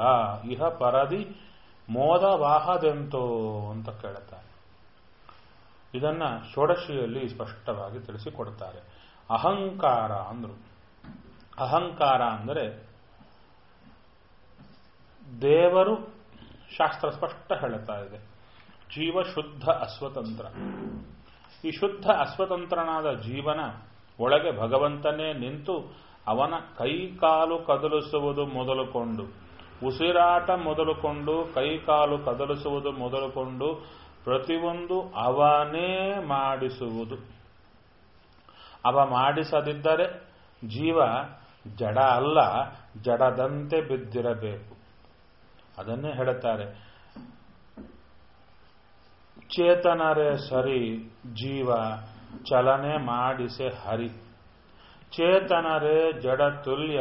ಇಹ ಪರದಿ ಮೋದವಾಹದೆಂತೋ ಅಂತ ಕೇಳುತ್ತಾರೆ ಇದನ್ನ ಷೋಡಶಿಯಲ್ಲಿ ಸ್ಪಷ್ಟವಾಗಿ ತಿಳಿಸಿಕೊಡ್ತಾರೆ ಅಹಂಕಾರ ಅಂದ್ರು ಅಹಂಕಾರ ಅಂದರೆ ದೇವರು ಶಾಸ್ತ್ರ ಸ್ಪಷ್ಟ ಹೇಳುತ್ತಾ ಇದೆ ಜೀವ ಶುದ್ಧ ಅಸ್ವತಂತ್ರ ಈ ಶುದ್ಧ ಅಸ್ವತಂತ್ರನಾದ ಜೀವನ ಒಳಗೆ ಭಗವಂತನೇ ನಿಂತು ಅವನ ಕೈ ಕಾಲು ಕದಲಿಸುವುದು ಮೊದಲುಕೊಂಡು ಉಸಿರಾಟ ಮೊದಲುಕೊಂಡು ಕೈ ಕಾಲು ಕದಲಿಸುವುದು ಮೊದಲುಕೊಂಡು ಪ್ರತಿಯೊಂದು ಅವನೇ ಮಾಡಿಸುವುದು ಅವ ಮಾಡಿಸದಿದ್ದರೆ ಜೀವ ಜಡ ಅಲ್ಲ ಜಡದಂತೆ ಬಿದ್ದಿರಬೇಕು ಅದನ್ನೇ ಹೇಳುತ್ತಾರೆ ಚೇತನರೇ ಸರಿ ಜೀವ ಚಲನೆ ಮಾಡಿಸೆ ಹರಿ ಚೇತನರೇ ಜಡ ತುಲ್ಯ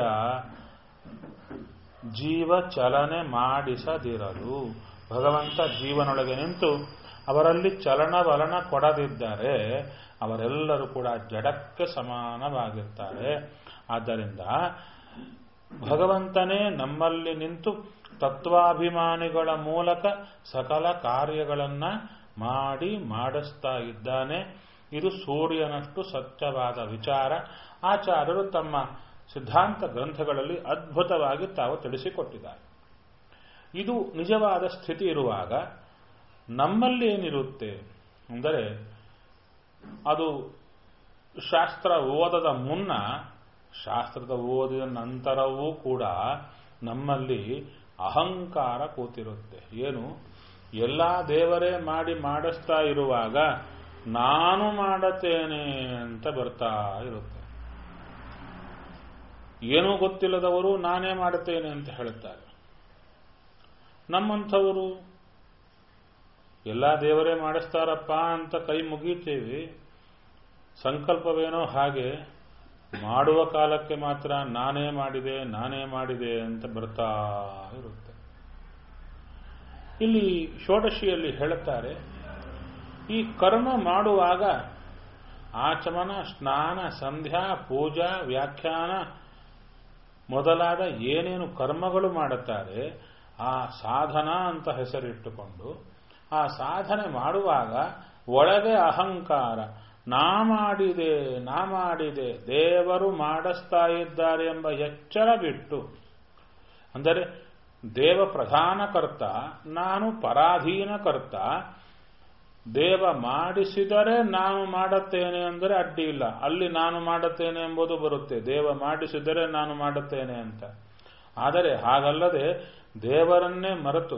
ಜೀವ ಚಲನೆ ಮಾಡಿಸದಿರಲು ಭಗವಂತ ಜೀವನೊಳಗೆ ನಿಂತು ಅವರಲ್ಲಿ ಚಲನವಲನ ಕೊಡದಿದ್ದರೆ ಅವರೆಲ್ಲರೂ ಕೂಡ ಜಡಕ್ಕೆ ಸಮಾನವಾಗಿರ್ತಾರೆ ಆದ್ದರಿಂದ ಭಗವಂತನೇ ನಮ್ಮಲ್ಲಿ ನಿಂತು ತತ್ವಾಭಿಮಾನಿಗಳ ಮೂಲಕ ಸಕಲ ಕಾರ್ಯಗಳನ್ನ ಮಾಡಿ ಮಾಡಿಸ್ತಾ ಇದ್ದಾನೆ ಇದು ಸೂರ್ಯನಷ್ಟು ಸತ್ಯವಾದ ವಿಚಾರ ಆಚಾರ್ಯರು ತಮ್ಮ ಸಿದ್ಧಾಂತ ಗ್ರಂಥಗಳಲ್ಲಿ ಅದ್ಭುತವಾಗಿ ತಾವು ತಿಳಿಸಿಕೊಟ್ಟಿದ್ದಾರೆ ಇದು ನಿಜವಾದ ಸ್ಥಿತಿ ಇರುವಾಗ ನಮ್ಮಲ್ಲಿ ಏನಿರುತ್ತೆ ಅಂದರೆ ಅದು ಶಾಸ್ತ್ರ ಓದದ ಮುನ್ನ ಶಾಸ್ತ್ರದ ಓದಿದ ನಂತರವೂ ಕೂಡ ನಮ್ಮಲ್ಲಿ ಅಹಂಕಾರ ಕೂತಿರುತ್ತೆ ಏನು ಎಲ್ಲ ದೇವರೇ ಮಾಡಿ ಮಾಡಿಸ್ತಾ ಇರುವಾಗ ನಾನು ಮಾಡುತ್ತೇನೆ ಅಂತ ಬರ್ತಾ ಇರುತ್ತೆ ಏನೂ ಗೊತ್ತಿಲ್ಲದವರು ನಾನೇ ಮಾಡುತ್ತೇನೆ ಅಂತ ಹೇಳುತ್ತಾರೆ ನಮ್ಮಂಥವರು ಎಲ್ಲ ದೇವರೇ ಮಾಡಿಸ್ತಾರಪ್ಪ ಅಂತ ಕೈ ಮುಗೀತೀವಿ ಸಂಕಲ್ಪವೇನೋ ಹಾಗೆ ಮಾಡುವ ಕಾಲಕ್ಕೆ ಮಾತ್ರ ನಾನೇ ಮಾಡಿದೆ ನಾನೇ ಮಾಡಿದೆ ಅಂತ ಬರ್ತಾ ಇರುತ್ತೆ ಇಲ್ಲಿ ಷೋಡಶಿಯಲ್ಲಿ ಹೇಳುತ್ತಾರೆ ಈ ಕರ್ಮ ಮಾಡುವಾಗ ಆಚಮನ ಸ್ನಾನ ಸಂಧ್ಯಾ ಪೂಜಾ ವ್ಯಾಖ್ಯಾನ ಮೊದಲಾದ ಏನೇನು ಕರ್ಮಗಳು ಮಾಡುತ್ತಾರೆ ಆ ಸಾಧನ ಅಂತ ಹೆಸರಿಟ್ಟುಕೊಂಡು ಆ ಸಾಧನೆ ಮಾಡುವಾಗ ಒಳಗೆ ಅಹಂಕಾರ ನಾ ಮಾಡಿದೆ ನಾ ಮಾಡಿದೆ ದೇವರು ಮಾಡಿಸ್ತಾ ಇದ್ದಾರೆ ಎಂಬ ಎಚ್ಚರ ಬಿಟ್ಟು ಅಂದರೆ ದೇವ ಪ್ರಧಾನ ಕರ್ತ ನಾನು ಪರಾಧೀನ ಕರ್ತ ದೇವ ಮಾಡಿಸಿದರೆ ನಾನು ಮಾಡುತ್ತೇನೆ ಅಂದರೆ ಅಡ್ಡಿ ಇಲ್ಲ ಅಲ್ಲಿ ನಾನು ಮಾಡುತ್ತೇನೆ ಎಂಬುದು ಬರುತ್ತೆ ದೇವ ಮಾಡಿಸಿದರೆ ನಾನು ಮಾಡುತ್ತೇನೆ ಅಂತ ಆದರೆ ಹಾಗಲ್ಲದೆ ದೇವರನ್ನೇ ಮರೆತು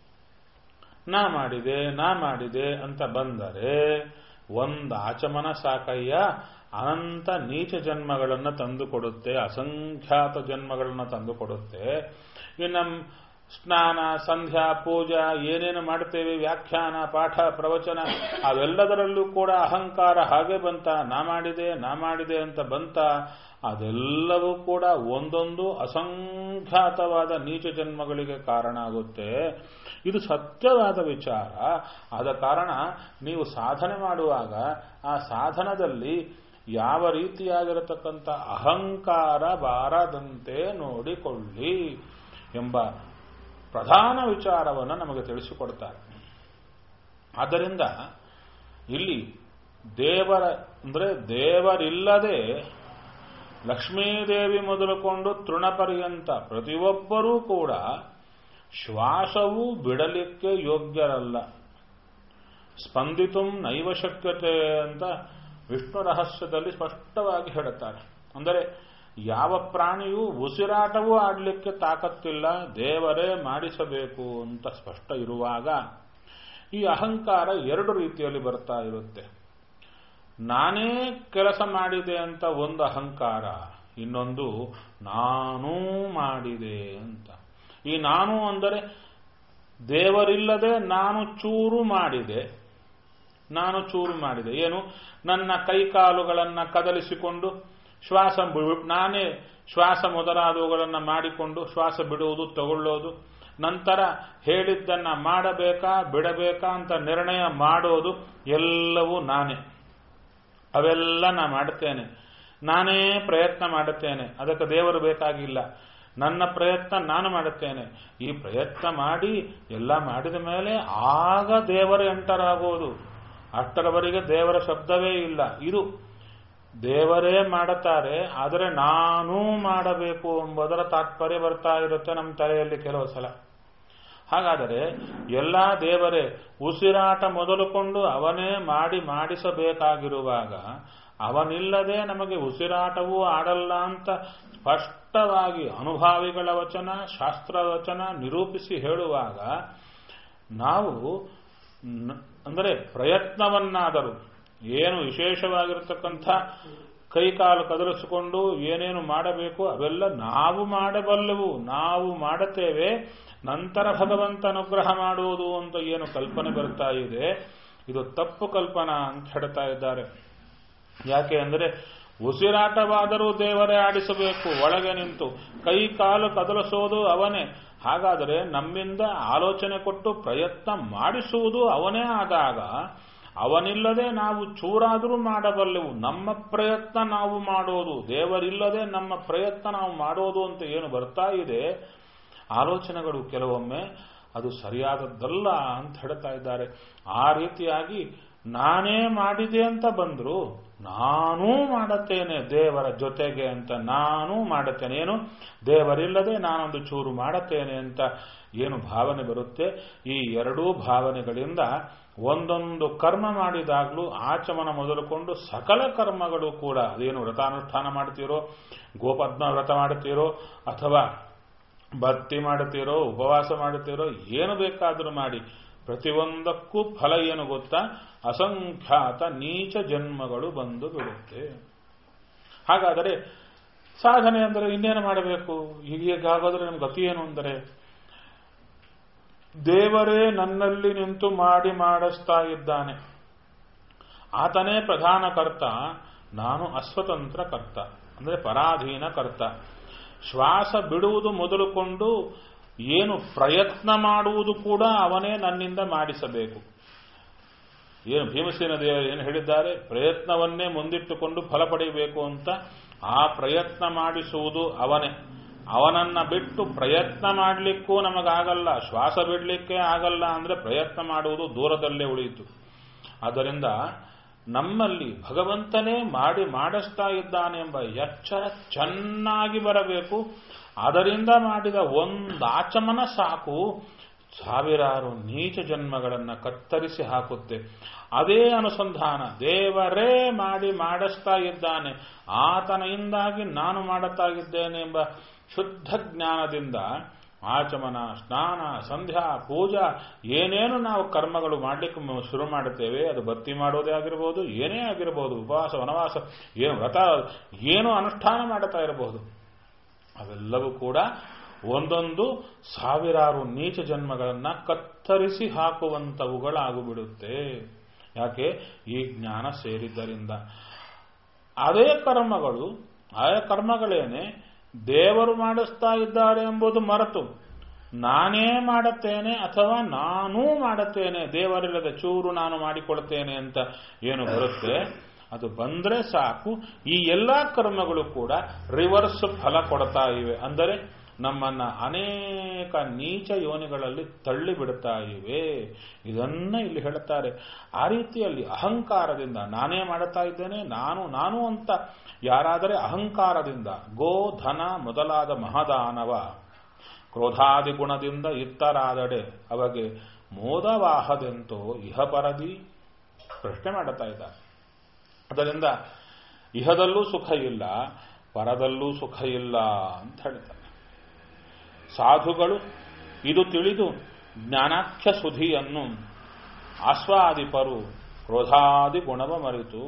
ನಾ ಮಾಡಿದೆ ನಾ ಮಾಡಿದೆ ಅಂತ ಬಂದರೆ ಒಂದು ಆಚಮನ ಸಾಕಯ್ಯ ಅನಂತ ನೀಚ ಜನ್ಮಗಳನ್ನು ತಂದುಕೊಡುತ್ತೆ ಅಸಂಖ್ಯಾತ ಜನ್ಮಗಳನ್ನು ತಂದುಕೊಡುತ್ತೆ ಇನ್ನು ಸ್ನಾನ ಸಂಧ್ಯಾ ಪೂಜಾ ಏನೇನು ಮಾಡ್ತೇವೆ ವ್ಯಾಖ್ಯಾನ ಪಾಠ ಪ್ರವಚನ ಅವೆಲ್ಲದರಲ್ಲೂ ಕೂಡ ಅಹಂಕಾರ ಹಾಗೆ ಬಂತ ನಾ ಮಾಡಿದೆ ನಾ ಮಾಡಿದೆ ಅಂತ ಬಂತ ಅದೆಲ್ಲವೂ ಕೂಡ ಒಂದೊಂದು ಅಸಂಖ್ಯಾತವಾದ ನೀಚ ಜನ್ಮಗಳಿಗೆ ಕಾರಣ ಆಗುತ್ತೆ ಇದು ಸತ್ಯವಾದ ವಿಚಾರ ಆದ ಕಾರಣ ನೀವು ಸಾಧನೆ ಮಾಡುವಾಗ ಆ ಸಾಧನದಲ್ಲಿ ಯಾವ ರೀತಿಯಾಗಿರತಕ್ಕಂಥ ಅಹಂಕಾರ ಬಾರದಂತೆ ನೋಡಿಕೊಳ್ಳಿ ಎಂಬ ಪ್ರಧಾನ ವಿಚಾರವನ್ನು ನಮಗೆ ತಿಳಿಸಿಕೊಡ್ತಾರೆ ಆದ್ದರಿಂದ ಇಲ್ಲಿ ದೇವರ ಅಂದರೆ ದೇವರಿಲ್ಲದೆ ಲಕ್ಷ್ಮೀದೇವಿ ಮೊದಲುಕೊಂಡು ತೃಣಪರ್ಯಂತ ಪ್ರತಿಯೊಬ್ಬರೂ ಕೂಡ ಶ್ವಾಸವೂ ಬಿಡಲಿಕ್ಕೆ ಯೋಗ್ಯರಲ್ಲ ಸ್ಪಂದಿತು ನೈವ ಶಕ್ಯತೆ ಅಂತ ವಿಷ್ಣು ರಹಸ್ಯದಲ್ಲಿ ಸ್ಪಷ್ಟವಾಗಿ ಹೇಳುತ್ತಾರೆ ಅಂದರೆ ಯಾವ ಪ್ರಾಣಿಯೂ ಉಸಿರಾಟವೂ ಆಡಲಿಕ್ಕೆ ತಾಕತ್ತಿಲ್ಲ ದೇವರೇ ಮಾಡಿಸಬೇಕು ಅಂತ ಸ್ಪಷ್ಟ ಇರುವಾಗ ಈ ಅಹಂಕಾರ ಎರಡು ರೀತಿಯಲ್ಲಿ ಬರ್ತಾ ಇರುತ್ತೆ ನಾನೇ ಕೆಲಸ ಮಾಡಿದೆ ಅಂತ ಒಂದು ಅಹಂಕಾರ ಇನ್ನೊಂದು ನಾನೂ ಮಾಡಿದೆ ಅಂತ ಈ ನಾನು ಅಂದರೆ ದೇವರಿಲ್ಲದೆ ನಾನು ಚೂರು ಮಾಡಿದೆ ನಾನು ಚೂರು ಮಾಡಿದೆ ಏನು ನನ್ನ ಕೈಕಾಲುಗಳನ್ನು ಕದಲಿಸಿಕೊಂಡು ಶ್ವಾಸ ನಾನೇ ಶ್ವಾಸ ಮೊದಲಾದವುಗಳನ್ನು ಮಾಡಿಕೊಂಡು ಶ್ವಾಸ ಬಿಡುವುದು ತಗೊಳ್ಳೋದು ನಂತರ ಹೇಳಿದ್ದನ್ನ ಮಾಡಬೇಕಾ ಬಿಡಬೇಕಾ ಅಂತ ನಿರ್ಣಯ ಮಾಡೋದು ಎಲ್ಲವೂ ನಾನೇ ಅವೆಲ್ಲ ನಾ ಮಾಡುತ್ತೇನೆ ನಾನೇ ಪ್ರಯತ್ನ ಮಾಡುತ್ತೇನೆ ಅದಕ್ಕೆ ದೇವರು ಬೇಕಾಗಿಲ್ಲ ನನ್ನ ಪ್ರಯತ್ನ ನಾನು ಮಾಡುತ್ತೇನೆ ಈ ಪ್ರಯತ್ನ ಮಾಡಿ ಎಲ್ಲ ಮಾಡಿದ ಮೇಲೆ ಆಗ ದೇವರ ಎಂಟರ್ ಆಗೋದು ಅಷ್ಟರವರೆಗೆ ದೇವರ ಶಬ್ದವೇ ಇಲ್ಲ ಇದು ದೇವರೇ ಮಾಡುತ್ತಾರೆ ಆದರೆ ನಾನೂ ಮಾಡಬೇಕು ಎಂಬುದರ ತಾತ್ಪರ್ಯ ಬರ್ತಾ ಇರುತ್ತೆ ನಮ್ಮ ತಲೆಯಲ್ಲಿ ಕೆಲವು ಸಲ ಹಾಗಾದರೆ ಎಲ್ಲ ದೇವರೇ ಉಸಿರಾಟ ಮೊದಲುಕೊಂಡು ಅವನೇ ಮಾಡಿ ಮಾಡಿಸಬೇಕಾಗಿರುವಾಗ ಅವನಿಲ್ಲದೆ ನಮಗೆ ಉಸಿರಾಟವೂ ಆಡಲ್ಲ ಅಂತ ಸ್ಪಷ್ಟವಾಗಿ ಅನುಭಾವಿಗಳ ವಚನ ಶಾಸ್ತ್ರ ವಚನ ನಿರೂಪಿಸಿ ಹೇಳುವಾಗ ನಾವು ಅಂದರೆ ಪ್ರಯತ್ನವನ್ನಾದರೂ ಏನು ವಿಶೇಷವಾಗಿರತಕ್ಕಂಥ ಕೈಕಾಲು ಕದಲಿಸಿಕೊಂಡು ಏನೇನು ಮಾಡಬೇಕು ಅವೆಲ್ಲ ನಾವು ಮಾಡಬಲ್ಲೆವು ನಾವು ಮಾಡುತ್ತೇವೆ ನಂತರ ಭಗವಂತ ಅನುಗ್ರಹ ಮಾಡುವುದು ಅಂತ ಏನು ಕಲ್ಪನೆ ಬರ್ತಾ ಇದೆ ಇದು ತಪ್ಪು ಕಲ್ಪನಾ ಅಂತ ಹೇಳ್ತಾ ಇದ್ದಾರೆ ಯಾಕೆ ಅಂದರೆ ಉಸಿರಾಟವಾದರೂ ದೇವರೇ ಆಡಿಸಬೇಕು ಒಳಗೆ ನಿಂತು ಕೈ ಕಾಲು ಕದಲಿಸೋದು ಅವನೇ ಹಾಗಾದರೆ ನಮ್ಮಿಂದ ಆಲೋಚನೆ ಕೊಟ್ಟು ಪ್ರಯತ್ನ ಮಾಡಿಸುವುದು ಅವನೇ ಆದಾಗ ಅವನಿಲ್ಲದೆ ನಾವು ಚೂರಾದರೂ ಮಾಡಬಲ್ಲೆವು ನಮ್ಮ ಪ್ರಯತ್ನ ನಾವು ಮಾಡೋದು ದೇವರಿಲ್ಲದೆ ನಮ್ಮ ಪ್ರಯತ್ನ ನಾವು ಮಾಡೋದು ಅಂತ ಏನು ಬರ್ತಾ ಇದೆ ಆಲೋಚನೆಗಳು ಕೆಲವೊಮ್ಮೆ ಅದು ಸರಿಯಾದದ್ದಲ್ಲ ಅಂತ ಹೇಳ್ತಾ ಇದ್ದಾರೆ ಆ ರೀತಿಯಾಗಿ ನಾನೇ ಮಾಡಿದೆ ಅಂತ ಬಂದ್ರು ನಾನೂ ಮಾಡುತ್ತೇನೆ ದೇವರ ಜೊತೆಗೆ ಅಂತ ನಾನೂ ಮಾಡುತ್ತೇನೆ ಏನು ದೇವರಿಲ್ಲದೆ ನಾನೊಂದು ಚೂರು ಮಾಡುತ್ತೇನೆ ಅಂತ ಏನು ಭಾವನೆ ಬರುತ್ತೆ ಈ ಎರಡೂ ಭಾವನೆಗಳಿಂದ ಒಂದೊಂದು ಕರ್ಮ ಮಾಡಿದಾಗಲೂ ಆಚಮನ ಮೊದಲುಕೊಂಡು ಸಕಲ ಕರ್ಮಗಳು ಕೂಡ ಅದೇನು ವ್ರತಾನುಷ್ಠಾನ ಮಾಡ್ತೀರೋ ಗೋಪದ್ಮ ವ್ರತ ಮಾಡ್ತೀರೋ ಅಥವಾ ಭಕ್ತಿ ಮಾಡುತ್ತೀರೋ ಉಪವಾಸ ಮಾಡುತ್ತೀರೋ ಏನು ಬೇಕಾದರೂ ಮಾಡಿ ಪ್ರತಿಯೊಂದಕ್ಕೂ ಫಲ ಏನು ಗೊತ್ತಾ ಅಸಂಖ್ಯಾತ ನೀಚ ಜನ್ಮಗಳು ಬಂದು ಬಿಡುತ್ತೆ ಹಾಗಾದರೆ ಸಾಧನೆ ಅಂದರೆ ಇನ್ನೇನು ಮಾಡಬೇಕು ಹೀಗಾಗೋದ್ರೆ ನಮ್ಗೆ ಗತಿ ಏನು ಅಂದರೆ ದೇವರೇ ನನ್ನಲ್ಲಿ ನಿಂತು ಮಾಡಿ ಮಾಡಿಸ್ತಾ ಇದ್ದಾನೆ ಆತನೇ ಪ್ರಧಾನ ಕರ್ತ ನಾನು ಅಸ್ವತಂತ್ರ ಕರ್ತ ಅಂದರೆ ಪರಾಧೀನ ಕರ್ತ ಶ್ವಾಸ ಬಿಡುವುದು ಮೊದಲುಕೊಂಡು ಏನು ಪ್ರಯತ್ನ ಮಾಡುವುದು ಕೂಡ ಅವನೇ ನನ್ನಿಂದ ಮಾಡಿಸಬೇಕು ಏನು ಭೀಮಸೇನ ದೇವರು ಏನು ಹೇಳಿದ್ದಾರೆ ಪ್ರಯತ್ನವನ್ನೇ ಮುಂದಿಟ್ಟುಕೊಂಡು ಫಲ ಪಡೆಯಬೇಕು ಅಂತ ಆ ಪ್ರಯತ್ನ ಮಾಡಿಸುವುದು ಅವನೇ ಅವನನ್ನ ಬಿಟ್ಟು ಪ್ರಯತ್ನ ಮಾಡಲಿಕ್ಕೂ ನಮಗಾಗಲ್ಲ ಶ್ವಾಸ ಬಿಡಲಿಕ್ಕೆ ಆಗಲ್ಲ ಅಂದ್ರೆ ಪ್ರಯತ್ನ ಮಾಡುವುದು ದೂರದಲ್ಲೇ ಉಳಿಯಿತು ಆದ್ದರಿಂದ ನಮ್ಮಲ್ಲಿ ಭಗವಂತನೇ ಮಾಡಿ ಮಾಡಿಸ್ತಾ ಇದ್ದಾನೆ ಎಂಬ ಎಚ್ಚರ ಚೆನ್ನಾಗಿ ಬರಬೇಕು ಅದರಿಂದ ಮಾಡಿದ ಒಂದು ಆಚಮನ ಸಾಕು ಸಾವಿರಾರು ನೀಚ ಜನ್ಮಗಳನ್ನು ಕತ್ತರಿಸಿ ಹಾಕುತ್ತೆ ಅದೇ ಅನುಸಂಧಾನ ದೇವರೇ ಮಾಡಿ ಮಾಡಿಸ್ತಾ ಇದ್ದಾನೆ ಆತನಿಂದಾಗಿ ನಾನು ಮಾಡುತ್ತಾ ಇದ್ದೇನೆ ಎಂಬ ಶುದ್ಧ ಜ್ಞಾನದಿಂದ ಆಚಮನ ಸ್ನಾನ ಸಂಧ್ಯಾ ಪೂಜಾ ಏನೇನು ನಾವು ಕರ್ಮಗಳು ಮಾಡಲಿಕ್ಕೆ ಶುರು ಮಾಡುತ್ತೇವೆ ಅದು ಭಕ್ತಿ ಮಾಡೋದೇ ಆಗಿರಬಹುದು ಏನೇ ಆಗಿರಬಹುದು ಉಪವಾಸ ವನವಾಸ ಏನು ವ್ರತ ಏನು ಅನುಷ್ಠಾನ ಮಾಡುತ್ತಾ ಇರಬಹುದು ಅವೆಲ್ಲವೂ ಕೂಡ ಒಂದೊಂದು ಸಾವಿರಾರು ನೀಚ ಜನ್ಮಗಳನ್ನ ಕತ್ತರಿಸಿ ಹಾಕುವಂಥವುಗಳಾಗುಬಿಡುತ್ತೆ ಯಾಕೆ ಈ ಜ್ಞಾನ ಸೇರಿದ್ದರಿಂದ ಅದೇ ಕರ್ಮಗಳು ಆಯಾ ಕರ್ಮಗಳೇನೆ ದೇವರು ಮಾಡಿಸ್ತಾ ಇದ್ದಾರೆ ಎಂಬುದು ಮರೆತು ನಾನೇ ಮಾಡುತ್ತೇನೆ ಅಥವಾ ನಾನೂ ಮಾಡುತ್ತೇನೆ ದೇವರಿಲ್ಲದ ಚೂರು ನಾನು ಮಾಡಿಕೊಳ್ತೇನೆ ಅಂತ ಏನು ಬರುತ್ತೆ ಅದು ಬಂದ್ರೆ ಸಾಕು ಈ ಎಲ್ಲಾ ಕರ್ಮಗಳು ಕೂಡ ರಿವರ್ಸ್ ಫಲ ಕೊಡ್ತಾ ಇವೆ ಅಂದರೆ ನಮ್ಮನ್ನ ಅನೇಕ ನೀಚ ಯೋನಿಗಳಲ್ಲಿ ತಳ್ಳಿ ಬಿಡುತ್ತಾ ಇವೆ ಇದನ್ನ ಇಲ್ಲಿ ಹೇಳುತ್ತಾರೆ ಆ ರೀತಿಯಲ್ಲಿ ಅಹಂಕಾರದಿಂದ ನಾನೇ ಮಾಡುತ್ತಾ ಇದ್ದೇನೆ ನಾನು ನಾನು ಅಂತ ಯಾರಾದರೆ ಅಹಂಕಾರದಿಂದ ಗೋ ಧನ ಮೊದಲಾದ ಮಹದಾನವ ಕ್ರೋಧಾದಿ ಗುಣದಿಂದ ಇತ್ತರಾದಡೆ ಅಮಗೆ ಮೋದವಾಹದೆಂತೋ ಇಹಪರದಿ ಪ್ರಶ್ನೆ ಮಾಡುತ್ತಾ ಇದ್ದಾರೆ ಅದರಿಂದ ಇಹದಲ್ಲೂ ಸುಖ ಇಲ್ಲ ಪರದಲ್ಲೂ ಸುಖ ಇಲ್ಲ ಅಂತ ಹೇಳ್ತಾರೆ ಸಾಧುಗಳು ಇದು ತಿಳಿದು ಜ್ಞಾನಾಖ್ಯ ಸುಧಿಯನ್ನು ಆಸ್ವಾದಿಪರು ಕ್ರೋಧಾದಿ ಗುಣವ ಮರೆತು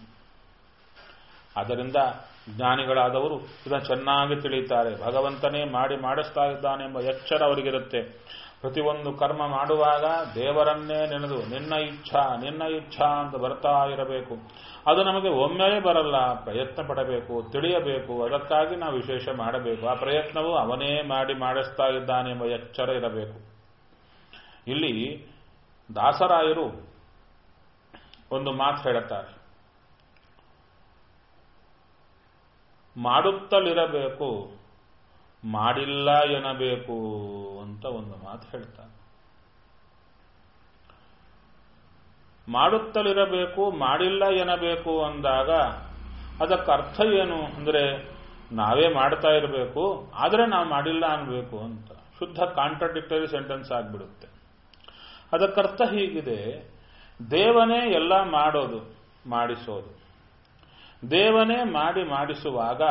ಅದರಿಂದ ಜ್ಞಾನಿಗಳಾದವರು ಇದನ್ನು ಚೆನ್ನಾಗಿ ತಿಳಿಯುತ್ತಾರೆ ಭಗವಂತನೇ ಮಾಡಿ ಮಾಡಿಸ್ತಾ ಇದ್ದಾನೆಂಬ ಎಚ್ಚರ ಅವರಿಗಿರುತ್ತೆ ಪ್ರತಿಯೊಂದು ಕರ್ಮ ಮಾಡುವಾಗ ದೇವರನ್ನೇ ನೆನೆದು ನಿನ್ನ ಇಚ್ಛಾ ನಿನ್ನ ಇಚ್ಛಾ ಅಂತ ಬರ್ತಾ ಇರಬೇಕು ಅದು ನಮಗೆ ಒಮ್ಮೆಲೇ ಬರಲ್ಲ ಪ್ರಯತ್ನ ಪಡಬೇಕು ತಿಳಿಯಬೇಕು ಅದಕ್ಕಾಗಿ ನಾವು ವಿಶೇಷ ಮಾಡಬೇಕು ಆ ಪ್ರಯತ್ನವು ಅವನೇ ಮಾಡಿ ಮಾಡಿಸ್ತಾ ಇದ್ದಾನೆ ಎಂಬ ಎಚ್ಚರ ಇರಬೇಕು ಇಲ್ಲಿ ದಾಸರಾಯರು ಒಂದು ಮಾತು ಹೇಳುತ್ತಾರೆ ಮಾಡುತ್ತಲಿರಬೇಕು ಮಾಡಿಲ್ಲ ಎನ್ನಬೇಕು ಅಂತ ಒಂದು ಮಾತು ಹೇಳ್ತಾನೆ ಮಾಡುತ್ತಲಿರಬೇಕು ಮಾಡಿಲ್ಲ ಎನ್ನಬೇಕು ಅಂದಾಗ ಅದಕ್ಕೆ ಅರ್ಥ ಏನು ಅಂದರೆ ನಾವೇ ಮಾಡ್ತಾ ಇರಬೇಕು ಆದರೆ ನಾವು ಮಾಡಿಲ್ಲ ಅನ್ಬೇಕು ಅಂತ ಶುದ್ಧ ಕಾಂಟ್ರಡಿಕ್ಟರಿ ಸೆಂಟೆನ್ಸ್ ಆಗಿಬಿಡುತ್ತೆ ಅದಕ್ಕರ್ಥ ಹೀಗಿದೆ ದೇವನೇ ಎಲ್ಲ ಮಾಡೋದು ಮಾಡಿಸೋದು ದೇವನೇ ಮಾಡಿ ಮಾಡಿಸುವಾಗ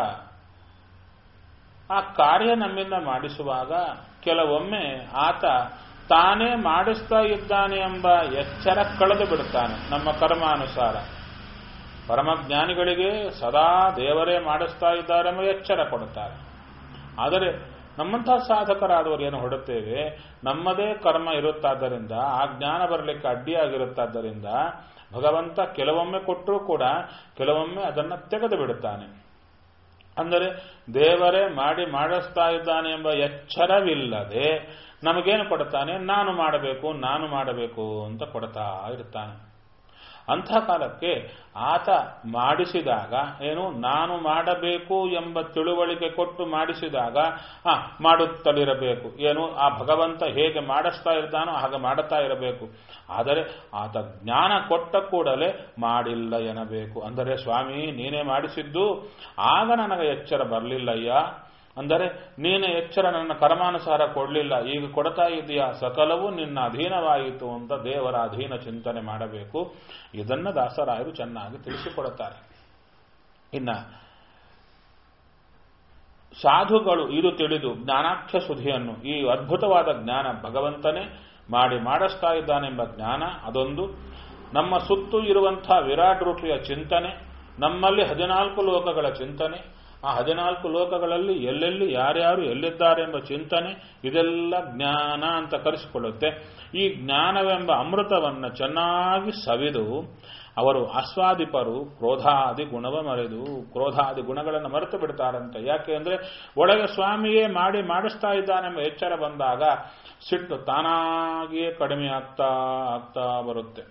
ಆ ಕಾರ್ಯ ನಮ್ಮಿಂದ ಮಾಡಿಸುವಾಗ ಕೆಲವೊಮ್ಮೆ ಆತ ತಾನೇ ಮಾಡಿಸ್ತಾ ಇದ್ದಾನೆ ಎಂಬ ಎಚ್ಚರ ಕಳೆದು ಬಿಡುತ್ತಾನೆ ನಮ್ಮ ಕರ್ಮಾನುಸಾರ ಪರಮಜ್ಞಾನಿಗಳಿಗೆ ಸದಾ ದೇವರೇ ಮಾಡಿಸ್ತಾ ಇದ್ದಾರೆ ಎಂಬ ಎಚ್ಚರ ಕೊಡುತ್ತಾರೆ ಆದರೆ ನಮ್ಮಂತಹ ಸಾಧಕರಾದವರು ಏನು ಹೊಡುತ್ತೇವೆ ನಮ್ಮದೇ ಕರ್ಮ ಇರುತ್ತಾದ್ದರಿಂದ ಆ ಜ್ಞಾನ ಬರಲಿಕ್ಕೆ ಅಡ್ಡಿಯಾಗಿರುತ್ತಾದ್ದರಿಂದ ಭಗವಂತ ಕೆಲವೊಮ್ಮೆ ಕೊಟ್ಟರೂ ಕೂಡ ಕೆಲವೊಮ್ಮೆ ಅದನ್ನು ತೆಗೆದು ಬಿಡುತ್ತಾನೆ ಅಂದರೆ ದೇವರೇ ಮಾಡಿ ಮಾಡಿಸ್ತಾ ಇದ್ದಾನೆ ಎಂಬ ಎಚ್ಚರವಿಲ್ಲದೆ ನಮಗೇನು ಕೊಡುತ್ತಾನೆ ನಾನು ಮಾಡಬೇಕು ನಾನು ಮಾಡಬೇಕು ಅಂತ ಕೊಡ್ತಾ ಇರ್ತಾನೆ ಅಂಥ ಕಾಲಕ್ಕೆ ಆತ ಮಾಡಿಸಿದಾಗ ಏನು ನಾನು ಮಾಡಬೇಕು ಎಂಬ ತಿಳುವಳಿಕೆ ಕೊಟ್ಟು ಮಾಡಿಸಿದಾಗ ಆ ಮಾಡುತ್ತಲಿರಬೇಕು ಏನು ಆ ಭಗವಂತ ಹೇಗೆ ಮಾಡಿಸ್ತಾ ಇರ್ತಾನೋ ಹಾಗೆ ಮಾಡುತ್ತಾ ಇರಬೇಕು ಆದರೆ ಆತ ಜ್ಞಾನ ಕೊಟ್ಟ ಕೂಡಲೇ ಮಾಡಿಲ್ಲ ಎನ್ನಬೇಕು ಅಂದರೆ ಸ್ವಾಮಿ ನೀನೇ ಮಾಡಿಸಿದ್ದು ಆಗ ನನಗೆ ಎಚ್ಚರ ಬರಲಿಲ್ಲಯ್ಯ ಅಂದರೆ ನೀನು ಎಚ್ಚರ ನನ್ನ ಕರ್ಮಾನುಸಾರ ಕೊಡಲಿಲ್ಲ ಈಗ ಕೊಡ್ತಾ ಇದೆಯಾ ಸಕಲವೂ ನಿನ್ನ ಅಧೀನವಾಯಿತು ಅಂತ ದೇವರ ಅಧೀನ ಚಿಂತನೆ ಮಾಡಬೇಕು ಇದನ್ನ ದಾಸರಾಯರು ಚೆನ್ನಾಗಿ ತಿಳಿಸಿಕೊಡುತ್ತಾರೆ ಇನ್ನ ಸಾಧುಗಳು ಇದು ತಿಳಿದು ಜ್ಞಾನಾಖ್ಯ ಸುಧಿಯನ್ನು ಈ ಅದ್ಭುತವಾದ ಜ್ಞಾನ ಭಗವಂತನೇ ಮಾಡಿ ಮಾಡಿಸ್ತಾ ಇದ್ದಾನೆಂಬ ಜ್ಞಾನ ಅದೊಂದು ನಮ್ಮ ಸುತ್ತು ಇರುವಂತಹ ವಿರಾಟ್ ರೂಪಿಯ ಚಿಂತನೆ ನಮ್ಮಲ್ಲಿ ಹದಿನಾಲ್ಕು ಲೋಕಗಳ ಚಿಂತನೆ ಆ ಹದಿನಾಲ್ಕು ಲೋಕಗಳಲ್ಲಿ ಎಲ್ಲೆಲ್ಲಿ ಯಾರ್ಯಾರು ಎಲ್ಲಿದ್ದಾರೆ ಎಂಬ ಚಿಂತನೆ ಇದೆಲ್ಲ ಜ್ಞಾನ ಅಂತ ಕರೆಸಿಕೊಳ್ಳುತ್ತೆ ಈ ಜ್ಞಾನವೆಂಬ ಅಮೃತವನ್ನು ಚೆನ್ನಾಗಿ ಸವಿದು ಅವರು ಆಸ್ವಾದಿಪರು ಕ್ರೋಧಾದಿ ಗುಣವ ಮರೆದು ಕ್ರೋಧಾದಿ ಗುಣಗಳನ್ನು ಮರೆತು ಬಿಡ್ತಾರಂತೆ ಯಾಕೆ ಅಂದ್ರೆ ಒಳಗೆ ಸ್ವಾಮಿಯೇ ಮಾಡಿ ಮಾಡಿಸ್ತಾ ಇದ್ದಾನೆಂಬ ಎಚ್ಚರ ಬಂದಾಗ ಸಿಟ್ಟು ತಾನಾಗಿಯೇ ಕಡಿಮೆ ಆಗ್ತಾ ಆಗ್ತಾ ಬರುತ್ತೆ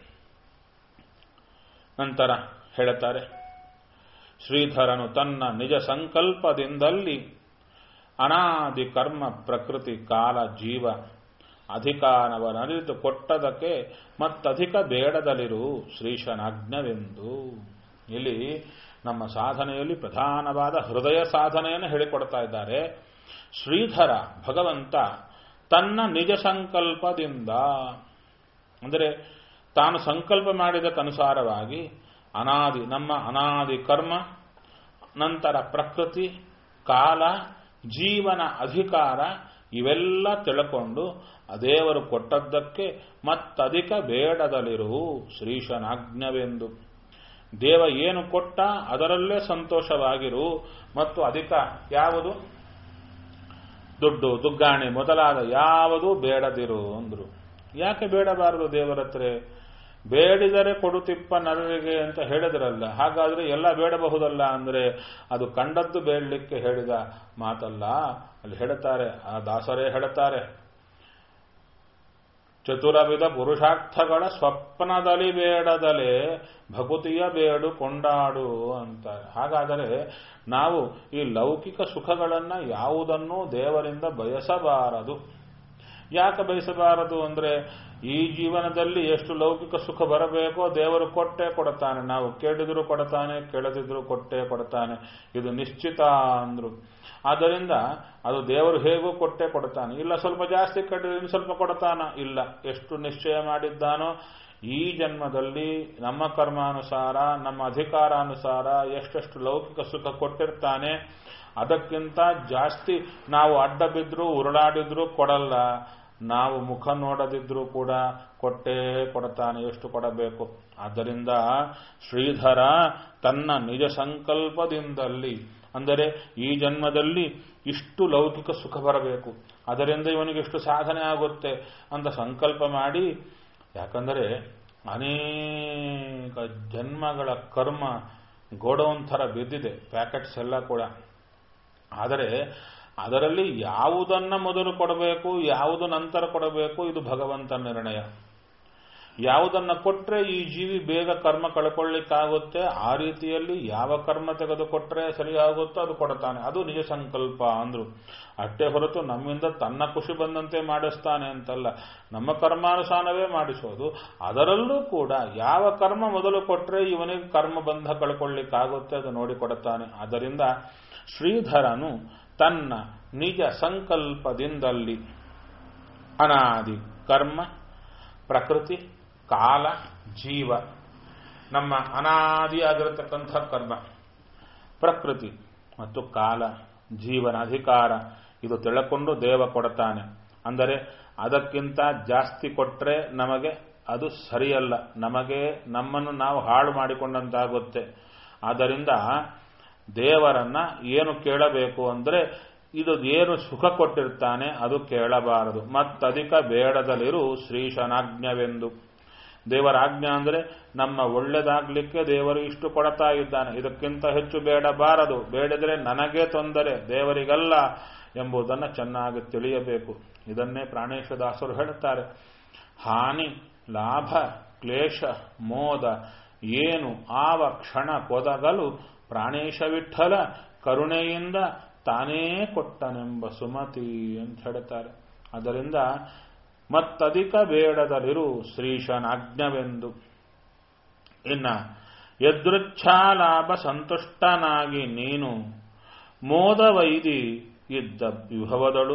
ನಂತರ ಹೇಳುತ್ತಾರೆ ಶ್ರೀಧರನು ತನ್ನ ನಿಜ ಸಂಕಲ್ಪದಿಂದಲ್ಲಿ ಅನಾದಿ ಕರ್ಮ ಪ್ರಕೃತಿ ಕಾಲ ಜೀವ ಅಧಿಕಾರವನರಿತು ಕೊಟ್ಟದಕ್ಕೆ ಮತ್ತಧಿಕ ಬೇಡದಲ್ಲಿರು ಶ್ರೀಶನಾಜ್ಞವೆಂದು ಇಲ್ಲಿ ನಮ್ಮ ಸಾಧನೆಯಲ್ಲಿ ಪ್ರಧಾನವಾದ ಹೃದಯ ಸಾಧನೆಯನ್ನು ಹೇಳಿಕೊಡ್ತಾ ಇದ್ದಾರೆ ಶ್ರೀಧರ ಭಗವಂತ ತನ್ನ ನಿಜ ಸಂಕಲ್ಪದಿಂದ ಅಂದರೆ ತಾನು ಸಂಕಲ್ಪ ಮಾಡಿದಕ್ಕನುಸಾರವಾಗಿ ಅನಾದಿ ನಮ್ಮ ಅನಾದಿ ಕರ್ಮ ನಂತರ ಪ್ರಕೃತಿ ಕಾಲ ಜೀವನ ಅಧಿಕಾರ ಇವೆಲ್ಲ ತಿಳ್ಕೊಂಡು ದೇವರು ಕೊಟ್ಟದ್ದಕ್ಕೆ ಮತ್ತಧಿಕ ಬೇಡದಲ್ಲಿರು ಶ್ರೀಶನಾಜ್ಞವೆಂದು ದೇವ ಏನು ಕೊಟ್ಟ ಅದರಲ್ಲೇ ಸಂತೋಷವಾಗಿರು ಮತ್ತು ಅಧಿಕ ಯಾವುದು ದುಡ್ಡು ದುಗ್ಗಾಣಿ ಮೊದಲಾದ ಯಾವುದು ಬೇಡದಿರು ಅಂದ್ರು ಯಾಕೆ ಬೇಡಬಾರದು ದೇವರತ್ರ ಬೇಡಿದರೆ ಕೊಡುತಿಪ್ಪ ನರರಿಗೆ ಅಂತ ಹೇಳಿದ್ರಲ್ಲ ಹಾಗಾದ್ರೆ ಎಲ್ಲ ಬೇಡಬಹುದಲ್ಲ ಅಂದ್ರೆ ಅದು ಕಂಡದ್ದು ಬೇಡಲಿಕ್ಕೆ ಹೇಳಿದ ಮಾತಲ್ಲ ಅಲ್ಲಿ ಹೇಳುತ್ತಾರೆ ಆ ದಾಸರೇ ಹೇಳುತ್ತಾರೆ ಚತುರವಿಧ ಪುರುಷಾರ್ಥಗಳ ಸ್ವಪ್ನದಲ್ಲಿ ಬೇಡದಲೆ ಭಕುತಿಯ ಬೇಡು ಕೊಂಡಾಡು ಅಂತಾರೆ ಹಾಗಾದರೆ ನಾವು ಈ ಲೌಕಿಕ ಸುಖಗಳನ್ನ ಯಾವುದನ್ನೂ ದೇವರಿಂದ ಬಯಸಬಾರದು ಯಾಕೆ ಬಯಸಬಾರದು ಅಂದ್ರೆ ಈ ಜೀವನದಲ್ಲಿ ಎಷ್ಟು ಲೌಕಿಕ ಸುಖ ಬರಬೇಕೋ ದೇವರು ಕೊಟ್ಟೆ ಕೊಡುತ್ತಾನೆ ನಾವು ಕೇಳಿದ್ರು ಕೊಡುತ್ತಾನೆ ಕೇಳದಿದ್ರು ಕೊಟ್ಟೆ ಕೊಡುತ್ತಾನೆ ಇದು ನಿಶ್ಚಿತ ಅಂದ್ರು ಆದ್ದರಿಂದ ಅದು ದೇವರು ಹೇಗೂ ಕೊಟ್ಟೆ ಕೊಡುತ್ತಾನೆ ಇಲ್ಲ ಸ್ವಲ್ಪ ಜಾಸ್ತಿ ಕಟ್ಟಿದ್ರೆ ಇನ್ನು ಸ್ವಲ್ಪ ಕೊಡುತ್ತಾನ ಇಲ್ಲ ಎಷ್ಟು ನಿಶ್ಚಯ ಮಾಡಿದ್ದಾನೋ ಈ ಜನ್ಮದಲ್ಲಿ ನಮ್ಮ ಕರ್ಮಾನುಸಾರ ನಮ್ಮ ಅಧಿಕಾರಾನುಸಾರ ಎಷ್ಟೆಷ್ಟು ಲೌಕಿಕ ಸುಖ ಕೊಟ್ಟಿರ್ತಾನೆ ಅದಕ್ಕಿಂತ ಜಾಸ್ತಿ ನಾವು ಅಡ್ಡ ಬಿದ್ರು ಉರುಳಾಡಿದ್ರು ಕೊಡಲ್ಲ ನಾವು ಮುಖ ನೋಡದಿದ್ರೂ ಕೂಡ ಕೊಟ್ಟೇ ಕೊಡ್ತಾನೆ ಎಷ್ಟು ಕೊಡಬೇಕು ಆದ್ದರಿಂದ ಶ್ರೀಧರ ತನ್ನ ನಿಜ ಸಂಕಲ್ಪದಿಂದಲ್ಲಿ ಅಂದರೆ ಈ ಜನ್ಮದಲ್ಲಿ ಇಷ್ಟು ಲೌಕಿಕ ಸುಖ ಬರಬೇಕು ಅದರಿಂದ ಇವನಿಗೆ ಇಷ್ಟು ಸಾಧನೆ ಆಗುತ್ತೆ ಅಂತ ಸಂಕಲ್ಪ ಮಾಡಿ ಯಾಕಂದರೆ ಅನೇಕ ಜನ್ಮಗಳ ಕರ್ಮ ಗೋಡೌನ್ ಥರ ಬಿದ್ದಿದೆ ಪ್ಯಾಕೆಟ್ಸ್ ಎಲ್ಲ ಕೂಡ ಆದರೆ ಅದರಲ್ಲಿ ಯಾವುದನ್ನ ಮೊದಲು ಕೊಡಬೇಕು ಯಾವುದು ನಂತರ ಕೊಡಬೇಕು ಇದು ಭಗವಂತನ ನಿರ್ಣಯ ಯಾವುದನ್ನ ಕೊಟ್ರೆ ಈ ಜೀವಿ ಬೇಗ ಕರ್ಮ ಕಳ್ಕೊಳ್ಳಿಕ್ಕಾಗುತ್ತೆ ಆ ರೀತಿಯಲ್ಲಿ ಯಾವ ಕರ್ಮ ತೆಗೆದುಕೊಟ್ರೆ ಸರಿಯಾಗುತ್ತೋ ಅದು ಕೊಡ್ತಾನೆ ಅದು ನಿಜ ಸಂಕಲ್ಪ ಅಂದ್ರು ಅಷ್ಟೇ ಹೊರತು ನಮ್ಮಿಂದ ತನ್ನ ಖುಷಿ ಬಂದಂತೆ ಮಾಡಿಸ್ತಾನೆ ಅಂತಲ್ಲ ನಮ್ಮ ಕರ್ಮಾನುಸಾರವೇ ಮಾಡಿಸೋದು ಅದರಲ್ಲೂ ಕೂಡ ಯಾವ ಕರ್ಮ ಮೊದಲು ಕೊಟ್ರೆ ಇವನಿಗೆ ಕರ್ಮ ಬಂಧ ಕಳ್ಕೊಳ್ಳಿಕ್ಕಾಗುತ್ತೆ ಅದು ನೋಡಿ ಕೊಡುತ್ತಾನೆ ಆದ್ದರಿಂದ ಶ್ರೀಧರನು ತನ್ನ ನಿಜ ಸಂಕಲ್ಪದಿಂದಲ್ಲಿ ಅನಾದಿ ಕರ್ಮ ಪ್ರಕೃತಿ ಕಾಲ ಜೀವ ನಮ್ಮ ಅನಾದಿಯಾಗಿರತಕ್ಕಂಥ ಕರ್ಮ ಪ್ರಕೃತಿ ಮತ್ತು ಕಾಲ ಜೀವನ ಅಧಿಕಾರ ಇದು ತಿಳ್ಕೊಂಡು ದೇವ ಕೊಡ್ತಾನೆ ಅಂದರೆ ಅದಕ್ಕಿಂತ ಜಾಸ್ತಿ ಕೊಟ್ಟರೆ ನಮಗೆ ಅದು ಸರಿಯಲ್ಲ ನಮಗೆ ನಮ್ಮನ್ನು ನಾವು ಹಾಳು ಮಾಡಿಕೊಂಡಂತಾಗುತ್ತೆ ಆದ್ದರಿಂದ ದೇವರನ್ನ ಏನು ಕೇಳಬೇಕು ಅಂದರೆ ಇದು ಏನು ಸುಖ ಕೊಟ್ಟಿರ್ತಾನೆ ಅದು ಕೇಳಬಾರದು ಮತ್ತಧಿಕ ಬೇಡದಲ್ಲಿರು ಶ್ರೀಶನಾಜ್ಞವೆಂದು ದೇವರ ಆಜ್ಞಾ ಅಂದರೆ ನಮ್ಮ ಒಳ್ಳೆದಾಗ್ಲಿಕ್ಕೆ ದೇವರು ಇಷ್ಟು ಕೊಡ್ತಾ ಇದ್ದಾನೆ ಇದಕ್ಕಿಂತ ಹೆಚ್ಚು ಬೇಡಬಾರದು ಬೇಡಿದ್ರೆ ನನಗೆ ತೊಂದರೆ ದೇವರಿಗಲ್ಲ ಎಂಬುದನ್ನು ಚೆನ್ನಾಗಿ ತಿಳಿಯಬೇಕು ಇದನ್ನೇ ಪ್ರಾಣೇಶದಾಸರು ಹೇಳುತ್ತಾರೆ ಹಾನಿ ಲಾಭ ಕ್ಲೇಶ ಮೋದ ಏನು ಆವ ಕ್ಷಣ ಕೊದಗಲು ಪ್ರಾಣೇಶ ವಿಠಲ ಕರುಣೆಯಿಂದ ತಾನೇ ಕೊಟ್ಟನೆಂಬ ಸುಮತಿ ಅಂತ ಹೇಳ್ತಾರೆ ಅದರಿಂದ ಮತ್ತಧಿಕ ಬೇಡದಲ್ಲಿರು ಶ್ರೀಶನಾಜ್ಞವೆಂದು ಇನ್ನ ಯದೃಚ್ಛಾಲಾಭ ಸಂತುಷ್ಟನಾಗಿ ನೀನು ಮೋದವೈದಿ ಇದ್ದ ವಿಭವದಳು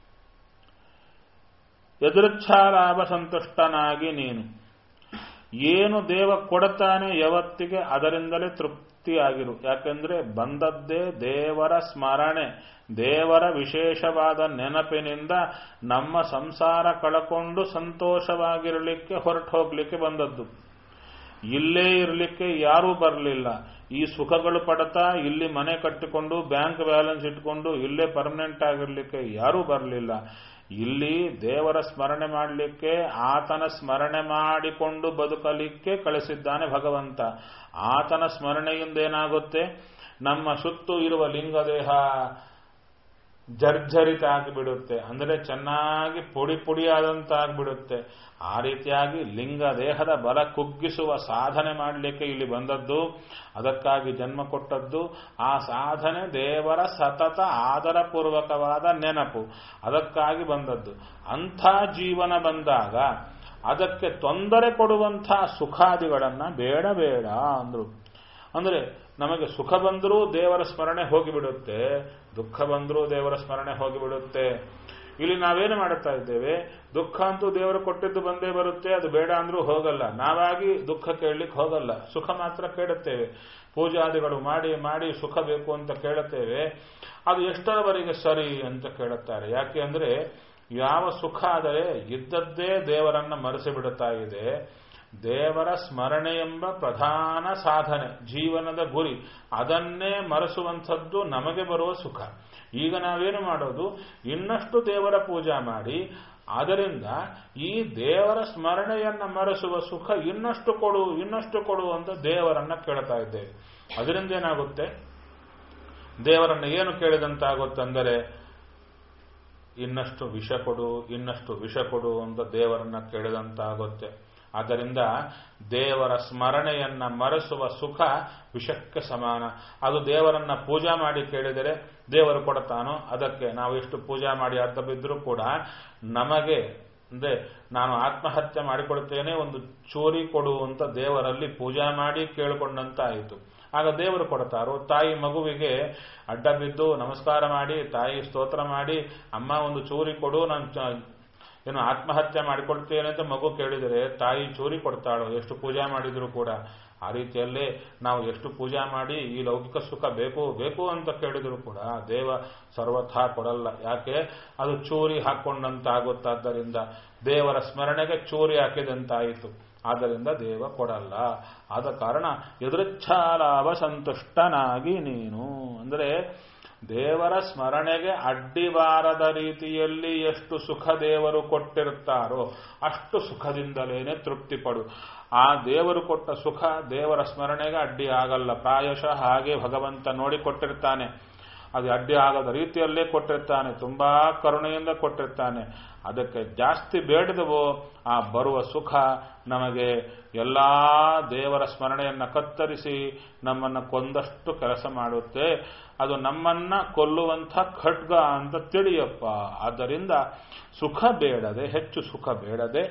ಯದೃಚ್ಛಾಲಾಭ ಸಂತುಷ್ಟನಾಗಿ ನೀನು ಏನು ದೇವ ಕೊಡುತ್ತಾನೆ ಯಾವತ್ತಿಗೆ ಅದರಿಂದಲೇ ತೃಪ್ತಿಯಾಗಿರು ಯಾಕೆಂದ್ರೆ ಬಂದದ್ದೇ ದೇವರ ಸ್ಮರಣೆ ದೇವರ ವಿಶೇಷವಾದ ನೆನಪಿನಿಂದ ನಮ್ಮ ಸಂಸಾರ ಕಳಕೊಂಡು ಸಂತೋಷವಾಗಿರಲಿಕ್ಕೆ ಹೊರಟು ಹೋಗ್ಲಿಕ್ಕೆ ಬಂದದ್ದು ಇಲ್ಲೇ ಇರಲಿಕ್ಕೆ ಯಾರೂ ಬರಲಿಲ್ಲ ಈ ಸುಖಗಳು ಪಡತಾ ಇಲ್ಲಿ ಮನೆ ಕಟ್ಟಿಕೊಂಡು ಬ್ಯಾಂಕ್ ಬ್ಯಾಲೆನ್ಸ್ ಇಟ್ಕೊಂಡು ಇಲ್ಲೇ ಪರ್ಮನೆಂಟ್ ಆಗಿರ್ಲಿಕ್ಕೆ ಯಾರೂ ಬರಲಿಲ್ಲ ಇಲ್ಲಿ ದೇವರ ಸ್ಮರಣೆ ಮಾಡಲಿಕ್ಕೆ ಆತನ ಸ್ಮರಣೆ ಮಾಡಿಕೊಂಡು ಬದುಕಲಿಕ್ಕೆ ಕಳಿಸಿದ್ದಾನೆ ಭಗವಂತ ಆತನ ಸ್ಮರಣೆಯಿಂದ ಏನಾಗುತ್ತೆ ನಮ್ಮ ಸುತ್ತು ಇರುವ ಲಿಂಗದೇಹ ಜರ್ಜರಿತ ಆಗಿಬಿಡುತ್ತೆ ಅಂದರೆ ಚೆನ್ನಾಗಿ ಪುಡಿ ಪುಡಿಯಾದಂತಾಗ್ಬಿಡುತ್ತೆ ಆ ರೀತಿಯಾಗಿ ಲಿಂಗ ದೇಹದ ಬಲ ಕುಗ್ಗಿಸುವ ಸಾಧನೆ ಮಾಡಲಿಕ್ಕೆ ಇಲ್ಲಿ ಬಂದದ್ದು ಅದಕ್ಕಾಗಿ ಜನ್ಮ ಕೊಟ್ಟದ್ದು ಆ ಸಾಧನೆ ದೇವರ ಸತತ ಆದರಪೂರ್ವಕವಾದ ನೆನಪು ಅದಕ್ಕಾಗಿ ಬಂದದ್ದು ಅಂಥ ಜೀವನ ಬಂದಾಗ ಅದಕ್ಕೆ ತೊಂದರೆ ಕೊಡುವಂಥ ಸುಖಾದಿಗಳನ್ನ ಬೇಡ ಬೇಡ ಅಂದ್ರು ಅಂದ್ರೆ ನಮಗೆ ಸುಖ ಬಂದರೂ ದೇವರ ಸ್ಮರಣೆ ಹೋಗಿಬಿಡುತ್ತೆ ದುಃಖ ಬಂದರೂ ದೇವರ ಸ್ಮರಣೆ ಹೋಗಿಬಿಡುತ್ತೆ ಇಲ್ಲಿ ನಾವೇನು ಮಾಡುತ್ತಾ ಇದ್ದೇವೆ ದುಃಖ ಅಂತೂ ದೇವರು ಕೊಟ್ಟಿದ್ದು ಬಂದೇ ಬರುತ್ತೆ ಅದು ಬೇಡ ಅಂದ್ರೂ ಹೋಗಲ್ಲ ನಾವಾಗಿ ದುಃಖ ಕೇಳಲಿಕ್ಕೆ ಹೋಗಲ್ಲ ಸುಖ ಮಾತ್ರ ಕೇಳುತ್ತೇವೆ ಪೂಜಾದಿಗಳು ಮಾಡಿ ಮಾಡಿ ಸುಖ ಬೇಕು ಅಂತ ಕೇಳುತ್ತೇವೆ ಅದು ಎಷ್ಟರವರೆಗೆ ಸರಿ ಅಂತ ಕೇಳುತ್ತಾರೆ ಯಾಕೆ ಅಂದ್ರೆ ಯಾವ ಸುಖ ಆದರೆ ಇದ್ದದ್ದೇ ದೇವರನ್ನ ಮರೆಸಿ ಬಿಡುತ್ತಾ ಇದೆ ದೇವರ ಸ್ಮರಣೆ ಎಂಬ ಪ್ರಧಾನ ಸಾಧನೆ ಜೀವನದ ಗುರಿ ಅದನ್ನೇ ಮರೆಸುವಂಥದ್ದು ನಮಗೆ ಬರುವ ಸುಖ ಈಗ ನಾವೇನು ಮಾಡೋದು ಇನ್ನಷ್ಟು ದೇವರ ಪೂಜಾ ಮಾಡಿ ಅದರಿಂದ ಈ ದೇವರ ಸ್ಮರಣೆಯನ್ನ ಮರೆಸುವ ಸುಖ ಇನ್ನಷ್ಟು ಕೊಡು ಇನ್ನಷ್ಟು ಕೊಡು ಅಂತ ದೇವರನ್ನ ಕೇಳ್ತಾ ಇದ್ದೇವೆ ಅದರಿಂದ ಏನಾಗುತ್ತೆ ದೇವರನ್ನ ಏನು ಕೇಳಿದಂತಾಗುತ್ತಂದರೆ ಇನ್ನಷ್ಟು ವಿಷ ಕೊಡು ಇನ್ನಷ್ಟು ವಿಷ ಕೊಡು ಅಂತ ದೇವರನ್ನ ಕೇಳಿದಂತಾಗುತ್ತೆ ಆದ್ದರಿಂದ ದೇವರ ಸ್ಮರಣೆಯನ್ನ ಮರೆಸುವ ಸುಖ ವಿಷಕ್ಕೆ ಸಮಾನ ಅದು ದೇವರನ್ನ ಪೂಜಾ ಮಾಡಿ ಕೇಳಿದರೆ ದೇವರು ಕೊಡ್ತಾನೋ ಅದಕ್ಕೆ ನಾವು ಎಷ್ಟು ಪೂಜಾ ಮಾಡಿ ಅರ್ಥ ಬಿದ್ದರೂ ಕೂಡ ನಮಗೆ ಅಂದ್ರೆ ನಾನು ಆತ್ಮಹತ್ಯೆ ಮಾಡಿಕೊಳ್ತೇನೆ ಒಂದು ಚೋರಿ ಕೊಡು ಅಂತ ದೇವರಲ್ಲಿ ಪೂಜಾ ಮಾಡಿ ಕೇಳಿಕೊಂಡಂತಾಯಿತು ಆಗ ದೇವರು ಕೊಡ್ತಾರೋ ತಾಯಿ ಮಗುವಿಗೆ ಅಡ್ಡ ಬಿದ್ದು ನಮಸ್ಕಾರ ಮಾಡಿ ತಾಯಿ ಸ್ತೋತ್ರ ಮಾಡಿ ಅಮ್ಮ ಒಂದು ಚೂರಿ ಕೊಡು ನಾನು ಏನು ಆತ್ಮಹತ್ಯೆ ಮಾಡಿಕೊಳ್ತೇನೆ ಅಂತ ಮಗು ಕೇಳಿದರೆ ತಾಯಿ ಚೂರಿ ಕೊಡ್ತಾಳೋ ಎಷ್ಟು ಪೂಜಾ ಮಾಡಿದ್ರು ಕೂಡ ಆ ರೀತಿಯಲ್ಲೇ ನಾವು ಎಷ್ಟು ಪೂಜಾ ಮಾಡಿ ಈ ಲೌಕಿಕ ಸುಖ ಬೇಕು ಬೇಕು ಅಂತ ಕೇಳಿದ್ರು ಕೂಡ ದೇವ ಸರ್ವಥಾ ಕೊಡಲ್ಲ ಯಾಕೆ ಅದು ಚೂರಿ ಹಾಕೊಂಡಂತಾಗುತ್ತಾದ್ದರಿಂದ ದೇವರ ಸ್ಮರಣೆಗೆ ಚೂರಿ ಹಾಕಿದಂತಾಯಿತು ಆದ್ದರಿಂದ ದೇವ ಕೊಡಲ್ಲ ಆದ ಕಾರಣ ಎದುರುಚ್ಛಾಲಾಭ ಸಂತುಷ್ಟನಾಗಿ ನೀನು ಅಂದರೆ ದೇವರ ಸ್ಮರಣೆಗೆ ಅಡ್ಡಿಬಾರದ ರೀತಿಯಲ್ಲಿ ಎಷ್ಟು ಸುಖ ದೇವರು ಕೊಟ್ಟಿರ್ತಾರೋ ಅಷ್ಟು ಸುಖದಿಂದಲೇನೆ ತೃಪ್ತಿ ಪಡು ಆ ದೇವರು ಕೊಟ್ಟ ಸುಖ ದೇವರ ಸ್ಮರಣೆಗೆ ಅಡ್ಡಿ ಆಗಲ್ಲ ಪ್ರಾಯಶಃ ಹಾಗೆ ಭಗವಂತ ನೋಡಿ ಕೊಟ್ಟಿರ್ತಾನೆ ಅದು ಅಡ್ಡಿ ಆಗದ ರೀತಿಯಲ್ಲೇ ಕೊಟ್ಟಿರ್ತಾನೆ ತುಂಬಾ ಕರುಣೆಯಿಂದ ಕೊಟ್ಟಿರ್ತಾನೆ ಅದಕ್ಕೆ ಜಾಸ್ತಿ ಬೇಡದವೋ ಆ ಬರುವ ಸುಖ ನಮಗೆ ಎಲ್ಲಾ ದೇವರ ಸ್ಮರಣೆಯನ್ನ ಕತ್ತರಿಸಿ ನಮ್ಮನ್ನ ಕೊಂದಷ್ಟು ಕೆಲಸ ಮಾಡುತ್ತೆ ಅದು ನಮ್ಮನ್ನ ಕೊಲ್ಲುವಂಥ ಖಡ್ಗ ಅಂತ ತಿಳಿಯಪ್ಪ ಆದ್ದರಿಂದ ಸುಖ ಬೇಡದೆ ಹೆಚ್ಚು ಸುಖ ಬೇಡದೆ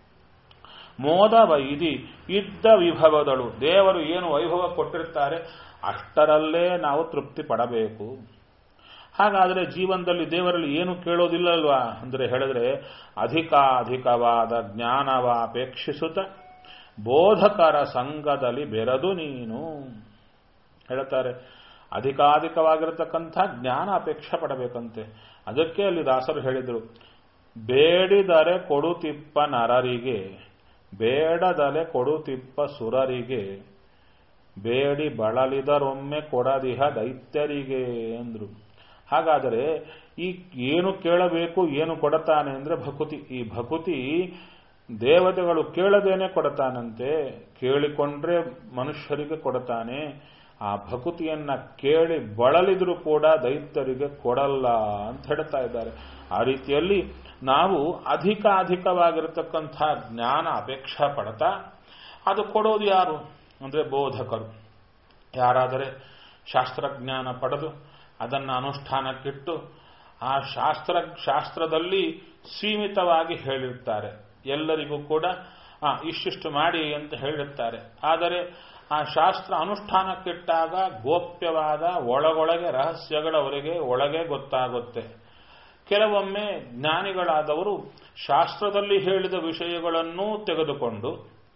ಮೋದ ವೈದಿ ಇದ್ದ ವಿಭವದಳು ದೇವರು ಏನು ವೈಭವ ಕೊಟ್ಟಿರ್ತಾರೆ ಅಷ್ಟರಲ್ಲೇ ನಾವು ತೃಪ್ತಿ ಪಡಬೇಕು ಹಾಗಾದರೆ ಜೀವನದಲ್ಲಿ ದೇವರಲ್ಲಿ ಏನು ಕೇಳೋದಿಲ್ಲಲ್ವಾ ಅಂದರೆ ಹೇಳಿದ್ರೆ ಅಧಿಕಾಧಿಕವಾದ ಜ್ಞಾನವಾಪೇಕ್ಷಿಸುತ್ತ ಬೋಧಕರ ಸಂಘದಲ್ಲಿ ಬೆರೆದು ನೀನು ಹೇಳ್ತಾರೆ ಅಧಿಕಾಧಿಕವಾಗಿರತಕ್ಕಂಥ ಜ್ಞಾನ ಅಪೇಕ್ಷೆ ಪಡಬೇಕಂತೆ ಅದಕ್ಕೆ ಅಲ್ಲಿ ದಾಸರು ಹೇಳಿದರು ಬೇಡಿದರೆ ಕೊಡುತಿಪ್ಪ ನರರಿಗೆ ಬೇಡದಲೆ ಕೊಡುತಿಪ್ಪ ಸುರರಿಗೆ ಬೇಡಿ ಬಳಲಿದರೊಮ್ಮೆ ಕೊಡದಿಹ ದೈತ್ಯರಿಗೆ ಎಂದ್ರು ಹಾಗಾದರೆ ಈ ಏನು ಕೇಳಬೇಕು ಏನು ಕೊಡತಾನೆ ಅಂದ್ರೆ ಭಕುತಿ ಈ ಭಕುತಿ ದೇವತೆಗಳು ಕೇಳದೇನೆ ಕೊಡತಾನಂತೆ ಕೇಳಿಕೊಂಡ್ರೆ ಮನುಷ್ಯರಿಗೆ ಕೊಡತಾನೆ ಆ ಭಕುತಿಯನ್ನ ಕೇಳಿ ಬಳಲಿದ್ರು ಕೂಡ ದೈತ್ಯರಿಗೆ ಕೊಡಲ್ಲ ಅಂತ ಹೇಳ್ತಾ ಇದ್ದಾರೆ ಆ ರೀತಿಯಲ್ಲಿ ನಾವು ಅಧಿಕ ಅಧಿಕವಾಗಿರತಕ್ಕಂಥ ಜ್ಞಾನ ಅಪೇಕ್ಷಾ ಪಡ್ತಾ ಅದು ಕೊಡೋದು ಯಾರು ಅಂದ್ರೆ ಬೋಧಕರು ಯಾರಾದರೆ ಶಾಸ್ತ್ರಜ್ಞಾನ ಪಡೆದು ಅದನ್ನು ಅನುಷ್ಠಾನಕ್ಕಿಟ್ಟು ಆ ಶಾಸ್ತ್ರ ಶಾಸ್ತ್ರದಲ್ಲಿ ಸೀಮಿತವಾಗಿ ಹೇಳಿರ್ತಾರೆ ಎಲ್ಲರಿಗೂ ಕೂಡ ಇಷ್ಟಿಷ್ಟು ಮಾಡಿ ಅಂತ ಹೇಳಿರ್ತಾರೆ ಆದರೆ ಆ ಶಾಸ್ತ್ರ ಅನುಷ್ಠಾನಕ್ಕಿಟ್ಟಾಗ ಗೋಪ್ಯವಾದ ಒಳಗೊಳಗೆ ರಹಸ್ಯಗಳವರಿಗೆ ಒಳಗೆ ಗೊತ್ತಾಗುತ್ತೆ ಕೆಲವೊಮ್ಮೆ ಜ್ಞಾನಿಗಳಾದವರು ಶಾಸ್ತ್ರದಲ್ಲಿ ಹೇಳಿದ ವಿಷಯಗಳನ್ನೂ ತೆಗೆದುಕೊಂಡು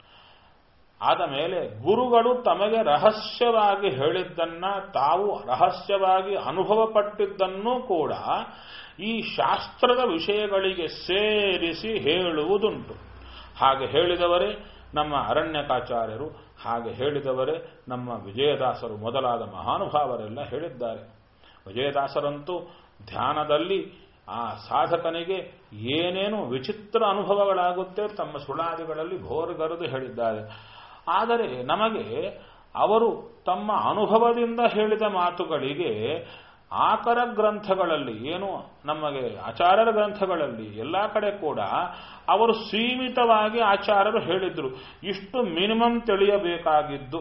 ಆದ ಮೇಲೆ ಗುರುಗಳು ತಮಗೆ ರಹಸ್ಯವಾಗಿ ಹೇಳಿದ್ದನ್ನ ತಾವು ರಹಸ್ಯವಾಗಿ ಅನುಭವ ಪಟ್ಟಿದ್ದನ್ನೂ ಕೂಡ ಈ ಶಾಸ್ತ್ರದ ವಿಷಯಗಳಿಗೆ ಸೇರಿಸಿ ಹೇಳುವುದುಂಟು ಹಾಗೆ ಹೇಳಿದವರೇ ನಮ್ಮ ಅರಣ್ಯಕಾಚಾರ್ಯರು ಹಾಗೆ ಹೇಳಿದವರೇ ನಮ್ಮ ವಿಜಯದಾಸರು ಮೊದಲಾದ ಮಹಾನುಭಾವರೆಲ್ಲ ಹೇಳಿದ್ದಾರೆ ವಿಜಯದಾಸರಂತೂ ಧ್ಯಾನದಲ್ಲಿ ಆ ಸಾಧಕನಿಗೆ ಏನೇನು ವಿಚಿತ್ರ ಅನುಭವಗಳಾಗುತ್ತೆ ತಮ್ಮ ಸುಳಾದಿಗಳಲ್ಲಿ ಭೋರ್ಗರೆದು ಹೇಳಿದ್ದಾರೆ ಆದರೆ ನಮಗೆ ಅವರು ತಮ್ಮ ಅನುಭವದಿಂದ ಹೇಳಿದ ಮಾತುಗಳಿಗೆ ಆಕರ ಗ್ರಂಥಗಳಲ್ಲಿ ಏನು ನಮಗೆ ಆಚಾರ್ಯರ ಗ್ರಂಥಗಳಲ್ಲಿ ಎಲ್ಲ ಕಡೆ ಕೂಡ ಅವರು ಸೀಮಿತವಾಗಿ ಆಚಾರ್ಯರು ಹೇಳಿದ್ರು ಇಷ್ಟು ಮಿನಿಮಮ್ ತಿಳಿಯಬೇಕಾಗಿದ್ದು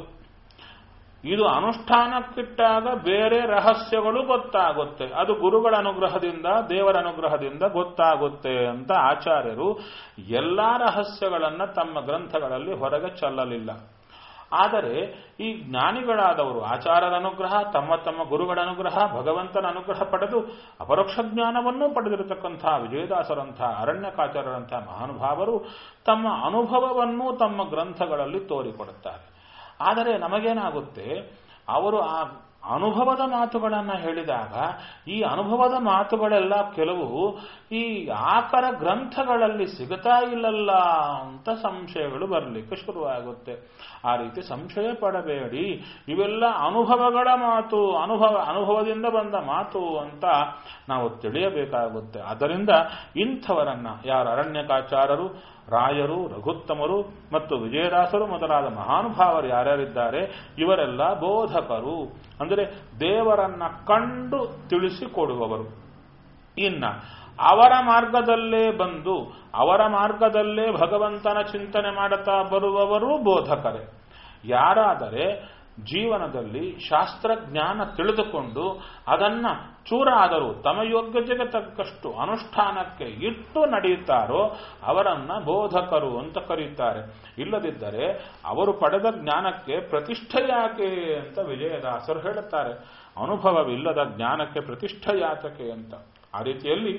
ಇದು ಅನುಷ್ಠಾನಕ್ಕಿಟ್ಟಾಗ ಬೇರೆ ರಹಸ್ಯಗಳು ಗೊತ್ತಾಗುತ್ತೆ ಅದು ಗುರುಗಳ ಅನುಗ್ರಹದಿಂದ ದೇವರ ಅನುಗ್ರಹದಿಂದ ಗೊತ್ತಾಗುತ್ತೆ ಅಂತ ಆಚಾರ್ಯರು ಎಲ್ಲಾ ರಹಸ್ಯಗಳನ್ನ ತಮ್ಮ ಗ್ರಂಥಗಳಲ್ಲಿ ಹೊರಗೆ ಚೆಲ್ಲಲಿಲ್ಲ ಆದರೆ ಈ ಜ್ಞಾನಿಗಳಾದವರು ಆಚಾರ್ಯರ ಅನುಗ್ರಹ ತಮ್ಮ ತಮ್ಮ ಗುರುಗಳ ಅನುಗ್ರಹ ಭಗವಂತನ ಅನುಗ್ರಹ ಪಡೆದು ಅಪರೋಕ್ಷ ಜ್ಞಾನವನ್ನು ಪಡೆದಿರತಕ್ಕಂಥ ವಿಜಯದಾಸರಂಥ ಅರಣ್ಯಕಾಚಾರ್ಯರಂಥ ಮಹಾನುಭಾವರು ತಮ್ಮ ಅನುಭವವನ್ನು ತಮ್ಮ ಗ್ರಂಥಗಳಲ್ಲಿ ತೋರಿಕೊಡುತ್ತಾರೆ ಆದರೆ ನಮಗೇನಾಗುತ್ತೆ ಅವರು ಆ ಅನುಭವದ ಮಾತುಗಳನ್ನು ಹೇಳಿದಾಗ ಈ ಅನುಭವದ ಮಾತುಗಳೆಲ್ಲ ಕೆಲವು ಈ ಆಕರ ಗ್ರಂಥಗಳಲ್ಲಿ ಸಿಗುತ್ತಾ ಇಲ್ಲಲ್ಲ ಅಂತ ಸಂಶಯಗಳು ಬರಲಿಕ್ಕೆ ಶುರುವಾಗುತ್ತೆ ಆ ರೀತಿ ಸಂಶಯ ಪಡಬೇಡಿ ಇವೆಲ್ಲ ಅನುಭವಗಳ ಮಾತು ಅನುಭವ ಅನುಭವದಿಂದ ಬಂದ ಮಾತು ಅಂತ ನಾವು ತಿಳಿಯಬೇಕಾಗುತ್ತೆ ಆದ್ದರಿಂದ ಇಂಥವರನ್ನ ಯಾರು ಅರಣ್ಯಕಾಚಾರರು ರಾಯರು ರಘುತ್ತಮರು ಮತ್ತು ವಿಜಯದಾಸರು ಮೊದಲಾದ ಮಹಾನುಭಾವರು ಯಾರ್ಯಾರಿದ್ದಾರೆ ಇವರೆಲ್ಲ ಬೋಧಕರು ಅಂದರೆ ದೇವರನ್ನ ಕಂಡು ತಿಳಿಸಿಕೊಡುವವರು ಇನ್ನ ಅವರ ಮಾರ್ಗದಲ್ಲೇ ಬಂದು ಅವರ ಮಾರ್ಗದಲ್ಲೇ ಭಗವಂತನ ಚಿಂತನೆ ಮಾಡುತ್ತಾ ಬರುವವರು ಬೋಧಕರೇ ಯಾರಾದರೆ ಜೀವನದಲ್ಲಿ ಶಾಸ್ತ್ರಜ್ಞಾನ ತಿಳಿದುಕೊಂಡು ಅದನ್ನ ಚೂರಾದರೂ ತಮ್ಮ ಯೋಗ್ಯತೆಗೆ ತಕ್ಕಷ್ಟು ಅನುಷ್ಠಾನಕ್ಕೆ ಇಟ್ಟು ನಡೆಯುತ್ತಾರೋ ಅವರನ್ನ ಬೋಧಕರು ಅಂತ ಕರೀತಾರೆ ಇಲ್ಲದಿದ್ದರೆ ಅವರು ಪಡೆದ ಜ್ಞಾನಕ್ಕೆ ಪ್ರತಿಷ್ಠೆ ಯಾಕೆ ಅಂತ ವಿಜಯದಾಸರು ಹೇಳುತ್ತಾರೆ ಅನುಭವವಿಲ್ಲದ ಜ್ಞಾನಕ್ಕೆ ಪ್ರತಿಷ್ಠೆ ಯಾತಕೆ ಅಂತ ಆ ರೀತಿಯಲ್ಲಿ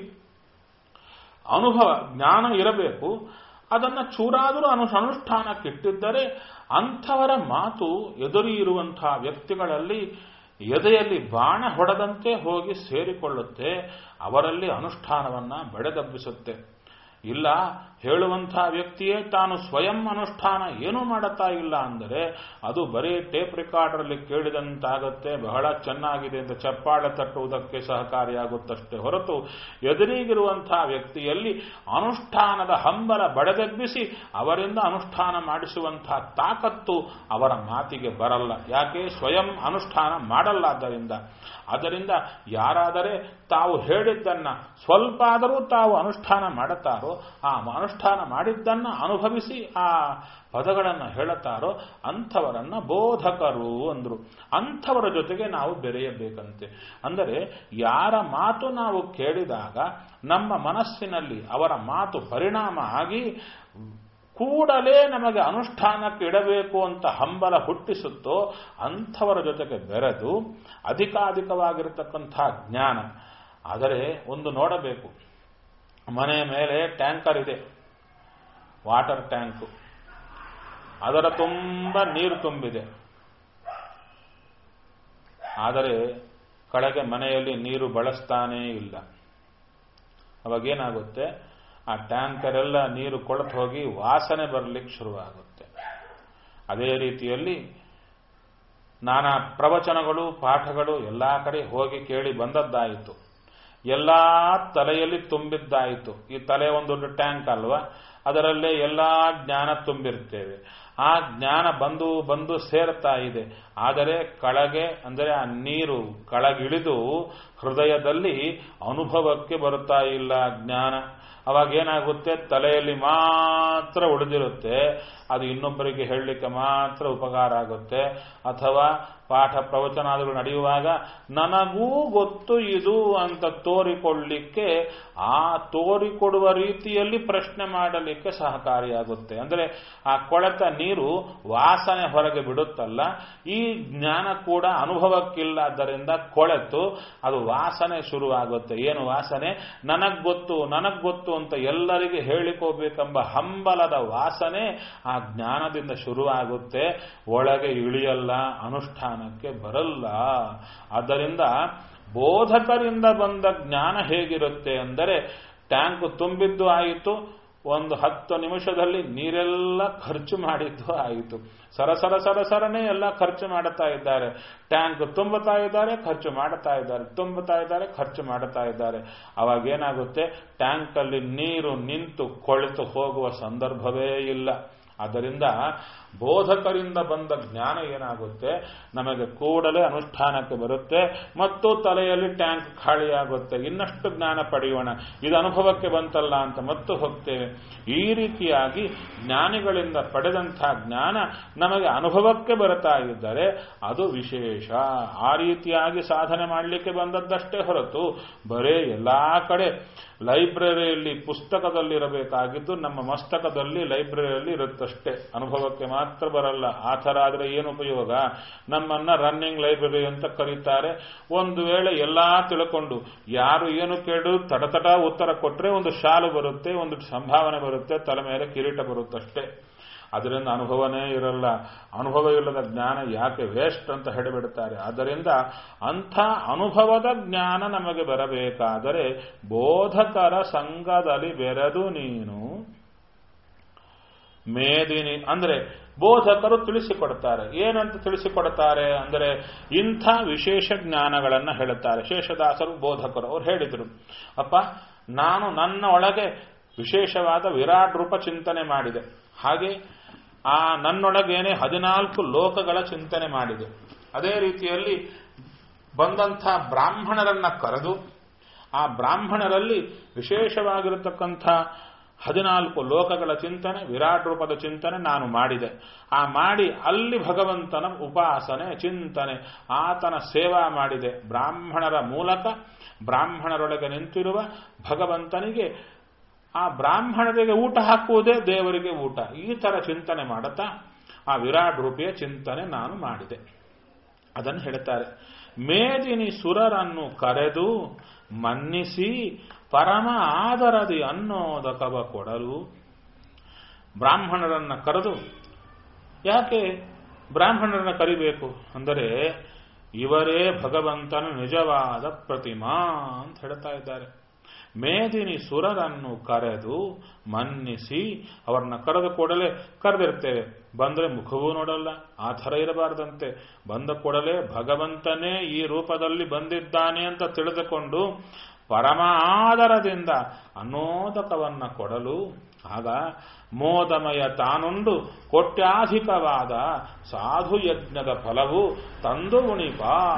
ಅನುಭವ ಜ್ಞಾನ ಇರಬೇಕು ಅದನ್ನು ಚೂರಾದರೂ ಅನು ಅನುಷ್ಠಾನಕ್ಕಿಟ್ಟಿದ್ದರೆ ಅಂಥವರ ಮಾತು ಎದುರಿ ಇರುವಂತಹ ವ್ಯಕ್ತಿಗಳಲ್ಲಿ ಎದೆಯಲ್ಲಿ ಬಾಣ ಹೊಡೆದಂತೆ ಹೋಗಿ ಸೇರಿಕೊಳ್ಳುತ್ತೆ ಅವರಲ್ಲಿ ಅನುಷ್ಠಾನವನ್ನ ಬೆಳೆದಬ್ಬಿಸುತ್ತೆ ಇಲ್ಲ ಹೇಳುವಂತಹ ವ್ಯಕ್ತಿಯೇ ತಾನು ಸ್ವಯಂ ಅನುಷ್ಠಾನ ಏನೂ ಮಾಡುತ್ತಾ ಇಲ್ಲ ಅಂದರೆ ಅದು ಬರೀ ಟೇಪ್ ರೆಕಾರ್ಡರ್ಲಿ ಕೇಳಿದಂತಾಗತ್ತೆ ಬಹಳ ಚೆನ್ನಾಗಿದೆ ಅಂತ ಚಪ್ಪಾಳೆ ತಟ್ಟುವುದಕ್ಕೆ ಸಹಕಾರಿಯಾಗುತ್ತಷ್ಟೇ ಹೊರತು ಎದುರಿಗಿರುವಂತಹ ವ್ಯಕ್ತಿಯಲ್ಲಿ ಅನುಷ್ಠಾನದ ಹಂಬಲ ಬಡದೆಬ್ಬಿಸಿ ಅವರಿಂದ ಅನುಷ್ಠಾನ ಮಾಡಿಸುವಂತಹ ತಾಕತ್ತು ಅವರ ಮಾತಿಗೆ ಬರಲ್ಲ ಯಾಕೆ ಸ್ವಯಂ ಅನುಷ್ಠಾನ ಮಾಡಲ್ಲ ಆದ್ದರಿಂದ ಆದ್ದರಿಂದ ಯಾರಾದರೆ ತಾವು ಹೇಳಿದ್ದನ್ನ ಸ್ವಲ್ಪ ಆದರೂ ತಾವು ಅನುಷ್ಠಾನ ಮಾಡುತ್ತಾರೋ ಆ ಅನುಷ್ಠಾನ ಮಾಡಿದ್ದನ್ನ ಅನುಭವಿಸಿ ಆ ಪದಗಳನ್ನು ಹೇಳುತ್ತಾರೋ ಅಂಥವರನ್ನ ಬೋಧಕರು ಅಂದ್ರು ಅಂಥವರ ಜೊತೆಗೆ ನಾವು ಬೆರೆಯಬೇಕಂತೆ ಅಂದರೆ ಯಾರ ಮಾತು ನಾವು ಕೇಳಿದಾಗ ನಮ್ಮ ಮನಸ್ಸಿನಲ್ಲಿ ಅವರ ಮಾತು ಪರಿಣಾಮ ಆಗಿ ಕೂಡಲೇ ನಮಗೆ ಅನುಷ್ಠಾನಕ್ಕೆ ಇಡಬೇಕು ಅಂತ ಹಂಬಲ ಹುಟ್ಟಿಸುತ್ತೋ ಅಂಥವರ ಜೊತೆಗೆ ಬೆರೆದು ಅಧಿಕಾಧಿಕವಾಗಿರತಕ್ಕಂಥ ಜ್ಞಾನ ಆದರೆ ಒಂದು ನೋಡಬೇಕು ಮನೆ ಮೇಲೆ ಟ್ಯಾಂಕರ್ ಇದೆ ವಾಟರ್ ಟ್ಯಾಂಕು ಅದರ ತುಂಬ ನೀರು ತುಂಬಿದೆ ಆದರೆ ಕಡೆಗೆ ಮನೆಯಲ್ಲಿ ನೀರು ಬಳಸ್ತಾನೇ ಇಲ್ಲ ಅವಾಗೇನಾಗುತ್ತೆ ಆ ಟ್ಯಾಂಕರ್ ಎಲ್ಲ ನೀರು ಕೊಳತು ಹೋಗಿ ವಾಸನೆ ಬರಲಿಕ್ಕೆ ಶುರುವಾಗುತ್ತೆ ಅದೇ ರೀತಿಯಲ್ಲಿ ನಾನಾ ಪ್ರವಚನಗಳು ಪಾಠಗಳು ಎಲ್ಲ ಕಡೆ ಹೋಗಿ ಕೇಳಿ ಬಂದದ್ದಾಯಿತು ಎಲ್ಲ ತಲೆಯಲ್ಲಿ ತುಂಬಿದ್ದಾಯಿತು ಈ ತಲೆ ಒಂದು ದೊಡ್ಡ ಟ್ಯಾಂಕ್ ಅಲ್ವಾ ಅದರಲ್ಲೇ ಎಲ್ಲ ಜ್ಞಾನ ತುಂಬಿರ್ತೇವೆ ಆ ಜ್ಞಾನ ಬಂದು ಬಂದು ಸೇರ್ತಾ ಇದೆ ಆದರೆ ಕಳಗೆ ಅಂದರೆ ಆ ನೀರು ಕಳಗಿಳಿದು ಹೃದಯದಲ್ಲಿ ಅನುಭವಕ್ಕೆ ಬರುತ್ತಾ ಇಲ್ಲ ಜ್ಞಾನ ಅವಾಗ ಏನಾಗುತ್ತೆ ತಲೆಯಲ್ಲಿ ಮಾತ್ರ ಉಳಿದಿರುತ್ತೆ ಅದು ಇನ್ನೊಬ್ಬರಿಗೆ ಹೇಳಲಿಕ್ಕೆ ಮಾತ್ರ ಉಪಕಾರ ಆಗುತ್ತೆ ಅಥವಾ ಪಾಠ ಪ್ರವಚನಾದಿಗಳು ನಡೆಯುವಾಗ ನನಗೂ ಗೊತ್ತು ಇದು ಅಂತ ತೋರಿಕೊಳ್ಳಿಕ್ಕೆ ಆ ತೋರಿಕೊಡುವ ರೀತಿಯಲ್ಲಿ ಪ್ರಶ್ನೆ ಮಾಡಲಿಕ್ಕೆ ಸಹಕಾರಿಯಾಗುತ್ತೆ ಅಂದರೆ ಆ ಕೊಳೆತ ನೀರು ವಾಸನೆ ಹೊರಗೆ ಬಿಡುತ್ತಲ್ಲ ಈ ಜ್ಞಾನ ಕೂಡ ಅನುಭವಕ್ಕಿಲ್ಲದ್ದರಿಂದ ಕೊಳೆತು ಅದು ವಾಸನೆ ಶುರುವಾಗುತ್ತೆ ಏನು ವಾಸನೆ ನನಗ್ ಗೊತ್ತು ನನಗ್ ಗೊತ್ತು ಅಂತ ಎಲ್ಲರಿಗೆ ಹೇಳಿಕೋಬೇಕೆಂಬ ಹಂಬಲದ ವಾಸನೆ ಆ ಜ್ಞಾನದಿಂದ ಶುರುವಾಗುತ್ತೆ ಒಳಗೆ ಇಳಿಯಲ್ಲ ಅನುಷ್ಠಾನಕ್ಕೆ ಬರಲ್ಲ ಆದ್ದರಿಂದ ಬೋಧಕರಿಂದ ಬಂದ ಜ್ಞಾನ ಹೇಗಿರುತ್ತೆ ಅಂದರೆ ಟ್ಯಾಂಕ್ ತುಂಬಿದ್ದು ಆಯಿತು ಒಂದು ಹತ್ತು ನಿಮಿಷದಲ್ಲಿ ನೀರೆಲ್ಲ ಖರ್ಚು ಮಾಡಿದ್ದು ಆಯಿತು ಸರಸರ ಸರಸರನೇ ಎಲ್ಲ ಖರ್ಚು ಮಾಡುತ್ತಾ ಇದ್ದಾರೆ ಟ್ಯಾಂಕ್ ತುಂಬುತ್ತಾ ಇದ್ದಾರೆ ಖರ್ಚು ಮಾಡುತ್ತಾ ಇದ್ದಾರೆ ತುಂಬುತ್ತಾ ಇದ್ದಾರೆ ಖರ್ಚು ಮಾಡುತ್ತಾ ಇದ್ದಾರೆ ಅವಾಗ ಏನಾಗುತ್ತೆ ಟ್ಯಾಂಕ್ ಅಲ್ಲಿ ನೀರು ನಿಂತು ಕೊಳೆತು ಹೋಗುವ ಸಂದರ್ಭವೇ ಇಲ್ಲ ಆದ್ದರಿಂದ ಬೋಧಕರಿಂದ ಬಂದ ಜ್ಞಾನ ಏನಾಗುತ್ತೆ ನಮಗೆ ಕೂಡಲೇ ಅನುಷ್ಠಾನಕ್ಕೆ ಬರುತ್ತೆ ಮತ್ತು ತಲೆಯಲ್ಲಿ ಟ್ಯಾಂಕ್ ಖಾಲಿಯಾಗುತ್ತೆ ಇನ್ನಷ್ಟು ಜ್ಞಾನ ಪಡೆಯೋಣ ಇದು ಅನುಭವಕ್ಕೆ ಬಂತಲ್ಲ ಅಂತ ಮತ್ತು ಹೋಗ್ತೇವೆ ಈ ರೀತಿಯಾಗಿ ಜ್ಞಾನಿಗಳಿಂದ ಪಡೆದಂತಹ ಜ್ಞಾನ ನಮಗೆ ಅನುಭವಕ್ಕೆ ಬರುತ್ತಾ ಇದ್ದರೆ ಅದು ವಿಶೇಷ ಆ ರೀತಿಯಾಗಿ ಸಾಧನೆ ಮಾಡಲಿಕ್ಕೆ ಬಂದದ್ದಷ್ಟೇ ಹೊರತು ಬರೇ ಎಲ್ಲಾ ಕಡೆ ಲೈಬ್ರರಿಯಲ್ಲಿ ಪುಸ್ತಕದಲ್ಲಿರಬೇಕಾಗಿದ್ದು ನಮ್ಮ ಮಸ್ತಕದಲ್ಲಿ ಲೈಬ್ರರಿಯಲ್ಲಿ ಇರುತ್ತಷ್ಟೇ ಅನುಭವಕ್ಕೆ ಮಾತ್ರ ಬರಲ್ಲ ಆ ಥರ ಆದರೆ ಏನು ಉಪಯೋಗ ನಮ್ಮನ್ನ ರನ್ನಿಂಗ್ ಲೈಬ್ರರಿ ಅಂತ ಕರೀತಾರೆ ಒಂದು ವೇಳೆ ಎಲ್ಲಾ ತಿಳ್ಕೊಂಡು ಯಾರು ಏನು ಕೇಳಿದ್ರು ತಡತಡ ಉತ್ತರ ಕೊಟ್ಟರೆ ಒಂದು ಶಾಲು ಬರುತ್ತೆ ಒಂದು ಸಂಭಾವನೆ ಬರುತ್ತೆ ತಲೆ ಮೇಲೆ ಕಿರೀಟ ಬರುತ್ತಷ್ಟೇ ಅದರಿಂದ ಅನುಭವನೇ ಇರಲ್ಲ ಅನುಭವ ಇಲ್ಲದ ಜ್ಞಾನ ಯಾಕೆ ವೇಸ್ಟ್ ಅಂತ ಹೇಳಿಬಿಡುತ್ತಾರೆ ಆದ್ದರಿಂದ ಅಂಥ ಅನುಭವದ ಜ್ಞಾನ ನಮಗೆ ಬರಬೇಕಾದರೆ ಬೋಧಕರ ಸಂಘದಲ್ಲಿ ಬೆರೆದು ನೀನು ಮೇದಿನಿ ಅಂದ್ರೆ ಬೋಧಕರು ತಿಳಿಸಿಕೊಡ್ತಾರೆ ಏನಂತ ತಿಳಿಸಿಕೊಡ್ತಾರೆ ಅಂದರೆ ಇಂಥ ವಿಶೇಷ ಜ್ಞಾನಗಳನ್ನು ಹೇಳುತ್ತಾರೆ ಶೇಷದಾಸರು ಬೋಧಕರು ಅವ್ರು ಹೇಳಿದರು ಅಪ್ಪ ನಾನು ನನ್ನ ಒಳಗೆ ವಿಶೇಷವಾದ ವಿರಾಟ್ ರೂಪ ಚಿಂತನೆ ಮಾಡಿದೆ ಹಾಗೆ ಆ ನನ್ನೊಳಗೇನೆ ಹದಿನಾಲ್ಕು ಲೋಕಗಳ ಚಿಂತನೆ ಮಾಡಿದೆ ಅದೇ ರೀತಿಯಲ್ಲಿ ಬಂದಂಥ ಬ್ರಾಹ್ಮಣರನ್ನ ಕರೆದು ಆ ಬ್ರಾಹ್ಮಣರಲ್ಲಿ ವಿಶೇಷವಾಗಿರತಕ್ಕಂಥ ಹದಿನಾಲ್ಕು ಲೋಕಗಳ ಚಿಂತನೆ ವಿರಾಟ್ ರೂಪದ ಚಿಂತನೆ ನಾನು ಮಾಡಿದೆ ಆ ಮಾಡಿ ಅಲ್ಲಿ ಭಗವಂತನ ಉಪಾಸನೆ ಚಿಂತನೆ ಆತನ ಸೇವಾ ಮಾಡಿದೆ ಬ್ರಾಹ್ಮಣರ ಮೂಲಕ ಬ್ರಾಹ್ಮಣರೊಳಗೆ ನಿಂತಿರುವ ಭಗವಂತನಿಗೆ ಆ ಬ್ರಾಹ್ಮಣರಿಗೆ ಊಟ ಹಾಕುವುದೇ ದೇವರಿಗೆ ಊಟ ಈ ತರ ಚಿಂತನೆ ಮಾಡುತ್ತಾ ಆ ವಿರಾಟ್ ರೂಪಿಯ ಚಿಂತನೆ ನಾನು ಮಾಡಿದೆ ಅದನ್ನು ಹೇಳ್ತಾರೆ ಮೇದಿನಿ ಸುರರನ್ನು ಕರೆದು ಮನ್ನಿಸಿ ಪರಮ ಆದರದಿ ಅನ್ನೋದಕವ ಕೊಡಲು ಬ್ರಾಹ್ಮಣರನ್ನ ಕರೆದು ಯಾಕೆ ಬ್ರಾಹ್ಮಣರನ್ನ ಕರಿಬೇಕು ಅಂದರೆ ಇವರೇ ಭಗವಂತನ ನಿಜವಾದ ಪ್ರತಿಮಾ ಅಂತ ಹೇಳ್ತಾ ಇದ್ದಾರೆ ಮೇದಿನಿ ಸುರರನ್ನು ಕರೆದು ಮನ್ನಿಸಿ ಅವರನ್ನ ಕರೆದ ಕೂಡಲೇ ಕರೆದಿರ್ತೇವೆ ಬಂದ್ರೆ ಮುಖವೂ ನೋಡಲ್ಲ ಆ ಥರ ಇರಬಾರ್ದಂತೆ ಬಂದ ಕೂಡಲೇ ಭಗವಂತನೇ ಈ ರೂಪದಲ್ಲಿ ಬಂದಿದ್ದಾನೆ ಅಂತ ತಿಳಿದುಕೊಂಡು ಪರಮ ಆದರದಿಂದ ಅನ್ನೋದಕವನ್ನ ಕೊಡಲು ಆಗ ಮೋದಮಯ ತಾನುಂಡು ಕೊಟ್ಯಾಧಿಕವಾದ ಸಾಧು ಯಜ್ಞದ ಫಲವು ತಂದು ಉಣಿಪ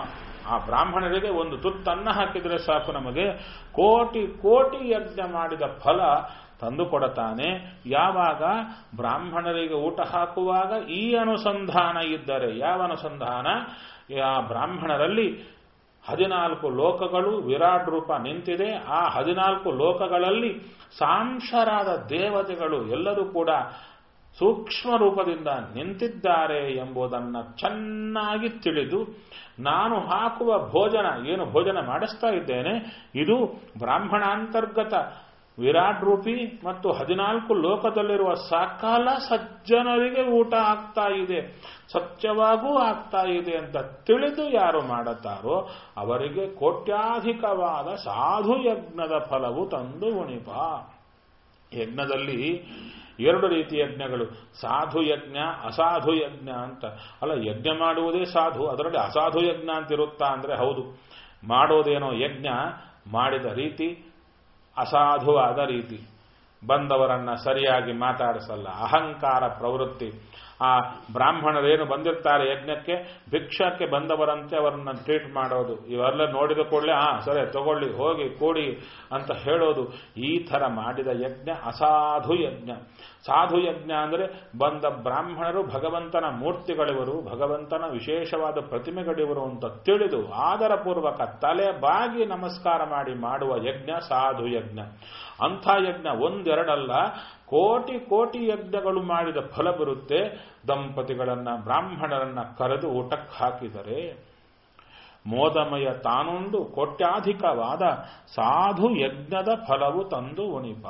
ಆ ಬ್ರಾಹ್ಮಣರಿಗೆ ಒಂದು ತುತ್ತನ್ನ ಹಾಕಿದರೆ ಸಾಕು ನಮಗೆ ಕೋಟಿ ಕೋಟಿ ಯಜ್ಞ ಮಾಡಿದ ಫಲ ತಂದು ಕೊಡತಾನೆ ಯಾವಾಗ ಬ್ರಾಹ್ಮಣರಿಗೆ ಊಟ ಹಾಕುವಾಗ ಈ ಅನುಸಂಧಾನ ಇದ್ದರೆ ಯಾವ ಅನುಸಂಧಾನ ಆ ಬ್ರಾಹ್ಮಣರಲ್ಲಿ ಹದಿನಾಲ್ಕು ಲೋಕಗಳು ವಿರಾಟ್ ರೂಪ ನಿಂತಿದೆ ಆ ಹದಿನಾಲ್ಕು ಲೋಕಗಳಲ್ಲಿ ಸಾಂಶರಾದ ದೇವತೆಗಳು ಎಲ್ಲರೂ ಕೂಡ ಸೂಕ್ಷ್ಮ ರೂಪದಿಂದ ನಿಂತಿದ್ದಾರೆ ಎಂಬುದನ್ನು ಚೆನ್ನಾಗಿ ತಿಳಿದು ನಾನು ಹಾಕುವ ಭೋಜನ ಏನು ಭೋಜನ ಮಾಡಿಸ್ತಾ ಇದ್ದೇನೆ ಇದು ಬ್ರಾಹ್ಮಣಾಂತರ್ಗತ ವಿರಾಟ್ ರೂಪಿ ಮತ್ತು ಹದಿನಾಲ್ಕು ಲೋಕದಲ್ಲಿರುವ ಸಕಲ ಸಜ್ಜನರಿಗೆ ಊಟ ಆಗ್ತಾ ಇದೆ ಸತ್ಯವಾಗೂ ಆಗ್ತಾ ಇದೆ ಅಂತ ತಿಳಿದು ಯಾರು ಮಾಡುತ್ತಾರೋ ಅವರಿಗೆ ಕೋಟ್ಯಾಧಿಕವಾದ ಸಾಧು ಯಜ್ಞದ ಫಲವು ತಂದು ಉಣಿಪ ಯಜ್ಞದಲ್ಲಿ ಎರಡು ರೀತಿ ಯಜ್ಞಗಳು ಸಾಧು ಯಜ್ಞ ಅಸಾಧು ಯಜ್ಞ ಅಂತ ಅಲ್ಲ ಯಜ್ಞ ಮಾಡುವುದೇ ಸಾಧು ಅದರಲ್ಲಿ ಅಸಾಧು ಯಜ್ಞ ಅಂತ ಇರುತ್ತಾ ಅಂದ್ರೆ ಹೌದು ಮಾಡೋದೇನೋ ಯಜ್ಞ ಮಾಡಿದ ರೀತಿ ಅಸಾಧುವಾದ ರೀತಿ ಬಂದವರನ್ನ ಸರಿಯಾಗಿ ಮಾತಾಡಿಸಲ್ಲ ಅಹಂಕಾರ ಪ್ರವೃತ್ತಿ ಆ ಬ್ರಾಹ್ಮಣರೇನು ಬಂದಿರ್ತಾರೆ ಯಜ್ಞಕ್ಕೆ ಭಿಕ್ಷಕ್ಕೆ ಬಂದವರಂತೆ ಅವರನ್ನ ಟ್ರೀಟ್ ಮಾಡೋದು ಇವೆಲ್ಲ ನೋಡಿದ ಕೂಡಲೇ ಹಾ ಸರಿ ತಗೊಳ್ಳಿ ಹೋಗಿ ಕೂಡಿ ಅಂತ ಹೇಳೋದು ಈ ಥರ ಮಾಡಿದ ಯಜ್ಞ ಅಸಾಧು ಯಜ್ಞ ಸಾಧು ಯಜ್ಞ ಅಂದರೆ ಬಂದ ಬ್ರಾಹ್ಮಣರು ಭಗವಂತನ ಮೂರ್ತಿಗಳಿವರು ಭಗವಂತನ ವಿಶೇಷವಾದ ಪ್ರತಿಮೆಗಳಿವರು ಅಂತ ತಿಳಿದು ಆದರಪೂರ್ವಕ ತಲೆ ಬಾಗಿ ನಮಸ್ಕಾರ ಮಾಡಿ ಮಾಡುವ ಯಜ್ಞ ಸಾಧು ಯಜ್ಞ ಅಂಥ ಯಜ್ಞ ಒಂದೆರಡಲ್ಲ ಕೋಟಿ ಕೋಟಿ ಯಜ್ಞಗಳು ಮಾಡಿದ ಫಲ ಬರುತ್ತೆ ದಂಪತಿಗಳನ್ನ ಬ್ರಾಹ್ಮಣರನ್ನ ಕರೆದು ಊಟಕ್ಕೆ ಹಾಕಿದರೆ ಮೋದಮಯ ತಾನೊಂದು ಕೋಟ್ಯಾಧಿಕವಾದ ಸಾಧು ಯಜ್ಞದ ಫಲವು ತಂದು ಉಣಿಪ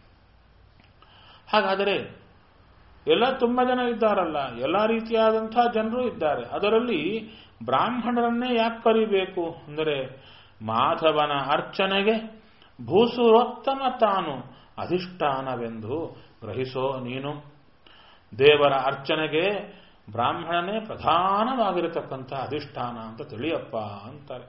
ಹಾಗಾದರೆ ಎಲ್ಲ ತುಂಬ ಜನ ಇದ್ದಾರಲ್ಲ ಎಲ್ಲ ರೀತಿಯಾದಂತಹ ಜನರು ಇದ್ದಾರೆ ಅದರಲ್ಲಿ ಬ್ರಾಹ್ಮಣರನ್ನೇ ಯಾಕೆ ಕರಿಬೇಕು ಅಂದರೆ ಮಾಧವನ ಅರ್ಚನೆಗೆ ಭೂಸುರೋತ್ತಮ ತಾನು ಅಧಿಷ್ಠಾನವೆಂದು ಗ್ರಹಿಸೋ ನೀನು ದೇವರ ಅರ್ಚನೆಗೆ ಬ್ರಾಹ್ಮಣನೇ ಪ್ರಧಾನವಾಗಿರತಕ್ಕಂಥ ಅಧಿಷ್ಠಾನ ಅಂತ ತಿಳಿಯಪ್ಪ ಅಂತಾರೆ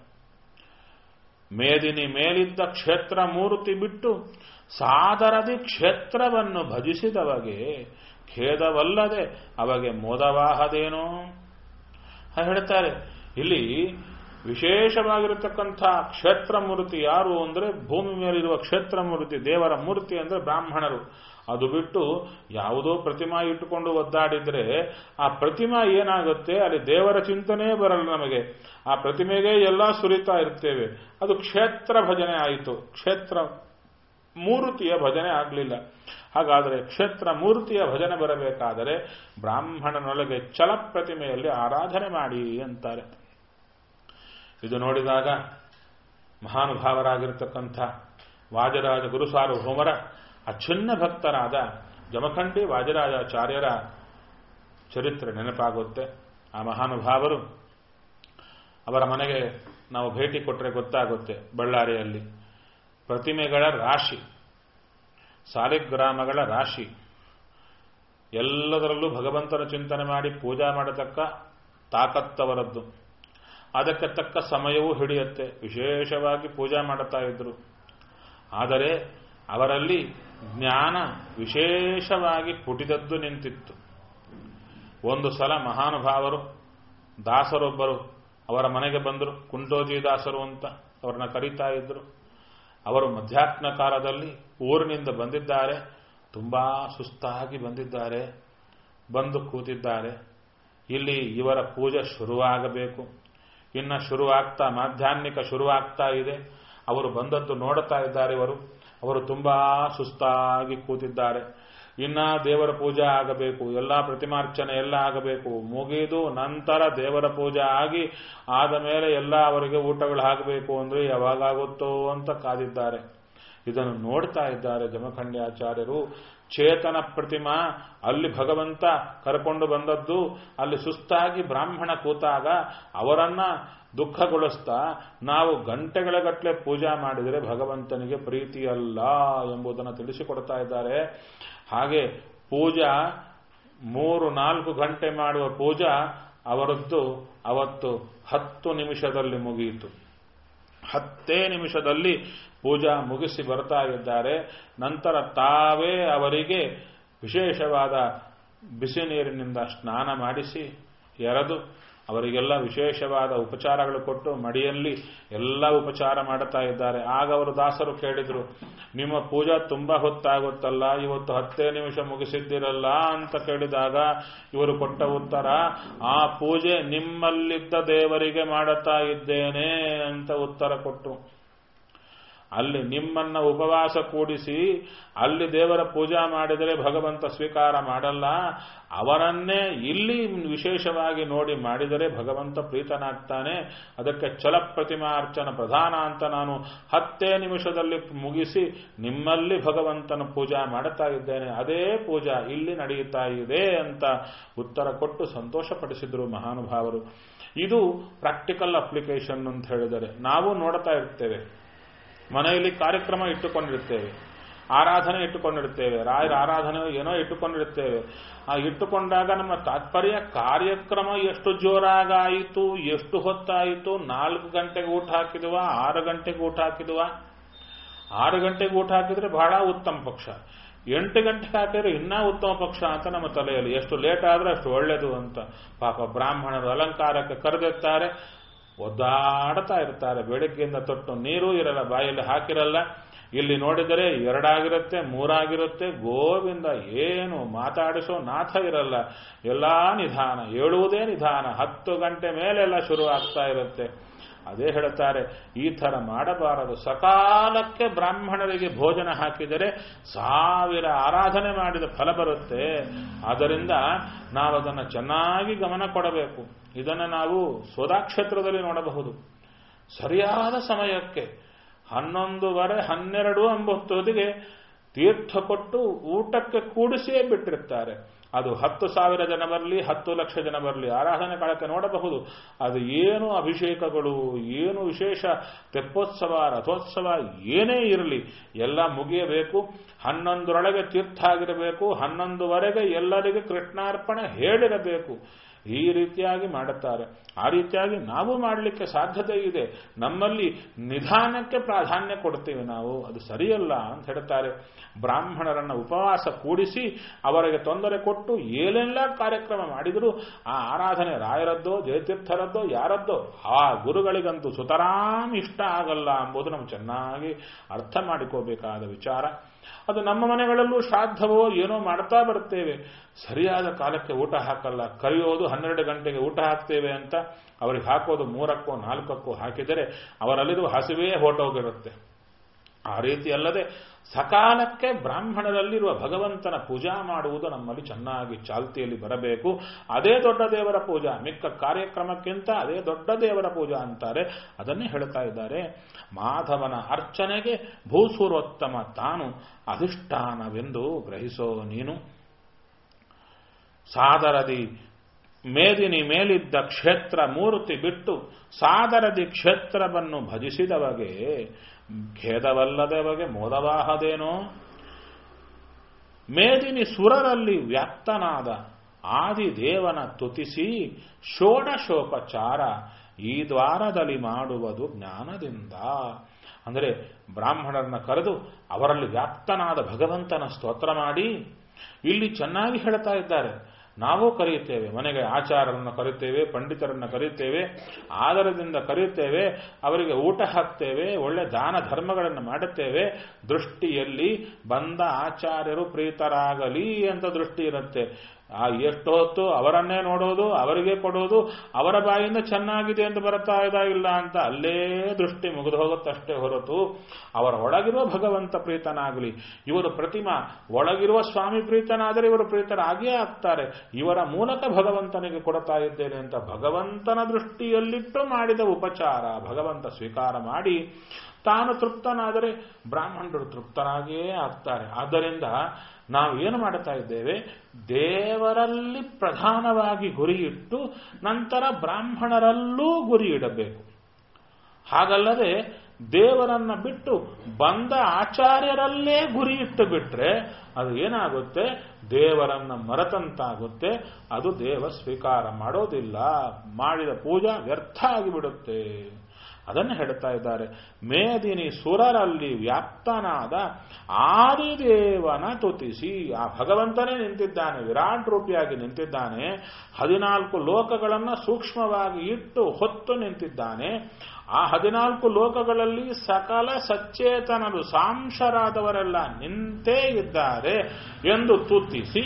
ಮೇದಿನಿ ಮೇಲಿದ್ದ ಕ್ಷೇತ್ರ ಮೂರ್ತಿ ಬಿಟ್ಟು ಸಾದರದಿ ಕ್ಷೇತ್ರವನ್ನು ಭಜಿಸಿದವಗೆ ಖೇದವಲ್ಲದೆ ಅಮಗೆ ಮೋದವಾಹದೇನೋ ಹೇಳ್ತಾರೆ ಇಲ್ಲಿ ವಿಶೇಷವಾಗಿರತಕ್ಕಂಥ ಕ್ಷೇತ್ರ ಮೂರ್ತಿ ಯಾರು ಅಂದರೆ ಭೂಮಿ ಮೇಲಿರುವ ಕ್ಷೇತ್ರ ಮೂರ್ತಿ ದೇವರ ಮೂರ್ತಿ ಅಂದರೆ ಬ್ರಾಹ್ಮಣರು ಅದು ಬಿಟ್ಟು ಯಾವುದೋ ಪ್ರತಿಮಾ ಇಟ್ಟುಕೊಂಡು ಒದ್ದಾಡಿದ್ರೆ ಆ ಪ್ರತಿಮಾ ಏನಾಗುತ್ತೆ ಅಲ್ಲಿ ದೇವರ ಚಿಂತನೆ ಬರಲ್ಲ ನಮಗೆ ಆ ಪ್ರತಿಮೆಗೆ ಎಲ್ಲ ಸುರಿತಾ ಇರ್ತೇವೆ ಅದು ಕ್ಷೇತ್ರ ಭಜನೆ ಆಯಿತು ಕ್ಷೇತ್ರ ಮೂರ್ತಿಯ ಭಜನೆ ಆಗಲಿಲ್ಲ ಹಾಗಾದರೆ ಕ್ಷೇತ್ರ ಮೂರ್ತಿಯ ಭಜನೆ ಬರಬೇಕಾದರೆ ಬ್ರಾಹ್ಮಣನೊಳಗೆ ಚಲ ಪ್ರತಿಮೆಯಲ್ಲಿ ಆರಾಧನೆ ಮಾಡಿ ಅಂತಾರೆ ಇದು ನೋಡಿದಾಗ ಮಹಾನುಭಾವರಾಗಿರ್ತಕ್ಕಂಥ ವಾಜರಾಜ ಗುರುಸಾರ್ವಭೌಮರ ಅಚ್ಛಿನ್ನ ಭಕ್ತರಾದ ಜಮಖಂಡಿ ವಾಜರಾಜಾಚಾರ್ಯರ ಚರಿತ್ರೆ ನೆನಪಾಗುತ್ತೆ ಆ ಮಹಾನುಭಾವರು ಅವರ ಮನೆಗೆ ನಾವು ಭೇಟಿ ಕೊಟ್ಟರೆ ಗೊತ್ತಾಗುತ್ತೆ ಬಳ್ಳಾರಿಯಲ್ಲಿ ಪ್ರತಿಮೆಗಳ ರಾಶಿ ಸಾಲಿಗ್ರಾಮಗಳ ರಾಶಿ ಎಲ್ಲದರಲ್ಲೂ ಭಗವಂತನ ಚಿಂತನೆ ಮಾಡಿ ಪೂಜಾ ಮಾಡತಕ್ಕ ತಾಕತ್ತವರದ್ದು ಅದಕ್ಕೆ ತಕ್ಕ ಸಮಯವೂ ಹಿಡಿಯುತ್ತೆ ವಿಶೇಷವಾಗಿ ಪೂಜಾ ಮಾಡುತ್ತಾ ಇದ್ರು ಆದರೆ ಅವರಲ್ಲಿ ಜ್ಞಾನ ವಿಶೇಷವಾಗಿ ಪುಟಿದದ್ದು ನಿಂತಿತ್ತು ಒಂದು ಸಲ ಮಹಾನುಭಾವರು ದಾಸರೊಬ್ಬರು ಅವರ ಮನೆಗೆ ಬಂದರು ಕುಂಟೋಜಿ ದಾಸರು ಅಂತ ಅವರನ್ನ ಕರೀತಾ ಇದ್ರು ಅವರು ಮಧ್ಯಾಹ್ನ ಕಾಲದಲ್ಲಿ ಊರಿನಿಂದ ಬಂದಿದ್ದಾರೆ ತುಂಬಾ ಸುಸ್ತಾಗಿ ಬಂದಿದ್ದಾರೆ ಬಂದು ಕೂತಿದ್ದಾರೆ ಇಲ್ಲಿ ಇವರ ಪೂಜೆ ಶುರುವಾಗಬೇಕು ಇನ್ನು ಶುರುವಾಗ್ತಾ ಮಾಧ್ಯಾಹ್ನಿಕ ಶುರುವಾಗ್ತಾ ಇದೆ ಅವರು ಬಂದದ್ದು ನೋಡುತ್ತಾ ಇದ್ದಾರೆ ಇವರು ಅವರು ತುಂಬಾ ಸುಸ್ತಾಗಿ ಕೂತಿದ್ದಾರೆ ಇನ್ನ ದೇವರ ಪೂಜೆ ಆಗಬೇಕು ಎಲ್ಲ ಪ್ರತಿಮಾರ್ಚನೆ ಎಲ್ಲ ಆಗಬೇಕು ಮುಗಿದು ನಂತರ ದೇವರ ಪೂಜೆ ಆಗಿ ಆದ ಮೇಲೆ ಎಲ್ಲ ಅವರಿಗೆ ಊಟಗಳು ಆಗಬೇಕು ಅಂದ್ರೆ ಯಾವಾಗಾಗುತ್ತೋ ಅಂತ ಕಾದಿದ್ದಾರೆ ಇದನ್ನು ನೋಡ್ತಾ ಇದ್ದಾರೆ ಜಮಖಂಡಿ ಆಚಾರ್ಯರು ಚೇತನ ಪ್ರತಿಮಾ ಅಲ್ಲಿ ಭಗವಂತ ಕರ್ಕೊಂಡು ಬಂದದ್ದು ಅಲ್ಲಿ ಸುಸ್ತಾಗಿ ಬ್ರಾಹ್ಮಣ ಕೂತಾಗ ಅವರನ್ನ ದುಃಖಗೊಳಿಸ್ತಾ ನಾವು ಗಂಟೆಗಳ ಗಟ್ಟಲೆ ಪೂಜಾ ಮಾಡಿದರೆ ಭಗವಂತನಿಗೆ ಪ್ರೀತಿಯಲ್ಲ ಎಂಬುದನ್ನು ತಿಳಿಸಿಕೊಡ್ತಾ ಇದ್ದಾರೆ ಹಾಗೆ ಪೂಜಾ ಮೂರು ನಾಲ್ಕು ಗಂಟೆ ಮಾಡುವ ಪೂಜಾ ಅವರದ್ದು ಅವತ್ತು ಹತ್ತು ನಿಮಿಷದಲ್ಲಿ ಮುಗಿಯಿತು ಹತ್ತೇ ನಿಮಿಷದಲ್ಲಿ ಪೂಜಾ ಮುಗಿಸಿ ಬರ್ತಾ ಇದ್ದಾರೆ ನಂತರ ತಾವೇ ಅವರಿಗೆ ವಿಶೇಷವಾದ ಬಿಸಿ ನೀರಿನಿಂದ ಸ್ನಾನ ಮಾಡಿಸಿ ಎರೆದು ಅವರಿಗೆಲ್ಲ ವಿಶೇಷವಾದ ಉಪಚಾರಗಳು ಕೊಟ್ಟು ಮಡಿಯಲ್ಲಿ ಎಲ್ಲ ಉಪಚಾರ ಮಾಡುತ್ತಾ ಇದ್ದಾರೆ ಆಗ ಅವರು ದಾಸರು ಕೇಳಿದ್ರು ನಿಮ್ಮ ಪೂಜಾ ತುಂಬಾ ಹೊತ್ತಾಗುತ್ತಲ್ಲ ಇವತ್ತು ಹತ್ತೇ ನಿಮಿಷ ಮುಗಿಸಿದ್ದಿರಲ್ಲ ಅಂತ ಕೇಳಿದಾಗ ಇವರು ಕೊಟ್ಟ ಉತ್ತರ ಆ ಪೂಜೆ ನಿಮ್ಮಲ್ಲಿದ್ದ ದೇವರಿಗೆ ಮಾಡುತ್ತಾ ಇದ್ದೇನೆ ಅಂತ ಉತ್ತರ ಕೊಟ್ಟರು ಅಲ್ಲಿ ನಿಮ್ಮನ್ನ ಉಪವಾಸ ಕೂಡಿಸಿ ಅಲ್ಲಿ ದೇವರ ಪೂಜಾ ಮಾಡಿದರೆ ಭಗವಂತ ಸ್ವೀಕಾರ ಮಾಡಲ್ಲ ಅವರನ್ನೇ ಇಲ್ಲಿ ವಿಶೇಷವಾಗಿ ನೋಡಿ ಮಾಡಿದರೆ ಭಗವಂತ ಪ್ರೀತನಾಗ್ತಾನೆ ಅದಕ್ಕೆ ಛಲ ಪ್ರತಿಮಾರ್ಚನ ಪ್ರಧಾನ ಅಂತ ನಾನು ಹತ್ತೇ ನಿಮಿಷದಲ್ಲಿ ಮುಗಿಸಿ ನಿಮ್ಮಲ್ಲಿ ಭಗವಂತನ ಪೂಜಾ ಮಾಡುತ್ತಾ ಇದ್ದೇನೆ ಅದೇ ಪೂಜಾ ಇಲ್ಲಿ ನಡೆಯುತ್ತಾ ಇದೆ ಅಂತ ಉತ್ತರ ಕೊಟ್ಟು ಸಂತೋಷಪಡಿಸಿದ್ರು ಮಹಾನುಭಾವರು ಇದು ಪ್ರಾಕ್ಟಿಕಲ್ ಅಪ್ಲಿಕೇಶನ್ ಅಂತ ಹೇಳಿದರೆ ನಾವು ನೋಡ್ತಾ ಇರ್ತೇವೆ ಮನೆಯಲ್ಲಿ ಕಾರ್ಯಕ್ರಮ ಇಟ್ಟುಕೊಂಡಿರುತ್ತೇವೆ ಆರಾಧನೆ ಇಟ್ಟುಕೊಂಡಿರುತ್ತೇವೆ ರಾಯರ ಆರಾಧನೆ ಏನೋ ಇಟ್ಟುಕೊಂಡಿರುತ್ತೇವೆ ಆ ಇಟ್ಟುಕೊಂಡಾಗ ನಮ್ಮ ತಾತ್ಪರ್ಯ ಕಾರ್ಯಕ್ರಮ ಎಷ್ಟು ಜೋರಾಗಾಯಿತು ಎಷ್ಟು ಹೊತ್ತಾಯಿತು ನಾಲ್ಕು ಗಂಟೆಗೆ ಊಟ ಹಾಕಿದುವ ಆರು ಗಂಟೆಗೆ ಊಟ ಹಾಕಿದುವ ಆರು ಗಂಟೆಗೆ ಊಟ ಹಾಕಿದ್ರೆ ಬಹಳ ಉತ್ತಮ ಪಕ್ಷ ಎಂಟು ಗಂಟೆಗೆ ಹಾಕಿದ್ರೆ ಇನ್ನೂ ಉತ್ತಮ ಪಕ್ಷ ಅಂತ ನಮ್ಮ ತಲೆಯಲ್ಲಿ ಎಷ್ಟು ಲೇಟ್ ಆದ್ರೆ ಅಷ್ಟು ಒಳ್ಳೇದು ಅಂತ ಪಾಪ ಬ್ರಾಹ್ಮಣರು ಅಲಂಕಾರಕ್ಕೆ ಕರೆದಿರ್ತಾರೆ ಒದ್ದಾಡ್ತಾ ಇರ್ತಾರೆ ಬೆಳಗ್ಗೆಯಿಂದ ತೊಟ್ಟು ನೀರು ಇರಲ್ಲ ಬಾಯಲ್ಲಿ ಹಾಕಿರಲ್ಲ ಇಲ್ಲಿ ನೋಡಿದರೆ ಎರಡಾಗಿರುತ್ತೆ ಮೂರಾಗಿರುತ್ತೆ ಗೋವಿಂದ ಏನು ಮಾತಾಡಿಸೋ ನಾಥ ಇರಲ್ಲ ಎಲ್ಲಾ ನಿಧಾನ ಏಳುವುದೇ ನಿಧಾನ ಹತ್ತು ಗಂಟೆ ಮೇಲೆಲ್ಲ ಶುರು ಆಗ್ತಾ ಇರುತ್ತೆ ಅದೇ ಹೇಳ್ತಾರೆ ಈ ಥರ ಮಾಡಬಾರದು ಸಕಾಲಕ್ಕೆ ಬ್ರಾಹ್ಮಣರಿಗೆ ಭೋಜನ ಹಾಕಿದರೆ ಸಾವಿರ ಆರಾಧನೆ ಮಾಡಿದ ಫಲ ಬರುತ್ತೆ ಆದ್ದರಿಂದ ನಾವು ಅದನ್ನು ಚೆನ್ನಾಗಿ ಗಮನ ಕೊಡಬೇಕು ಇದನ್ನು ನಾವು ಸೋದಾಕ್ಷೇತ್ರದಲ್ಲಿ ನೋಡಬಹುದು ಸರಿಯಾದ ಸಮಯಕ್ಕೆ ಹನ್ನೊಂದುವರೆ ಹನ್ನೆರಡು ಎಂಬತ್ತೊತ್ತಿಗೆ ತೀರ್ಥ ಕೊಟ್ಟು ಊಟಕ್ಕೆ ಕೂಡಿಸಿಯೇ ಬಿಟ್ಟಿರ್ತಾರೆ ಅದು ಹತ್ತು ಸಾವಿರ ಜನ ಬರಲಿ ಹತ್ತು ಲಕ್ಷ ಜನ ಬರಲಿ ಆರಾಧನೆ ಕಾಲಕ್ಕೆ ನೋಡಬಹುದು ಅದು ಏನು ಅಭಿಷೇಕಗಳು ಏನು ವಿಶೇಷ ತೆಪ್ಪೋತ್ಸವ ರಥೋತ್ಸವ ಏನೇ ಇರಲಿ ಎಲ್ಲ ಮುಗಿಯಬೇಕು ಹನ್ನೊಂದರೊಳಗೆ ತೀರ್ಥ ಆಗಿರಬೇಕು ಹನ್ನೊಂದುವರೆಗೆ ಎಲ್ಲರಿಗೆ ಕೃಷ್ಣಾರ್ಪಣೆ ಹೇಳಿರಬೇಕು ಈ ರೀತಿಯಾಗಿ ಮಾಡುತ್ತಾರೆ ಆ ರೀತಿಯಾಗಿ ನಾವು ಮಾಡಲಿಕ್ಕೆ ಸಾಧ್ಯತೆ ಇದೆ ನಮ್ಮಲ್ಲಿ ನಿಧಾನಕ್ಕೆ ಪ್ರಾಧಾನ್ಯ ಕೊಡ್ತೀವಿ ನಾವು ಅದು ಸರಿಯಲ್ಲ ಅಂತ ಹೇಳ್ತಾರೆ ಬ್ರಾಹ್ಮಣರನ್ನ ಉಪವಾಸ ಕೂಡಿಸಿ ಅವರಿಗೆ ತೊಂದರೆ ಕೊಟ್ಟು ಏನೆಲ್ಲ ಕಾರ್ಯಕ್ರಮ ಮಾಡಿದರೂ ಆ ಆರಾಧನೆ ರಾಯರದ್ದೋ ಜಯತೀರ್ಥರದ್ದೋ ಯಾರದ್ದೋ ಆ ಗುರುಗಳಿಗಂತೂ ಸುತರಾಮ್ ಇಷ್ಟ ಆಗಲ್ಲ ಎಂಬುದು ನಾವು ಚೆನ್ನಾಗಿ ಅರ್ಥ ಮಾಡಿಕೋಬೇಕಾದ ವಿಚಾರ ಅದು ನಮ್ಮ ಮನೆಗಳಲ್ಲೂ ಶ್ರಾದ್ದವೋ ಏನೋ ಮಾಡ್ತಾ ಬರ್ತೇವೆ ಸರಿಯಾದ ಕಾಲಕ್ಕೆ ಊಟ ಹಾಕಲ್ಲ ಕರೆಯೋದು ಹನ್ನೆರಡು ಗಂಟೆಗೆ ಊಟ ಹಾಕ್ತೇವೆ ಅಂತ ಅವ್ರಿಗೆ ಹಾಕೋದು ಮೂರಕ್ಕೋ ನಾಲ್ಕಕ್ಕೋ ಹಾಕಿದರೆ ಅವರಲ್ಲಿರುವ ಹಸಿವೇ ಹೊರಟೋಗಿರುತ್ತೆ ಆ ರೀತಿ ಅಲ್ಲದೆ ಸಕಾಲಕ್ಕೆ ಬ್ರಾಹ್ಮಣರಲ್ಲಿರುವ ಭಗವಂತನ ಪೂಜಾ ಮಾಡುವುದು ನಮ್ಮಲ್ಲಿ ಚೆನ್ನಾಗಿ ಚಾಲ್ತಿಯಲ್ಲಿ ಬರಬೇಕು ಅದೇ ದೊಡ್ಡ ದೇವರ ಪೂಜಾ ಮಿಕ್ಕ ಕಾರ್ಯಕ್ರಮಕ್ಕಿಂತ ಅದೇ ದೊಡ್ಡ ದೇವರ ಪೂಜಾ ಅಂತಾರೆ ಅದನ್ನೇ ಹೇಳ್ತಾ ಇದ್ದಾರೆ ಮಾಧವನ ಅರ್ಚನೆಗೆ ಭೂಸೂರೋತ್ತಮ ತಾನು ಅಧಿಷ್ಠಾನವೆಂದು ಗ್ರಹಿಸೋ ನೀನು ಸಾದರದಿ ಮೇದಿನಿ ಮೇಲಿದ್ದ ಕ್ಷೇತ್ರ ಮೂರ್ತಿ ಬಿಟ್ಟು ಸಾದರದಿ ಕ್ಷೇತ್ರವನ್ನು ಭಜಿಸಿದವಗೆ ಖೇದವಲ್ಲದೆ ಬಗೆ ಮೋದವಾಹದೇನೋ ಮೇದಿನಿ ಸುರರಲ್ಲಿ ವ್ಯಾಪ್ತನಾದ ಆದಿದೇವನ ತುತಿಸಿ ಷೋಡಶೋಪಚಾರ ಈ ದ್ವಾರದಲ್ಲಿ ಮಾಡುವುದು ಜ್ಞಾನದಿಂದ ಅಂದರೆ ಬ್ರಾಹ್ಮಣರನ್ನ ಕರೆದು ಅವರಲ್ಲಿ ವ್ಯಾಪ್ತನಾದ ಭಗವಂತನ ಸ್ತೋತ್ರ ಮಾಡಿ ಇಲ್ಲಿ ಚೆನ್ನಾಗಿ ಹೇಳ್ತಾ ಇದ್ದಾರೆ ನಾವು ಕರೆಯುತ್ತೇವೆ ಮನೆಗೆ ಆಚಾರರನ್ನು ಕರೆಯುತ್ತೇವೆ ಪಂಡಿತರನ್ನು ಕರೆಯುತ್ತೇವೆ ಆದರದಿಂದ ಕರೆಯುತ್ತೇವೆ ಅವರಿಗೆ ಊಟ ಹಾಕ್ತೇವೆ ಒಳ್ಳೆ ದಾನ ಧರ್ಮಗಳನ್ನು ಮಾಡುತ್ತೇವೆ ದೃಷ್ಟಿಯಲ್ಲಿ ಬಂದ ಆಚಾರ್ಯರು ಪ್ರೀತರಾಗಲಿ ಅಂತ ದೃಷ್ಟಿ ಇರುತ್ತೆ ಆ ಎಷ್ಟು ಹೊತ್ತು ಅವರನ್ನೇ ನೋಡೋದು ಅವರಿಗೆ ಕೊಡೋದು ಅವರ ಬಾಯಿಂದ ಚೆನ್ನಾಗಿದೆ ಅಂತ ಬರ್ತಾ ಇದ ಇಲ್ಲ ಅಂತ ಅಲ್ಲೇ ದೃಷ್ಟಿ ಮುಗಿದು ಹೋಗುತ್ತಷ್ಟೇ ಹೊರತು ಅವರ ಒಳಗಿರುವ ಭಗವಂತ ಪ್ರೀತನಾಗಲಿ ಇವರು ಪ್ರತಿಮಾ ಒಳಗಿರುವ ಸ್ವಾಮಿ ಪ್ರೀತನಾದರೆ ಇವರು ಪ್ರೀತರಾಗಿಯೇ ಆಗ್ತಾರೆ ಇವರ ಮೂಲಕ ಭಗವಂತನಿಗೆ ಕೊಡ್ತಾ ಇದ್ದೇನೆ ಅಂತ ಭಗವಂತನ ದೃಷ್ಟಿಯಲ್ಲಿಟ್ಟು ಮಾಡಿದ ಉಪಚಾರ ಭಗವಂತ ಸ್ವೀಕಾರ ಮಾಡಿ ತಾನು ತೃಪ್ತನಾದರೆ ಬ್ರಾಹ್ಮಣರು ತೃಪ್ತರಾಗಿಯೇ ಆಗ್ತಾರೆ ಆದ್ದರಿಂದ ನಾವು ಏನು ಮಾಡುತ್ತಾ ಇದ್ದೇವೆ ದೇವರಲ್ಲಿ ಪ್ರಧಾನವಾಗಿ ಗುರಿ ಇಟ್ಟು ನಂತರ ಬ್ರಾಹ್ಮಣರಲ್ಲೂ ಗುರಿ ಇಡಬೇಕು ಹಾಗಲ್ಲದೆ ದೇವರನ್ನ ಬಿಟ್ಟು ಬಂದ ಆಚಾರ್ಯರಲ್ಲೇ ಗುರಿ ಇಟ್ಟು ಬಿಟ್ರೆ ಅದು ಏನಾಗುತ್ತೆ ದೇವರನ್ನ ಮರೆತಂತಾಗುತ್ತೆ ಅದು ದೇವ ಸ್ವೀಕಾರ ಮಾಡೋದಿಲ್ಲ ಮಾಡಿದ ಪೂಜಾ ವ್ಯರ್ಥ ಆಗಿಬಿಡುತ್ತೆ ಅದನ್ನು ಹೇಳ್ತಾ ಇದ್ದಾರೆ ಮೇದಿನಿ ಸುರರಲ್ಲಿ ವ್ಯಾಪ್ತನಾದ ಆದಿದೇವನ ತುತಿಸಿ ಆ ಭಗವಂತನೇ ನಿಂತಿದ್ದಾನೆ ವಿರಾಟ್ ರೂಪಿಯಾಗಿ ನಿಂತಿದ್ದಾನೆ ಹದಿನಾಲ್ಕು ಲೋಕಗಳನ್ನು ಸೂಕ್ಷ್ಮವಾಗಿ ಇಟ್ಟು ಹೊತ್ತು ನಿಂತಿದ್ದಾನೆ ಆ ಹದಿನಾಲ್ಕು ಲೋಕಗಳಲ್ಲಿ ಸಕಲ ಸಚೇತನರು ಸಾಂಶರಾದವರೆಲ್ಲ ನಿಂತೇ ಇದ್ದಾರೆ ಎಂದು ತುತಿಸಿ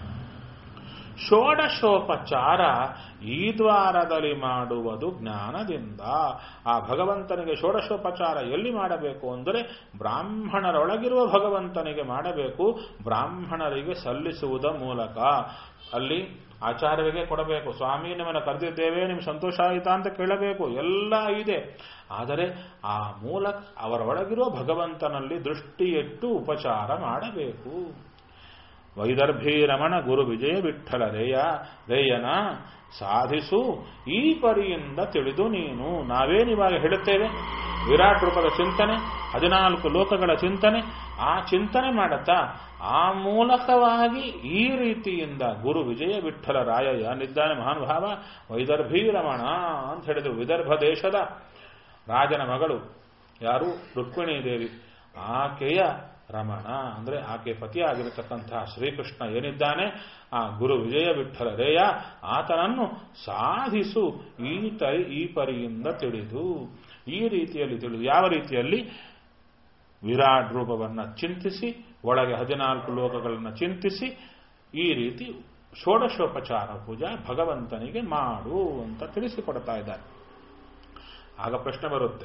ಷೋಡಶೋಪಚಾರ ಈ ದ್ವಾರದಲ್ಲಿ ಮಾಡುವುದು ಜ್ಞಾನದಿಂದ ಆ ಭಗವಂತನಿಗೆ ಷೋಡಶೋಪಚಾರ ಎಲ್ಲಿ ಮಾಡಬೇಕು ಅಂದರೆ ಬ್ರಾಹ್ಮಣರೊಳಗಿರುವ ಭಗವಂತನಿಗೆ ಮಾಡಬೇಕು ಬ್ರಾಹ್ಮಣರಿಗೆ ಸಲ್ಲಿಸುವುದ ಮೂಲಕ ಅಲ್ಲಿ ಆಚಾರ್ಯರಿಗೆ ಕೊಡಬೇಕು ಸ್ವಾಮಿ ನಿಮ್ಮನ್ನು ಕರೆದಿದ್ದೇವೆ ನಿಮ್ಗೆ ಸಂತೋಷ ಆಯಿತಾ ಅಂತ ಕೇಳಬೇಕು ಎಲ್ಲ ಇದೆ ಆದರೆ ಆ ಮೂಲಕ ಅವರೊಳಗಿರುವ ಭಗವಂತನಲ್ಲಿ ದೃಷ್ಟಿಯಿಟ್ಟು ಉಪಚಾರ ಮಾಡಬೇಕು ವೈದರ್ಭಿ ರಮಣ ಗುರು ವಿಜಯ ವಿಠಲ ರೇಯ ರೇಯನ ಸಾಧಿಸು ಈ ಪರಿಯಿಂದ ತಿಳಿದು ನೀನು ನಾವೇನಿವಾಗ ಹೇಳುತ್ತೇವೆ ವಿರಾಟ್ ರೂಪದ ಚಿಂತನೆ ಹದಿನಾಲ್ಕು ಲೋಕಗಳ ಚಿಂತನೆ ಆ ಚಿಂತನೆ ಮಾಡುತ್ತಾ ಆ ಮೂಲಕವಾಗಿ ಈ ರೀತಿಯಿಂದ ಗುರು ವಿಜಯ ವಿಠಲ ರಾಯಯ್ಯ ನಿದ್ದಾನೆ ಮಹಾನುಭಾವ ವೈದರ್ಭಿ ರಮಣ ಅಂತ ಹೇಳಿದ್ರು ವಿದರ್ಭ ದೇಶದ ರಾಜನ ಮಗಳು ಯಾರು ರುಕ್ಮಿಣೀ ದೇವಿ ಆಕೆಯ ರಮಣ ಅಂದ್ರೆ ಆಕೆ ಪತಿಯಾಗಿರತಕ್ಕಂತಹ ಶ್ರೀಕೃಷ್ಣ ಏನಿದ್ದಾನೆ ಆ ಗುರು ವಿಜಯ ವಿಠಲ ರೇಯ ಆತನನ್ನು ಸಾಧಿಸು ಈ ತರಿ ಈ ಪರಿಯಿಂದ ತಿಳಿದು ಈ ರೀತಿಯಲ್ಲಿ ತಿಳಿದು ಯಾವ ರೀತಿಯಲ್ಲಿ ವಿರಾಟ್ ರೂಪವನ್ನು ಚಿಂತಿಸಿ ಒಳಗೆ ಹದಿನಾಲ್ಕು ಲೋಕಗಳನ್ನು ಚಿಂತಿಸಿ ಈ ರೀತಿ ಷೋಡಶೋಪಚಾರ ಪೂಜಾ ಭಗವಂತನಿಗೆ ಮಾಡು ಅಂತ ತಿಳಿಸಿಕೊಡ್ತಾ ಇದ್ದಾರೆ ಆಗ ಪ್ರಶ್ನೆ ಬರುತ್ತೆ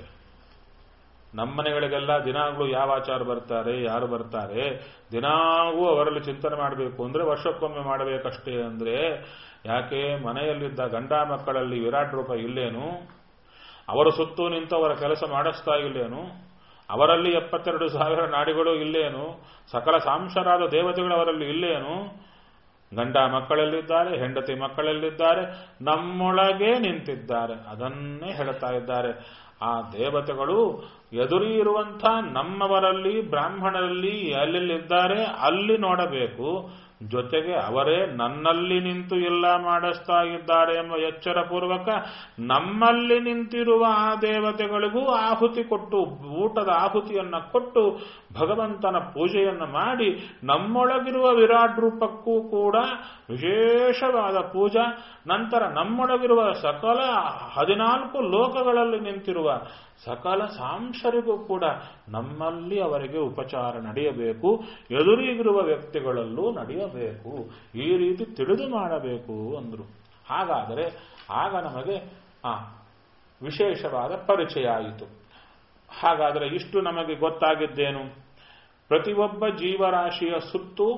ನಮ್ಮನೆಗಳಿಗೆಲ್ಲ ದಿನಾಗ್ಲೂ ಯಾವ ಆಚಾರ ಬರ್ತಾರೆ ಯಾರು ಬರ್ತಾರೆ ದಿನಾಗೂ ಅವರಲ್ಲಿ ಚಿಂತನೆ ಮಾಡಬೇಕು ಅಂದ್ರೆ ವರ್ಷಕ್ಕೊಮ್ಮೆ ಮಾಡಬೇಕಷ್ಟೇ ಅಂದ್ರೆ ಯಾಕೆ ಮನೆಯಲ್ಲಿದ್ದ ಗಂಡ ಮಕ್ಕಳಲ್ಲಿ ವಿರಾಟ್ ರೂಪ ಇಲ್ಲೇನು ಅವರ ಸುತ್ತು ನಿಂತು ಅವರ ಕೆಲಸ ಮಾಡಿಸ್ತಾ ಇಲ್ಲೇನು ಅವರಲ್ಲಿ ಎಪ್ಪತ್ತೆರಡು ಸಾವಿರ ನಾಡಿಗಳು ಇಲ್ಲೇನು ಸಕಲ ಸಾಂಶರಾದ ದೇವತೆಗಳು ಅವರಲ್ಲಿ ಇಲ್ಲೇನು ಗಂಡ ಮಕ್ಕಳಲ್ಲಿದ್ದಾರೆ ಹೆಂಡತಿ ಮಕ್ಕಳಲ್ಲಿದ್ದಾರೆ ನಮ್ಮೊಳಗೆ ನಿಂತಿದ್ದಾರೆ ಅದನ್ನೇ ಹೇಳ್ತಾ ಇದ್ದಾರೆ ಆ ದೇವತೆಗಳು ಎದುರಿ ಇರುವಂಥ ನಮ್ಮವರಲ್ಲಿ ಬ್ರಾಹ್ಮಣರಲ್ಲಿ ಎಲ್ಲೆಲ್ಲಿದ್ದಾರೆ ಅಲ್ಲಿ ನೋಡಬೇಕು ಜೊತೆಗೆ ಅವರೇ ನನ್ನಲ್ಲಿ ನಿಂತು ಎಲ್ಲ ಮಾಡಿಸ್ತಾ ಇದ್ದಾರೆ ಎಂಬ ಎಚ್ಚರ ಪೂರ್ವಕ ನಮ್ಮಲ್ಲಿ ನಿಂತಿರುವ ಆ ದೇವತೆಗಳಿಗೂ ಆಹುತಿ ಕೊಟ್ಟು ಊಟದ ಆಹುತಿಯನ್ನ ಕೊಟ್ಟು ಭಗವಂತನ ಪೂಜೆಯನ್ನು ಮಾಡಿ ನಮ್ಮೊಳಗಿರುವ ವಿರಾಟ್ ರೂಪಕ್ಕೂ ಕೂಡ ವಿಶೇಷವಾದ ಪೂಜಾ ನಂತರ ನಮ್ಮೊಳಗಿರುವ ಸಕಲ ಹದಿನಾಲ್ಕು ಲೋಕಗಳಲ್ಲಿ ನಿಂತಿರುವ ಸಕಲ ಸಾಂಶರಿಗೂ ಕೂಡ ನಮ್ಮಲ್ಲಿ ಅವರಿಗೆ ಉಪಚಾರ ನಡೆಯಬೇಕು ಎದುರಿಗಿರುವ ವ್ಯಕ್ತಿಗಳಲ್ಲೂ ನಡೆಯಬೇಕು ಈ ರೀತಿ ತಿಳಿದು ಮಾಡಬೇಕು ಅಂದರು ಹಾಗಾದರೆ ಆಗ ನಮಗೆ ಆ ವಿಶೇಷವಾದ ಪರಿಚಯ ಆಯಿತು ಹಾಗಾದರೆ ಇಷ್ಟು ನಮಗೆ ಗೊತ್ತಾಗಿದ್ದೇನು ಪ್ರತಿಯೊಬ್ಬ ಜೀವರಾಶಿಯ ಸುತ್ತು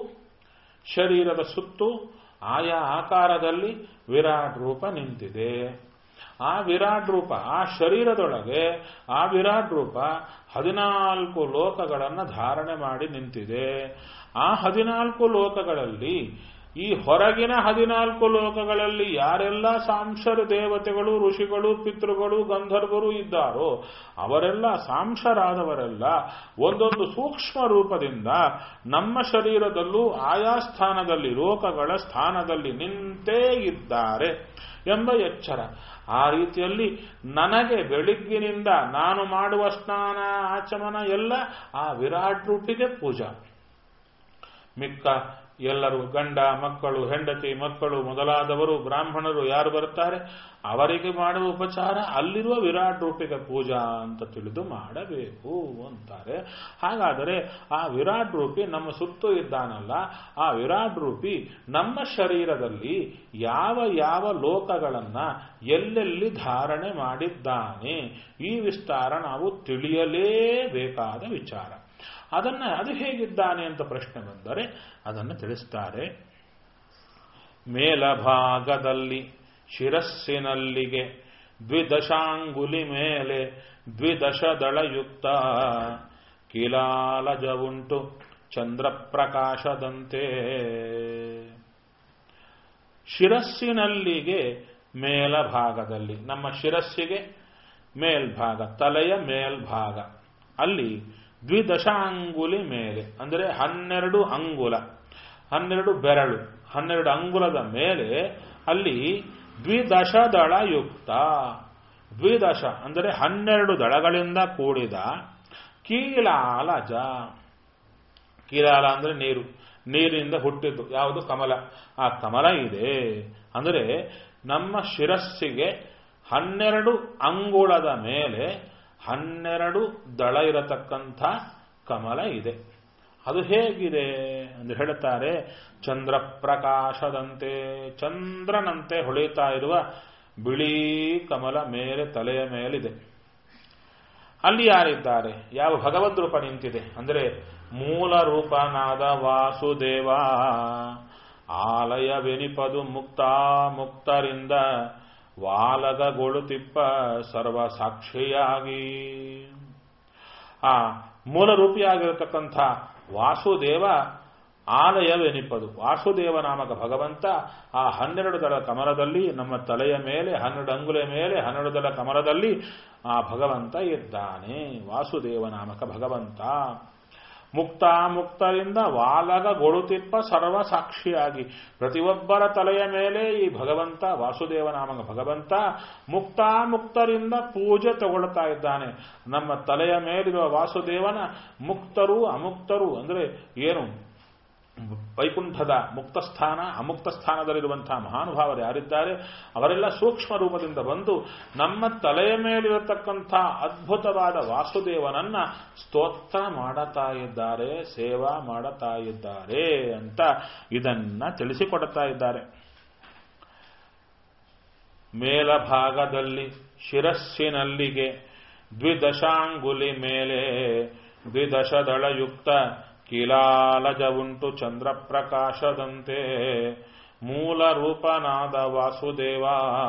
ಶರೀರದ ಸುತ್ತು ಆಯಾ ಆಕಾರದಲ್ಲಿ ವಿರಾಟ್ ರೂಪ ನಿಂತಿದೆ ಆ ವಿರಾಟ್ ರೂಪ ಆ ಶರೀರದೊಳಗೆ ಆ ವಿರಾಟ್ ರೂಪ ಹದಿನಾಲ್ಕು ಲೋಕಗಳನ್ನು ಧಾರಣೆ ಮಾಡಿ ನಿಂತಿದೆ ಆ ಹದಿನಾಲ್ಕು ಲೋಕಗಳಲ್ಲಿ ಈ ಹೊರಗಿನ ಹದಿನಾಲ್ಕು ಲೋಕಗಳಲ್ಲಿ ಯಾರೆಲ್ಲ ಸಾಂಶರ ದೇವತೆಗಳು ಋಷಿಗಳು ಪಿತೃಗಳು ಗಂಧರ್ವರು ಇದ್ದಾರೋ ಅವರೆಲ್ಲ ಸಾಂಶರಾದವರೆಲ್ಲ ಒಂದೊಂದು ಸೂಕ್ಷ್ಮ ರೂಪದಿಂದ ನಮ್ಮ ಶರೀರದಲ್ಲೂ ಆಯಾ ಸ್ಥಾನದಲ್ಲಿ ಲೋಕಗಳ ಸ್ಥಾನದಲ್ಲಿ ನಿಂತೇ ಇದ್ದಾರೆ ಎಂಬ ಎಚ್ಚರ ಆ ರೀತಿಯಲ್ಲಿ ನನಗೆ ಬೆಳಿಗ್ಗಿನಿಂದ ನಾನು ಮಾಡುವ ಸ್ನಾನ ಆಚಮನ ಎಲ್ಲ ಆ ವಿರಾಟ್ ರೂಪಿಗೆ ಪೂಜಾ ಮಿಕ್ಕ ಎಲ್ಲರೂ ಗಂಡ ಮಕ್ಕಳು ಹೆಂಡತಿ ಮಕ್ಕಳು ಮೊದಲಾದವರು ಬ್ರಾಹ್ಮಣರು ಯಾರು ಬರ್ತಾರೆ ಅವರಿಗೆ ಮಾಡುವ ಉಪಚಾರ ಅಲ್ಲಿರುವ ವಿರಾಟ್ ರೂಪಿಗೆ ಪೂಜಾ ಅಂತ ತಿಳಿದು ಮಾಡಬೇಕು ಅಂತಾರೆ ಹಾಗಾದರೆ ಆ ವಿರಾಟ್ ರೂಪಿ ನಮ್ಮ ಸುತ್ತು ಇದ್ದಾನಲ್ಲ ಆ ವಿರಾಟ್ ರೂಪಿ ನಮ್ಮ ಶರೀರದಲ್ಲಿ ಯಾವ ಯಾವ ಲೋಕಗಳನ್ನ ಎಲ್ಲೆಲ್ಲಿ ಧಾರಣೆ ಮಾಡಿದ್ದಾನೆ ಈ ವಿಸ್ತಾರ ನಾವು ತಿಳಿಯಲೇಬೇಕಾದ ವಿಚಾರ ಅದನ್ನ ಅದು ಹೇಗಿದ್ದಾನೆ ಅಂತ ಪ್ರಶ್ನೆ ಬಂದರೆ ಅದನ್ನು ತಿಳಿಸ್ತಾರೆ ಮೇಲಭಾಗದಲ್ಲಿ ಶಿರಸ್ಸಿನಲ್ಲಿಗೆ ದ್ವಿದಶಾಂಗುಲಿ ಮೇಲೆ ದ್ವಿದಶ ದಳಯುಕ್ತ ಕಿಲಾಲಜ ಉಂಟು ಚಂದ್ರಪ್ರಕಾಶದಂತೆ ಶಿರಸ್ಸಿನಲ್ಲಿಗೆ ಮೇಲಭಾಗದಲ್ಲಿ ನಮ್ಮ ಶಿರಸ್ಸಿಗೆ ಮೇಲ್ಭಾಗ ತಲೆಯ ಮೇಲ್ಭಾಗ ಅಲ್ಲಿ ದ್ವಿದಶಾಂಗುಲಿ ಮೇಲೆ ಅಂದರೆ ಹನ್ನೆರಡು ಅಂಗುಲ ಹನ್ನೆರಡು ಬೆರಳು ಹನ್ನೆರಡು ಅಂಗುಲದ ಮೇಲೆ ಅಲ್ಲಿ ದ್ವಿದಶದಳ ಯುಕ್ತ ದ್ವಿದಶ ಅಂದರೆ ಹನ್ನೆರಡು ದಳಗಳಿಂದ ಕೂಡಿದ ಕೀಲಾಲಜ ಕೀಲಾಲ ಅಂದ್ರೆ ನೀರು ನೀರಿನಿಂದ ಹುಟ್ಟಿದ್ದು ಯಾವುದು ಕಮಲ ಆ ಕಮಲ ಇದೆ ಅಂದರೆ ನಮ್ಮ ಶಿರಸ್ಸಿಗೆ ಹನ್ನೆರಡು ಅಂಗುಳದ ಮೇಲೆ ಹನ್ನೆರಡು ದಳ ಇರತಕ್ಕಂಥ ಕಮಲ ಇದೆ ಅದು ಹೇಗಿದೆ ಎಂದು ಹೇಳುತ್ತಾರೆ ಚಂದ್ರ ಪ್ರಕಾಶದಂತೆ ಚಂದ್ರನಂತೆ ಹೊಳೆಯುತ್ತಾ ಇರುವ ಬಿಳಿ ಕಮಲ ಮೇಲೆ ತಲೆಯ ಮೇಲಿದೆ ಅಲ್ಲಿ ಯಾರಿದ್ದಾರೆ ಯಾವ ಭಗವದ್ ರೂಪ ನಿಂತಿದೆ ಅಂದರೆ ಮೂಲ ರೂಪನಾದ ವಾಸುದೇವ ಆಲಯವೆನಿಪದು ಮುಕ್ತ ಮುಕ್ತರಿಂದ ವಾಲಗಗೊಳುತಿಪ್ಪ ಸರ್ವ ಸಾಕ್ಷಿಯಾಗಿ ಆ ಮೂಲ ರೂಪಿಯಾಗಿರತಕ್ಕಂಥ ವಾಸುದೇವ ಆಲಯವೆನಿಪದು ವಾಸುದೇವ ನಾಮಕ ಭಗವಂತ ಆ ಹನ್ನೆರಡು ದಳ ಕಮಲದಲ್ಲಿ ನಮ್ಮ ತಲೆಯ ಮೇಲೆ ಹನ್ನೆರಡು ಅಂಗುಲ ಮೇಲೆ ಹನ್ನೆರಡು ದಳ ಕಮಲದಲ್ಲಿ ಆ ಭಗವಂತ ಇದ್ದಾನೆ ವಾಸುದೇವ ನಾಮಕ ಭಗವಂತ ಮುಕ್ತ ಮುಕ್ತರಿಂದ ವಾಲಗ ಗೊಳುತಿಪ್ಪ ಸರ್ವ ಸಾಕ್ಷಿಯಾಗಿ ಪ್ರತಿಯೊಬ್ಬರ ತಲೆಯ ಮೇಲೆ ಈ ಭಗವಂತ ವಾಸುದೇವ ನಾಮಕ ಭಗವಂತ ಮುಕ್ತ ಮುಕ್ತರಿಂದ ಪೂಜೆ ತಗೊಳ್ತಾ ಇದ್ದಾನೆ ನಮ್ಮ ತಲೆಯ ಮೇಲಿರುವ ವಾಸುದೇವನ ಮುಕ್ತರು ಅಮುಕ್ತರು ಅಂದ್ರೆ ಏನು ವೈಕುಂಠದ ಮುಕ್ತ ಸ್ಥಾನ ಅಮುಕ್ತ ಸ್ಥಾನದಲ್ಲಿರುವಂತಹ ಮಹಾನುಭಾವರು ಯಾರಿದ್ದಾರೆ ಅವರೆಲ್ಲ ಸೂಕ್ಷ್ಮ ರೂಪದಿಂದ ಬಂದು ನಮ್ಮ ತಲೆಯ ಮೇಲಿರತಕ್ಕಂಥ ಅದ್ಭುತವಾದ ವಾಸುದೇವನನ್ನ ಸ್ತೋತ್ರ ಮಾಡತಾ ಇದ್ದಾರೆ ಸೇವಾ ಮಾಡತಾ ಇದ್ದಾರೆ ಅಂತ ಇದನ್ನ ತಿಳಿಸಿಕೊಡುತ್ತಾ ಇದ್ದಾರೆ ಮೇಲಭಾಗದಲ್ಲಿ ಶಿರಸ್ಸಿನಲ್ಲಿಗೆ ದ್ವಿದಶಾಂಗುಲಿ ಮೇಲೆ ದ್ವಿದಶದಳಯುಕ್ತ ಕಿಲಾಲಜ ಉಂಟು ಚಂದ್ರಪ್ರಕಾಶದಂತೆ ಮೂಲ ರೂಪನಾದ ವಾಸುದೇವ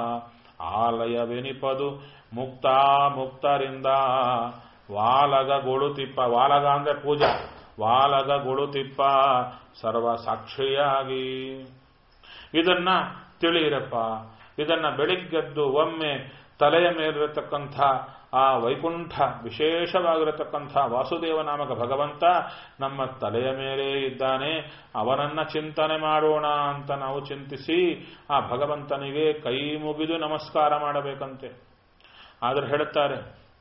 ಆಲಯವೆನಿಪದು ಮುಕ್ತ ಮುಕ್ತರಿಂದ ವಾಲಗ ಗೊಳುತಿಪ್ಪ ವಾಲಗ ಅಂದ್ರೆ ಪೂಜಾ ವಾಲಗ ಗೊಳುತಿಪ್ಪ ಸರ್ವ ಸಾಕ್ಷಿಯಾಗಿ ಇದನ್ನ ತಿಳಿಯಿರಪ್ಪ ಇದನ್ನ ಬೆಳಿಗ್ಗೆದ್ದು ಒಮ್ಮೆ ತಲೆಯ ಮೇಲಿರತಕ್ಕಂಥ ಆ ವೈಕುಂಠ ವಿಶೇಷವಾಗಿರತಕ್ಕಂಥ ವಾಸುದೇವ ನಾಮಕ ಭಗವಂತ ನಮ್ಮ ತಲೆಯ ಮೇಲೆ ಇದ್ದಾನೆ ಅವನನ್ನ ಚಿಂತನೆ ಮಾಡೋಣ ಅಂತ ನಾವು ಚಿಂತಿಸಿ ಆ ಭಗವಂತನಿಗೆ ಕೈ ಮುಗಿದು ನಮಸ್ಕಾರ ಮಾಡಬೇಕಂತೆ ಆದ್ರೆ ಹೇಳುತ್ತಾರೆ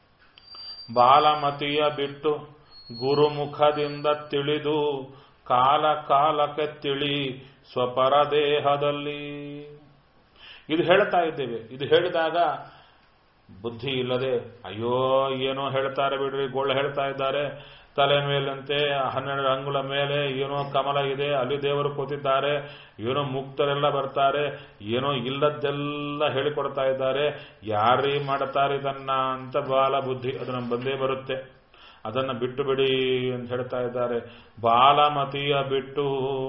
ಬಾಲಮತಿಯ ಬಿಟ್ಟು ಗುರುಮುಖದಿಂದ ತಿಳಿದು ಕಾಲ ಕಾಲಕ್ಕೆ ತಿಳಿ ಸ್ವಪರದೇಹದಲ್ಲಿ ಇದು ಹೇಳ್ತಾ ಇದ್ದೇವೆ ಇದು ಹೇಳಿದಾಗ ಬುದ್ಧಿ ಇಲ್ಲದೆ ಅಯ್ಯೋ ಏನೋ ಹೇಳ್ತಾರೆ ಬಿಡ್ರಿ ಗೋಳು ಹೇಳ್ತಾ ಇದ್ದಾರೆ ತಲೆ ಮೇಲಂತೆ ಹನ್ನೆರಡು ಅಂಗುಲ ಮೇಲೆ ಏನೋ ಕಮಲ ಇದೆ ಅಲ್ಲಿ ದೇವರು ಕೂತಿದ್ದಾರೆ ಏನೋ ಮುಕ್ತರೆಲ್ಲ ಬರ್ತಾರೆ ಏನೋ ಇಲ್ಲದ್ದೆಲ್ಲ ಹೇಳಿಕೊಡ್ತಾ ಇದ್ದಾರೆ ಯಾರೀ ಮಾಡ್ತಾರೆ ಇದನ್ನ ಅಂತ ಬಾಲ ಬುದ್ಧಿ ಅದು ನಮ್ ಬಂದೇ ಬರುತ್ತೆ ಅದನ್ನ ಬಿಟ್ಟು ಬಿಡಿ ಅಂತ ಹೇಳ್ತಾ ಇದ್ದಾರೆ ಬಾಲಮತಿಯ ಬಿಟ್ಟು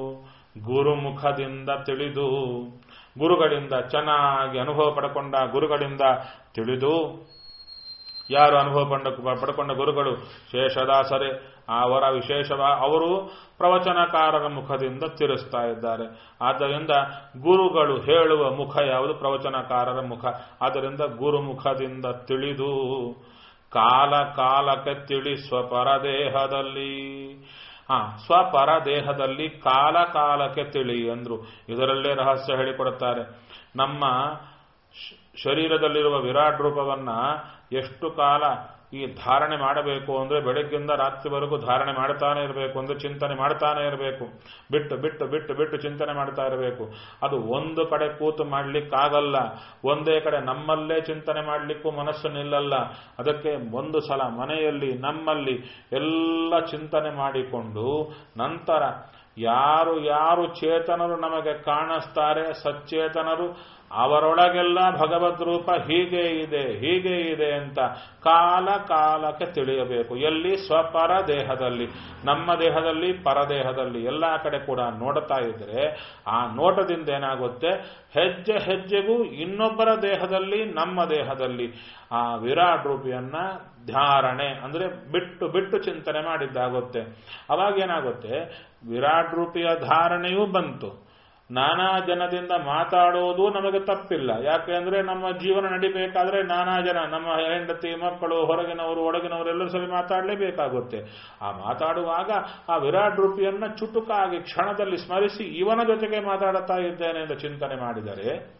ಗುರುಮುಖದಿಂದ ತಿಳಿದು ಗುರುಗಳಿಂದ ಚೆನ್ನಾಗಿ ಅನುಭವ ಪಡ್ಕೊಂಡ ಗುರುಗಳಿಂದ ತಿಳಿದು ಯಾರು ಅನುಭವ ಪಂಡ ಪಡ್ಕೊಂಡ ಗುರುಗಳು ಶೇಷದಾಸರೇ ಅವರ ವಿಶೇಷವ ಅವರು ಪ್ರವಚನಕಾರರ ಮುಖದಿಂದ ತಿರುಸ್ತಾ ಇದ್ದಾರೆ ಆದ್ದರಿಂದ ಗುರುಗಳು ಹೇಳುವ ಮುಖ ಯಾವುದು ಪ್ರವಚನಕಾರರ ಮುಖ ಆದ್ದರಿಂದ ಗುರುಮುಖದಿಂದ ತಿಳಿದು ಕಾಲ ಕಾಲಕ್ಕೆ ತಿಳಿ ಸ್ವಪರದೇಹದಲ್ಲಿ ಹಾ ಸ್ವಪರದೇಹದಲ್ಲಿ ಕಾಲ ಕಾಲಕ್ಕೆ ತಿಳಿ ಅಂದ್ರು ಇದರಲ್ಲೇ ರಹಸ್ಯ ಹೇಳಿಕೊಡುತ್ತಾರೆ ನಮ್ಮ ಶರೀರದಲ್ಲಿರುವ ವಿರಾಟ್ ರೂಪವನ್ನ ಎಷ್ಟು ಕಾಲ ಈ ಧಾರಣೆ ಮಾಡಬೇಕು ಅಂದ್ರೆ ಬೆಳಗ್ಗಿಂದ ರಾತ್ರಿವರೆಗೂ ಧಾರಣೆ ಮಾಡ್ತಾನೆ ಇರಬೇಕು ಅಂದ್ರೆ ಚಿಂತನೆ ಮಾಡ್ತಾನೆ ಇರಬೇಕು ಬಿಟ್ಟು ಬಿಟ್ಟು ಬಿಟ್ಟು ಬಿಟ್ಟು ಚಿಂತನೆ ಮಾಡ್ತಾ ಇರಬೇಕು ಅದು ಒಂದು ಕಡೆ ಕೂತು ಮಾಡ್ಲಿಕ್ಕಾಗಲ್ಲ ಒಂದೇ ಕಡೆ ನಮ್ಮಲ್ಲೇ ಚಿಂತನೆ ಮಾಡಲಿಕ್ಕೂ ಮನಸ್ಸು ನಿಲ್ಲಲ್ಲ ಅದಕ್ಕೆ ಒಂದು ಸಲ ಮನೆಯಲ್ಲಿ ನಮ್ಮಲ್ಲಿ ಎಲ್ಲ ಚಿಂತನೆ ಮಾಡಿಕೊಂಡು ನಂತರ ಯಾರು ಯಾರು ಚೇತನರು ನಮಗೆ ಕಾಣಿಸ್ತಾರೆ ಸಚ್ಚೇತನರು ಅವರೊಳಗೆಲ್ಲ ಭಗವದ್ ರೂಪ ಹೀಗೆ ಇದೆ ಹೀಗೆ ಇದೆ ಅಂತ ಕಾಲ ಕಾಲಕ್ಕೆ ತಿಳಿಯಬೇಕು ಎಲ್ಲಿ ಸ್ವಪರ ದೇಹದಲ್ಲಿ ನಮ್ಮ ದೇಹದಲ್ಲಿ ಪರದೇಹದಲ್ಲಿ ಎಲ್ಲ ಕಡೆ ಕೂಡ ನೋಡ್ತಾ ಇದ್ರೆ ಆ ನೋಟದಿಂದ ಏನಾಗುತ್ತೆ ಹೆಜ್ಜೆ ಹೆಜ್ಜೆಗೂ ಇನ್ನೊಬ್ಬರ ದೇಹದಲ್ಲಿ ನಮ್ಮ ದೇಹದಲ್ಲಿ ಆ ವಿರಾಟ್ ರೂಪಿಯನ್ನ ಧಾರಣೆ ಅಂದ್ರೆ ಬಿಟ್ಟು ಬಿಟ್ಟು ಚಿಂತನೆ ಮಾಡಿದ್ದಾಗುತ್ತೆ ಅವಾಗ ಏನಾಗುತ್ತೆ ವಿರಾಟ್ ರೂಪಿಯ ಧಾರಣೆಯೂ ಬಂತು ನಾನಾ ಜನದಿಂದ ಮಾತಾಡೋದು ನಮಗೆ ತಪ್ಪಿಲ್ಲ ಯಾಕೆ ಅಂದ್ರೆ ನಮ್ಮ ಜೀವನ ನಡಿಬೇಕಾದ್ರೆ ನಾನಾ ಜನ ನಮ್ಮ ಹೆಂಡತಿ ಮಕ್ಕಳು ಹೊರಗಿನವರು ಒಳಗಿನವರು ಎಲ್ಲರೂ ಸರಿ ಮಾತಾಡಲೇಬೇಕಾಗುತ್ತೆ ಆ ಮಾತಾಡುವಾಗ ಆ ವಿರಾಟ್ ರೂಪಿಯನ್ನ ಚುಟುಕಾಗಿ ಕ್ಷಣದಲ್ಲಿ ಸ್ಮರಿಸಿ ಇವನ ಜೊತೆಗೆ ಮಾತಾಡುತ್ತಾ ಇದ್ದೇನೆ ಎಂದು ಚಿಂತನೆ ಮಾಡಿದರೆ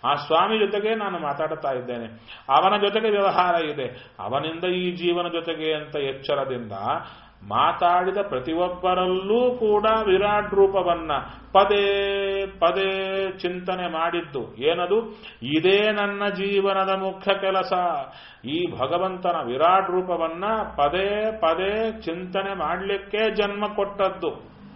ಆ ಸ್ವಾಮಿ ಜೊತೆಗೆ ನಾನು ಮಾತಾಡ್ತಾ ಇದ್ದೇನೆ ಅವನ ಜೊತೆಗೆ ವ್ಯವಹಾರ ಇದೆ ಅವನಿಂದ ಈ ಜೀವನ ಜೊತೆಗೆ ಅಂತ ಎಚ್ಚರದಿಂದ ಮಾತಾಡಿದ ಪ್ರತಿಯೊಬ್ಬರಲ್ಲೂ ಕೂಡ ವಿರಾಟ್ ರೂಪವನ್ನ ಪದೇ ಪದೇ ಚಿಂತನೆ ಮಾಡಿದ್ದು ಏನದು ಇದೇ ನನ್ನ ಜೀವನದ ಮುಖ್ಯ ಕೆಲಸ ಈ ಭಗವಂತನ ವಿರಾಟ್ ರೂಪವನ್ನ ಪದೇ ಪದೇ ಚಿಂತನೆ ಮಾಡಲಿಕ್ಕೆ ಜನ್ಮ ಕೊಟ್ಟದ್ದು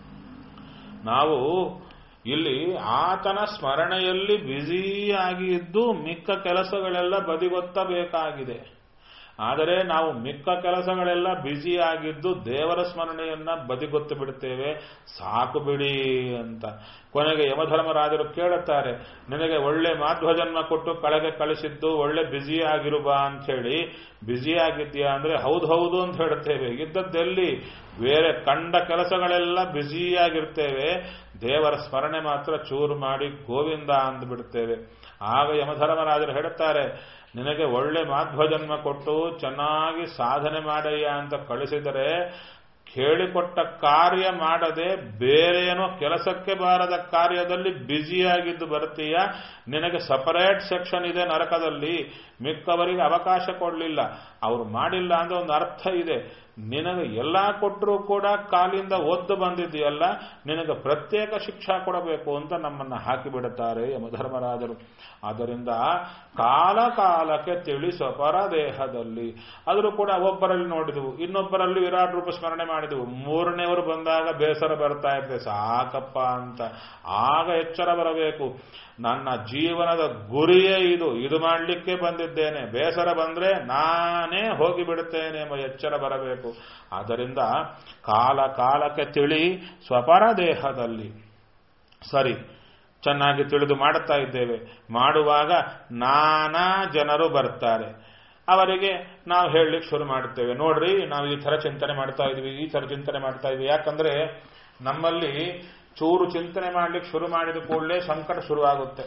ನಾವು ಇಲ್ಲಿ ಆತನ ಸ್ಮರಣೆಯಲ್ಲಿ ಬ್ಯುಸಿಯಾಗಿ ಇದ್ದು ಮಿಕ್ಕ ಕೆಲಸಗಳೆಲ್ಲ ಬದಿಗೊತ್ತಬೇಕಾಗಿದೆ ಆದರೆ ನಾವು ಮಿಕ್ಕ ಕೆಲಸಗಳೆಲ್ಲ ಬ್ಯುಸಿ ಆಗಿದ್ದು ದೇವರ ಸ್ಮರಣೆಯನ್ನ ಬದಿಗೊತ್ತು ಬಿಡುತ್ತೇವೆ ಸಾಕು ಬಿಡಿ ಅಂತ ಕೊನೆಗೆ ಯಮಧರ್ಮರಾಜರು ಕೇಳುತ್ತಾರೆ ನಿನಗೆ ಒಳ್ಳೆ ಮಾಧ್ವ ಜನ್ಮ ಕೊಟ್ಟು ಕಳೆಗೆ ಕಳಿಸಿದ್ದು ಒಳ್ಳೆ ಬ್ಯುಸಿ ಆಗಿರು ಬಾ ಅಂತ ಹೇಳಿ ಬ್ಯುಸಿ ಆಗಿದ್ಯಾ ಅಂದ್ರೆ ಹೌದು ಹೌದು ಅಂತ ಹೇಳುತ್ತೇವೆ ಇದ್ದದ್ದೆಲ್ಲಿ ಬೇರೆ ಕಂಡ ಕೆಲಸಗಳೆಲ್ಲ ಬ್ಯುಸಿಯಾಗಿರ್ತೇವೆ ದೇವರ ಸ್ಮರಣೆ ಮಾತ್ರ ಚೂರು ಮಾಡಿ ಗೋವಿಂದ ಅಂದ್ಬಿಡ್ತೇವೆ ಆಗ ಯಮಧರ್ಮರಾಜರು ಹೇಳುತ್ತಾರೆ ನಿನಗೆ ಒಳ್ಳೆ ಮಾಧ್ವ ಜನ್ಮ ಕೊಟ್ಟು ಚೆನ್ನಾಗಿ ಸಾಧನೆ ಮಾಡಯ್ಯ ಅಂತ ಕಳಿಸಿದರೆ ಕೇಳಿಕೊಟ್ಟ ಕಾರ್ಯ ಮಾಡದೆ ಬೇರೇನೋ ಕೆಲಸಕ್ಕೆ ಬಾರದ ಕಾರ್ಯದಲ್ಲಿ ಬ್ಯುಸಿಯಾಗಿದ್ದು ಬರ್ತೀಯ ನಿನಗೆ ಸಪರೇಟ್ ಸೆಕ್ಷನ್ ಇದೆ ನರಕದಲ್ಲಿ ಮಿಕ್ಕವರಿಗೆ ಅವಕಾಶ ಕೊಡಲಿಲ್ಲ ಅವರು ಮಾಡಿಲ್ಲ ಅಂದ್ರೆ ಒಂದು ಅರ್ಥ ಇದೆ ನಿನಗೆ ಎಲ್ಲ ಕೊಟ್ಟರೂ ಕೂಡ ಕಾಲಿಂದ ಒದ್ದು ಬಂದಿದೆಯಲ್ಲ ನಿನಗೆ ಪ್ರತ್ಯೇಕ ಶಿಕ್ಷಾ ಕೊಡಬೇಕು ಅಂತ ನಮ್ಮನ್ನ ಹಾಕಿಬಿಡುತ್ತಾರೆ ಯಮಧರ್ಮರಾಜರು ಆದ್ದರಿಂದ ಕಾಲ ಕಾಲಕ್ಕೆ ತಿಳಿಸೋ ಪರದೇಹದಲ್ಲಿ ಆದರೂ ಕೂಡ ಒಬ್ಬರಲ್ಲಿ ನೋಡಿದವು ಇನ್ನೊಬ್ಬರಲ್ಲಿ ವಿರಾಟ್ ರೂಪ ಸ್ಮರಣೆ ಮಾಡಿದವು ಮೂರನೇವರು ಬಂದಾಗ ಬೇಸರ ಬರ್ತಾ ಇರ್ತದೆ ಸಾಕಪ್ಪ ಅಂತ ಆಗ ಎಚ್ಚರ ಬರಬೇಕು ನನ್ನ ಜೀವನದ ಗುರಿಯೇ ಇದು ಇದು ಮಾಡಲಿಕ್ಕೆ ಬಂದಿದ್ದೇನೆ ಬೇಸರ ಬಂದ್ರೆ ನಾನೇ ಹೋಗಿ ಬಿಡುತ್ತೇನೆ ಎಂಬ ಎಚ್ಚರ ಬರಬೇಕು ಆದ್ದರಿಂದ ಕಾಲ ಕಾಲಕ್ಕೆ ತಿಳಿ ಸ್ವಪರ ದೇಹದಲ್ಲಿ ಸರಿ ಚೆನ್ನಾಗಿ ತಿಳಿದು ಮಾಡುತ್ತಾ ಇದ್ದೇವೆ ಮಾಡುವಾಗ ನಾನಾ ಜನರು ಬರ್ತಾರೆ ಅವರಿಗೆ ನಾವು ಹೇಳಲಿಕ್ಕೆ ಶುರು ಮಾಡುತ್ತೇವೆ ನೋಡ್ರಿ ನಾವು ಈ ತರ ಚಿಂತನೆ ಮಾಡ್ತಾ ಇದೀವಿ ಈ ತರ ಚಿಂತನೆ ಮಾಡ್ತಾ ಇದೀವಿ ಯಾಕಂದ್ರೆ ನಮ್ಮಲ್ಲಿ ಚೂರು ಚಿಂತನೆ ಮಾಡ್ಲಿಕ್ಕೆ ಶುರು ಮಾಡಿದ ಕೂಡಲೇ ಸಂಕಟ ಶುರುವಾಗುತ್ತೆ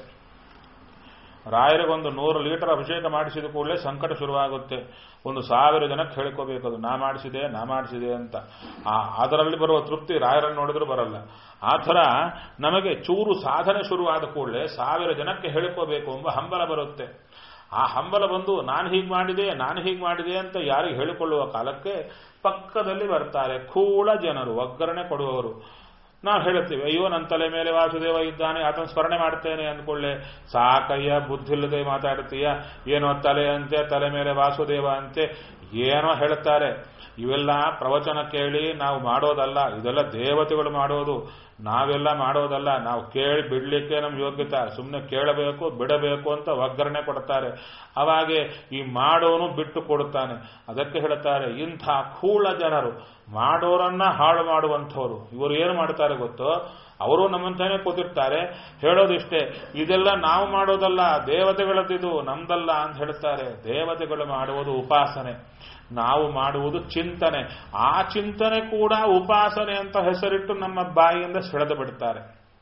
ರಾಯರಿಗೊಂದು ನೂರು ಲೀಟರ್ ಅಭಿಷೇಕ ಮಾಡಿಸಿದ ಕೂಡಲೇ ಸಂಕಟ ಶುರುವಾಗುತ್ತೆ ಒಂದು ಸಾವಿರ ಜನಕ್ಕೆ ಹೇಳ್ಕೋಬೇಕು ಅದು ನಾ ಮಾಡಿಸಿದೆ ನಾ ಮಾಡಿಸಿದೆ ಅಂತ ಆ ಅದರಲ್ಲಿ ಬರುವ ತೃಪ್ತಿ ರಾಯರನ್ನು ನೋಡಿದ್ರು ಬರಲ್ಲ ಆ ಥರ ನಮಗೆ ಚೂರು ಸಾಧನೆ ಶುರುವಾದ ಕೂಡಲೇ ಸಾವಿರ ಜನಕ್ಕೆ ಹೇಳ್ಕೋಬೇಕು ಎಂಬ ಹಂಬಲ ಬರುತ್ತೆ ಆ ಹಂಬಲ ಬಂದು ನಾನು ಹೀಗೆ ಮಾಡಿದೆ ನಾನು ಹೀಗೆ ಮಾಡಿದೆ ಅಂತ ಯಾರಿಗೆ ಹೇಳಿಕೊಳ್ಳುವ ಕಾಲಕ್ಕೆ ಪಕ್ಕದಲ್ಲಿ ಬರ್ತಾರೆ ಕೂಳ ಜನರು ಒಗ್ಗರಣೆ ಕೊಡುವವರು ನಾವು ಹೇಳುತ್ತೀವಿ ಅಯ್ಯೋ ನನ್ನ ತಲೆ ಮೇಲೆ ವಾಸುದೇವ ಇದ್ದಾನೆ ಆತನ ಸ್ಮರಣೆ ಮಾಡ್ತೇನೆ ಅಂದ್ಕೊಳ್ಳೆ ಸಾಕಯ್ಯ ಬುದ್ಧಿಲ್ಲದೆ ಮಾತಾಡ್ತೀಯ ಏನೋ ತಲೆ ಅಂತೆ ತಲೆ ಮೇಲೆ ವಾಸುದೇವ ಅಂತೆ ಏನೋ ಹೇಳುತ್ತಾರೆ ಇವೆಲ್ಲ ಪ್ರವಚನ ಕೇಳಿ ನಾವು ಮಾಡೋದಲ್ಲ ಇದೆಲ್ಲ ದೇವತೆಗಳು ಮಾಡೋದು ನಾವೆಲ್ಲ ಮಾಡೋದಲ್ಲ ನಾವು ಕೇಳಿ ಬಿಡ್ಲಿಕ್ಕೆ ನಮ್ಮ ಯೋಗ್ಯತೆ ಸುಮ್ಮನೆ ಕೇಳಬೇಕು ಬಿಡಬೇಕು ಅಂತ ಒಗ್ಗರಣೆ ಕೊಡ್ತಾರೆ ಅವಾಗೆ ಈ ಮಾಡೋನು ಬಿಟ್ಟು ಕೊಡುತ್ತಾನೆ ಅದಕ್ಕೆ ಹೇಳುತ್ತಾರೆ ಇಂಥ ಕೂಳ ಜನರು ಮಾಡೋರನ್ನ ಹಾಳು ಮಾಡುವಂಥವ್ರು ಇವರು ಏನು ಮಾಡ್ತಾರೆ ಗೊತ್ತೋ ಅವರು ನಮ್ಮಂತಾನೆ ಕೂತಿರ್ತಾರೆ ಹೇಳೋದಿಷ್ಟೇ ಇದೆಲ್ಲ ನಾವು ಮಾಡೋದಲ್ಲ ದೇವತೆಗಳದ್ದಿದು ನಮ್ದಲ್ಲ ಅಂತ ಹೇಳ್ತಾರೆ ದೇವತೆಗಳು ಮಾಡುವುದು ಉಪಾಸನೆ ನಾವು ಮಾಡುವುದು ಚಿಂತನೆ ಆ ಚಿಂತನೆ ಕೂಡ ಉಪಾಸನೆ ಅಂತ ಹೆಸರಿಟ್ಟು ನಮ್ಮ ಬಾಯಿಯಿಂದ ಸೆಳೆದು ಬಿಡ್ತಾರೆ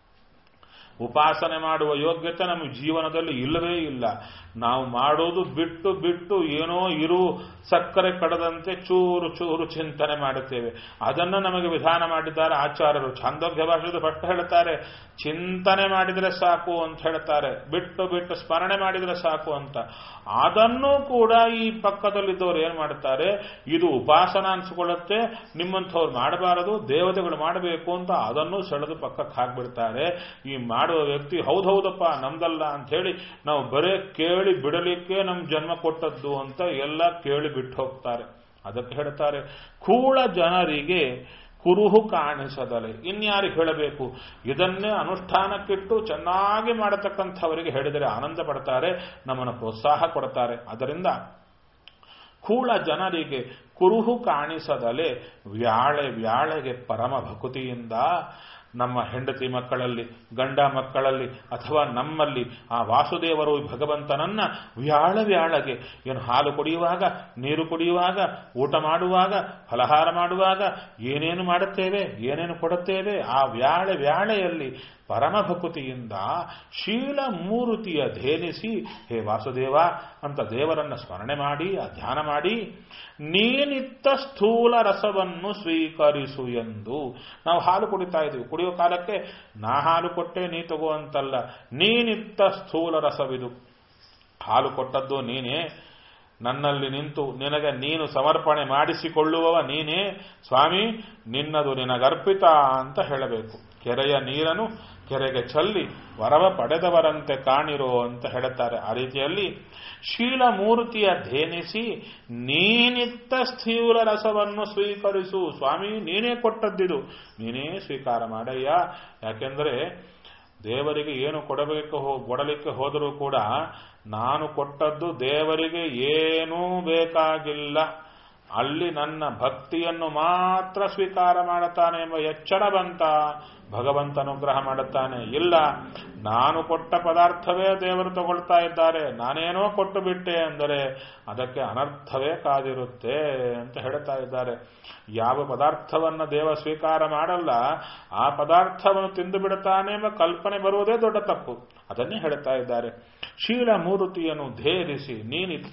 ಉಪಾಸನೆ ಮಾಡುವ ಯೋಗ್ಯತೆ ನಮ್ಮ ಜೀವನದಲ್ಲಿ ಇಲ್ಲವೇ ಇಲ್ಲ ನಾವು ಮಾಡೋದು ಬಿಟ್ಟು ಬಿಟ್ಟು ಏನೋ ಇರು ಸಕ್ಕರೆ ಕಡದಂತೆ ಚೂರು ಚೂರು ಚಿಂತನೆ ಮಾಡುತ್ತೇವೆ ಅದನ್ನು ನಮಗೆ ವಿಧಾನ ಮಾಡಿದ್ದಾರೆ ಆಚಾರ್ಯರು ಛಾಂದೋಗ್ಯ ಭಾಷೆದು ಫಸ್ಟ್ ಹೇಳ್ತಾರೆ ಚಿಂತನೆ ಮಾಡಿದರೆ ಸಾಕು ಅಂತ ಹೇಳ್ತಾರೆ ಬಿಟ್ಟು ಬಿಟ್ಟು ಸ್ಮರಣೆ ಮಾಡಿದರೆ ಸಾಕು ಅಂತ ಅದನ್ನು ಕೂಡ ಈ ಪಕ್ಕದಲ್ಲಿದ್ದವರು ಏನ್ ಮಾಡ್ತಾರೆ ಇದು ಉಪಾಸನ ಅನ್ಸ್ಕೊಳ್ಳುತ್ತೆ ನಿಮ್ಮಂಥವ್ರು ಮಾಡಬಾರದು ದೇವತೆಗಳು ಮಾಡಬೇಕು ಅಂತ ಅದನ್ನು ಸೆಳೆದು ಪಕ್ಕಕ್ಕೆ ಹಾಕ್ಬಿಡ್ತಾರೆ ಈ ಮಾಡುವ ವ್ಯಕ್ತಿ ಹೌದೌದಪ್ಪ ನಮ್ದಲ್ಲ ಅಂತ ಹೇಳಿ ನಾವು ಬರೇ ಕೇಳಿ ಬಿಡಲಿಕ್ಕೆ ನಮ್ ಜನ್ಮ ಕೊಟ್ಟದ್ದು ಅಂತ ಎಲ್ಲ ಕೇಳಿ ಬಿಟ್ಟು ಹೋಗ್ತಾರೆ ಅದಕ್ಕೆ ಹೇಳ್ತಾರೆ ಕೂಳ ಜನರಿಗೆ ಕುರುಹು ಕಾಣಿಸದಲೆ ಇನ್ಯಾರಿಗೆ ಹೇಳಬೇಕು ಇದನ್ನೇ ಅನುಷ್ಠಾನಕ್ಕಿಟ್ಟು ಚೆನ್ನಾಗಿ ಮಾಡತಕ್ಕಂಥವರಿಗೆ ಹೇಳಿದರೆ ಆನಂದ ಪಡ್ತಾರೆ ನಮ್ಮನ್ನು ಪ್ರೋತ್ಸಾಹ ಕೊಡ್ತಾರೆ ಅದರಿಂದ ಕೂಳ ಜನರಿಗೆ ಕುರುಹು ಕಾಣಿಸದಲೆ ವ್ಯಾಳೆ ವ್ಯಾಳೆಗೆ ಪರಮ ಭಕುತಿಯಿಂದ ನಮ್ಮ ಹೆಂಡತಿ ಮಕ್ಕಳಲ್ಲಿ ಗಂಡ ಮಕ್ಕಳಲ್ಲಿ ಅಥವಾ ನಮ್ಮಲ್ಲಿ ಆ ವಾಸುದೇವರು ಭಗವಂತನನ್ನ ವ್ಯಾಳ ವ್ಯಾಳಗೆ ಏನು ಹಾಲು ಕುಡಿಯುವಾಗ ನೀರು ಕುಡಿಯುವಾಗ ಊಟ ಮಾಡುವಾಗ ಫಲಹಾರ ಮಾಡುವಾಗ ಏನೇನು ಮಾಡುತ್ತೇವೆ ಏನೇನು ಕೊಡುತ್ತೇವೆ ಆ ವ್ಯಾಳೆ ವ್ಯಾಳೆಯಲ್ಲಿ ಪರಮ ಭಕುತಿಯಿಂದ ಶೀಲ ಮೂರುತಿಯ ಧೇನಿಸಿ ಹೇ ವಾಸುದೇವ ಅಂತ ದೇವರನ್ನ ಸ್ಮರಣೆ ಮಾಡಿ ಆ ಧ್ಯಾನ ಮಾಡಿ ನೀನಿತ್ತ ಸ್ಥೂಲ ರಸವನ್ನು ಸ್ವೀಕರಿಸು ಎಂದು ನಾವು ಹಾಲು ಕುಡಿತಾ ಇದ್ದೀವಿ ಕುಡಿಯೋ ಕಾಲಕ್ಕೆ ನಾ ಹಾಲು ಕೊಟ್ಟೆ ನೀ ತಗೋ ಅಂತಲ್ಲ ನೀನಿತ್ತ ಸ್ಥೂಲ ರಸವಿದು ಹಾಲು ಕೊಟ್ಟದ್ದು ನೀನೇ ನನ್ನಲ್ಲಿ ನಿಂತು ನಿನಗೆ ನೀನು ಸಮರ್ಪಣೆ ಮಾಡಿಸಿಕೊಳ್ಳುವವ ನೀನೇ ಸ್ವಾಮಿ ನಿನ್ನದು ನಿನಗರ್ಪಿತ ಅಂತ ಹೇಳಬೇಕು ಕೆರೆಯ ನೀರನ್ನು ಕೆರೆಗೆ ಚಲ್ಲಿ ವರವ ಪಡೆದವರಂತೆ ಕಾಣಿರೋ ಅಂತ ಹೇಳುತ್ತಾರೆ ಆ ರೀತಿಯಲ್ಲಿ ಶೀಲಮೂರ್ತಿಯ ಧೇನಿಸಿ ನೀನಿತ್ತ ಸ್ಥೂಲ ರಸವನ್ನು ಸ್ವೀಕರಿಸು ಸ್ವಾಮಿ ನೀನೇ ಕೊಟ್ಟದ್ದಿದು ನೀನೇ ಸ್ವೀಕಾರ ಮಾಡಯ್ಯ ಯಾಕೆಂದ್ರೆ ದೇವರಿಗೆ ಏನು ಕೊಡಬೇಕು ಹೋ ಕೊಡಲಿಕ್ಕೆ ಹೋದರೂ ಕೂಡ ನಾನು ಕೊಟ್ಟದ್ದು ದೇವರಿಗೆ ಏನೂ ಬೇಕಾಗಿಲ್ಲ ಅಲ್ಲಿ ನನ್ನ ಭಕ್ತಿಯನ್ನು ಮಾತ್ರ ಸ್ವೀಕಾರ ಮಾಡುತ್ತಾನೆ ಎಂಬ ಎಚ್ಚರ ಬಂತ ಭಗವಂತ ಅನುಗ್ರಹ ಮಾಡುತ್ತಾನೆ ಇಲ್ಲ ನಾನು ಕೊಟ್ಟ ಪದಾರ್ಥವೇ ದೇವರು ತಗೊಳ್ತಾ ಇದ್ದಾರೆ ನಾನೇನೋ ಕೊಟ್ಟು ಬಿಟ್ಟೆ ಅಂದರೆ ಅದಕ್ಕೆ ಅನರ್ಥವೇ ಕಾದಿರುತ್ತೆ ಅಂತ ಹೇಳ್ತಾ ಇದ್ದಾರೆ ಯಾವ ಪದಾರ್ಥವನ್ನು ದೇವ ಸ್ವೀಕಾರ ಮಾಡಲ್ಲ ಆ ಪದಾರ್ಥವನ್ನು ತಿಂದು ಬಿಡುತ್ತಾನೆ ಎಂಬ ಕಲ್ಪನೆ ಬರುವುದೇ ದೊಡ್ಡ ತಪ್ಪು ಅದನ್ನೇ ಹೇಳ್ತಾ ಇದ್ದಾರೆ ಶೀಲ ಮೂರುತಿಯನ್ನು ಧೇರಿಸಿ ನೀನಿತ್ತ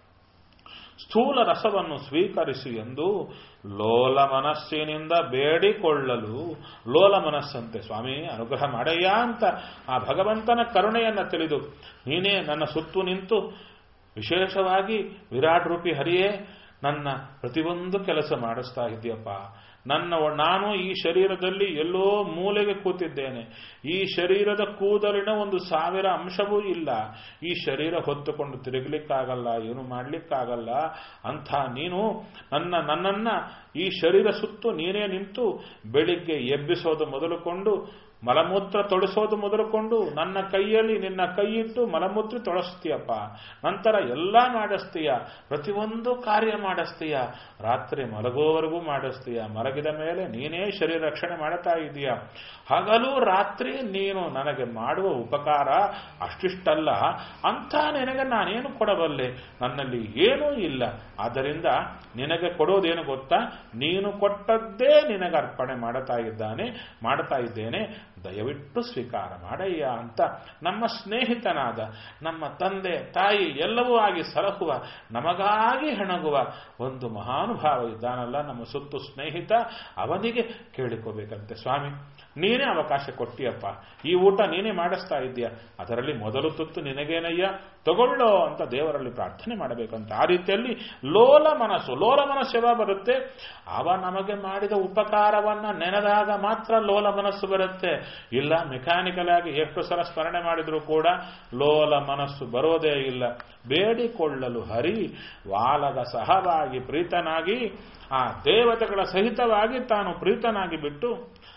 ಸ್ಥೂಲ ರಸವನ್ನು ಸ್ವೀಕರಿಸಿ ಎಂದು ಲೋಲ ಮನಸ್ಸಿನಿಂದ ಬೇಡಿಕೊಳ್ಳಲು ಲೋಲ ಮನಸ್ಸಂತೆ ಸ್ವಾಮಿ ಅನುಗ್ರಹ ಮಾಡಯ್ಯ ಅಂತ ಆ ಭಗವಂತನ ಕರುಣೆಯನ್ನ ತಿಳಿದು ನೀನೇ ನನ್ನ ಸುತ್ತು ನಿಂತು ವಿಶೇಷವಾಗಿ ವಿರಾಟ್ ರೂಪಿ ಹರಿಯೇ ನನ್ನ ಪ್ರತಿಯೊಂದು ಕೆಲಸ ಮಾಡಿಸ್ತಾ ಇದೆಯಪ್ಪ ನನ್ನ ನಾನು ಈ ಶರೀರದಲ್ಲಿ ಎಲ್ಲೋ ಮೂಲೆಗೆ ಕೂತಿದ್ದೇನೆ ಈ ಶರೀರದ ಕೂದಲಿನ ಒಂದು ಸಾವಿರ ಅಂಶವೂ ಇಲ್ಲ ಈ ಶರೀರ ಹೊತ್ತುಕೊಂಡು ತಿರುಗಲಿಕ್ಕಾಗಲ್ಲ ಏನು ಮಾಡಲಿಕ್ಕಾಗಲ್ಲ ಅಂಥ ನೀನು ನನ್ನ ನನ್ನನ್ನ ಈ ಶರೀರ ಸುತ್ತು ನೀನೇ ನಿಂತು ಬೆಳಿಗ್ಗೆ ಎಬ್ಬಿಸೋದು ಮೊದಲುಕೊಂಡು ಮಲಮೂತ್ರ ತೊಳಸೋದು ಮೊದಲುಕೊಂಡು ನನ್ನ ಕೈಯಲ್ಲಿ ನಿನ್ನ ಕೈ ಇಟ್ಟು ಮಲಮೂತ್ರ ತೊಳಸ್ತೀಯಪ್ಪ ನಂತರ ಎಲ್ಲ ಮಾಡಿಸ್ತೀಯ ಪ್ರತಿಯೊಂದು ಕಾರ್ಯ ಮಾಡಿಸ್ತೀಯ ರಾತ್ರಿ ಮಲಗೋವರೆಗೂ ಮಾಡಿಸ್ತೀಯ ಮಲಗಿದ ಮೇಲೆ ನೀನೇ ಶರೀರ ರಕ್ಷಣೆ ಮಾಡ್ತಾ ಇದೀಯ ಹಗಲು ರಾತ್ರಿ ನೀನು ನನಗೆ ಮಾಡುವ ಉಪಕಾರ ಅಷ್ಟಿಷ್ಟಲ್ಲ ಅಂಥ ನಿನಗೆ ನಾನೇನು ಕೊಡಬಲ್ಲೆ ನನ್ನಲ್ಲಿ ಏನೂ ಇಲ್ಲ ಆದ್ದರಿಂದ ನಿನಗೆ ಕೊಡೋದೇನು ಗೊತ್ತಾ ನೀನು ಕೊಟ್ಟದ್ದೇ ನಿನಗೆ ಅರ್ಪಣೆ ಮಾಡುತ್ತಾ ಇದ್ದಾನೆ ಮಾಡುತ್ತಾ ಇದ್ದೇನೆ ದಯವಿಟ್ಟು ಸ್ವೀಕಾರ ಮಾಡಯ್ಯ ಅಂತ ನಮ್ಮ ಸ್ನೇಹಿತನಾದ ನಮ್ಮ ತಂದೆ ತಾಯಿ ಎಲ್ಲವೂ ಆಗಿ ಸಲಹುವ ನಮಗಾಗಿ ಹೆಣಗುವ ಒಂದು ಮಹಾನುಭಾವ ಇದ್ದಾನಲ್ಲ ನಮ್ಮ ಸುತ್ತು ಸ್ನೇಹಿತ ಅವನಿಗೆ ಕೇಳಿಕೋಬೇಕಂತೆ ಸ್ವಾಮಿ ನೀನೇ ಅವಕಾಶ ಕೊಟ್ಟಿಯಪ್ಪ ಈ ಊಟ ನೀನೇ ಮಾಡಿಸ್ತಾ ಇದೆಯಾ ಅದರಲ್ಲಿ ಮೊದಲು ತುತ್ತು ನಿನಗೇನಯ್ಯ ತಗೊಳ್ಳೋ ಅಂತ ದೇವರಲ್ಲಿ ಪ್ರಾರ್ಥನೆ ಮಾಡಬೇಕಂತ ಆ ರೀತಿಯಲ್ಲಿ ಲೋಲ ಮನಸ್ಸು ಲೋಲ ಮನಸ್ಸು ಯಾವಾಗ ಬರುತ್ತೆ ಅವ ನಮಗೆ ಮಾಡಿದ ಉಪಕಾರವನ್ನ ನೆನೆದಾಗ ಮಾತ್ರ ಲೋಲ ಮನಸ್ಸು ಬರುತ್ತೆ ಇಲ್ಲ ಮೆಕ್ಯಾನಿಕಲ್ ಆಗಿ ಎಷ್ಟು ಸಲ ಸ್ಮರಣೆ ಮಾಡಿದರೂ ಕೂಡ ಲೋಲ ಮನಸ್ಸು ಬರೋದೇ ಇಲ್ಲ ಬೇಡಿಕೊಳ್ಳಲು ಹರಿ ವಾಲಗ ಸಹವಾಗಿ ಪ್ರೀತನಾಗಿ ಆ ದೇವತೆಗಳ ಸಹಿತವಾಗಿ ತಾನು ಪ್ರೀತನಾಗಿ ಬಿಟ್ಟು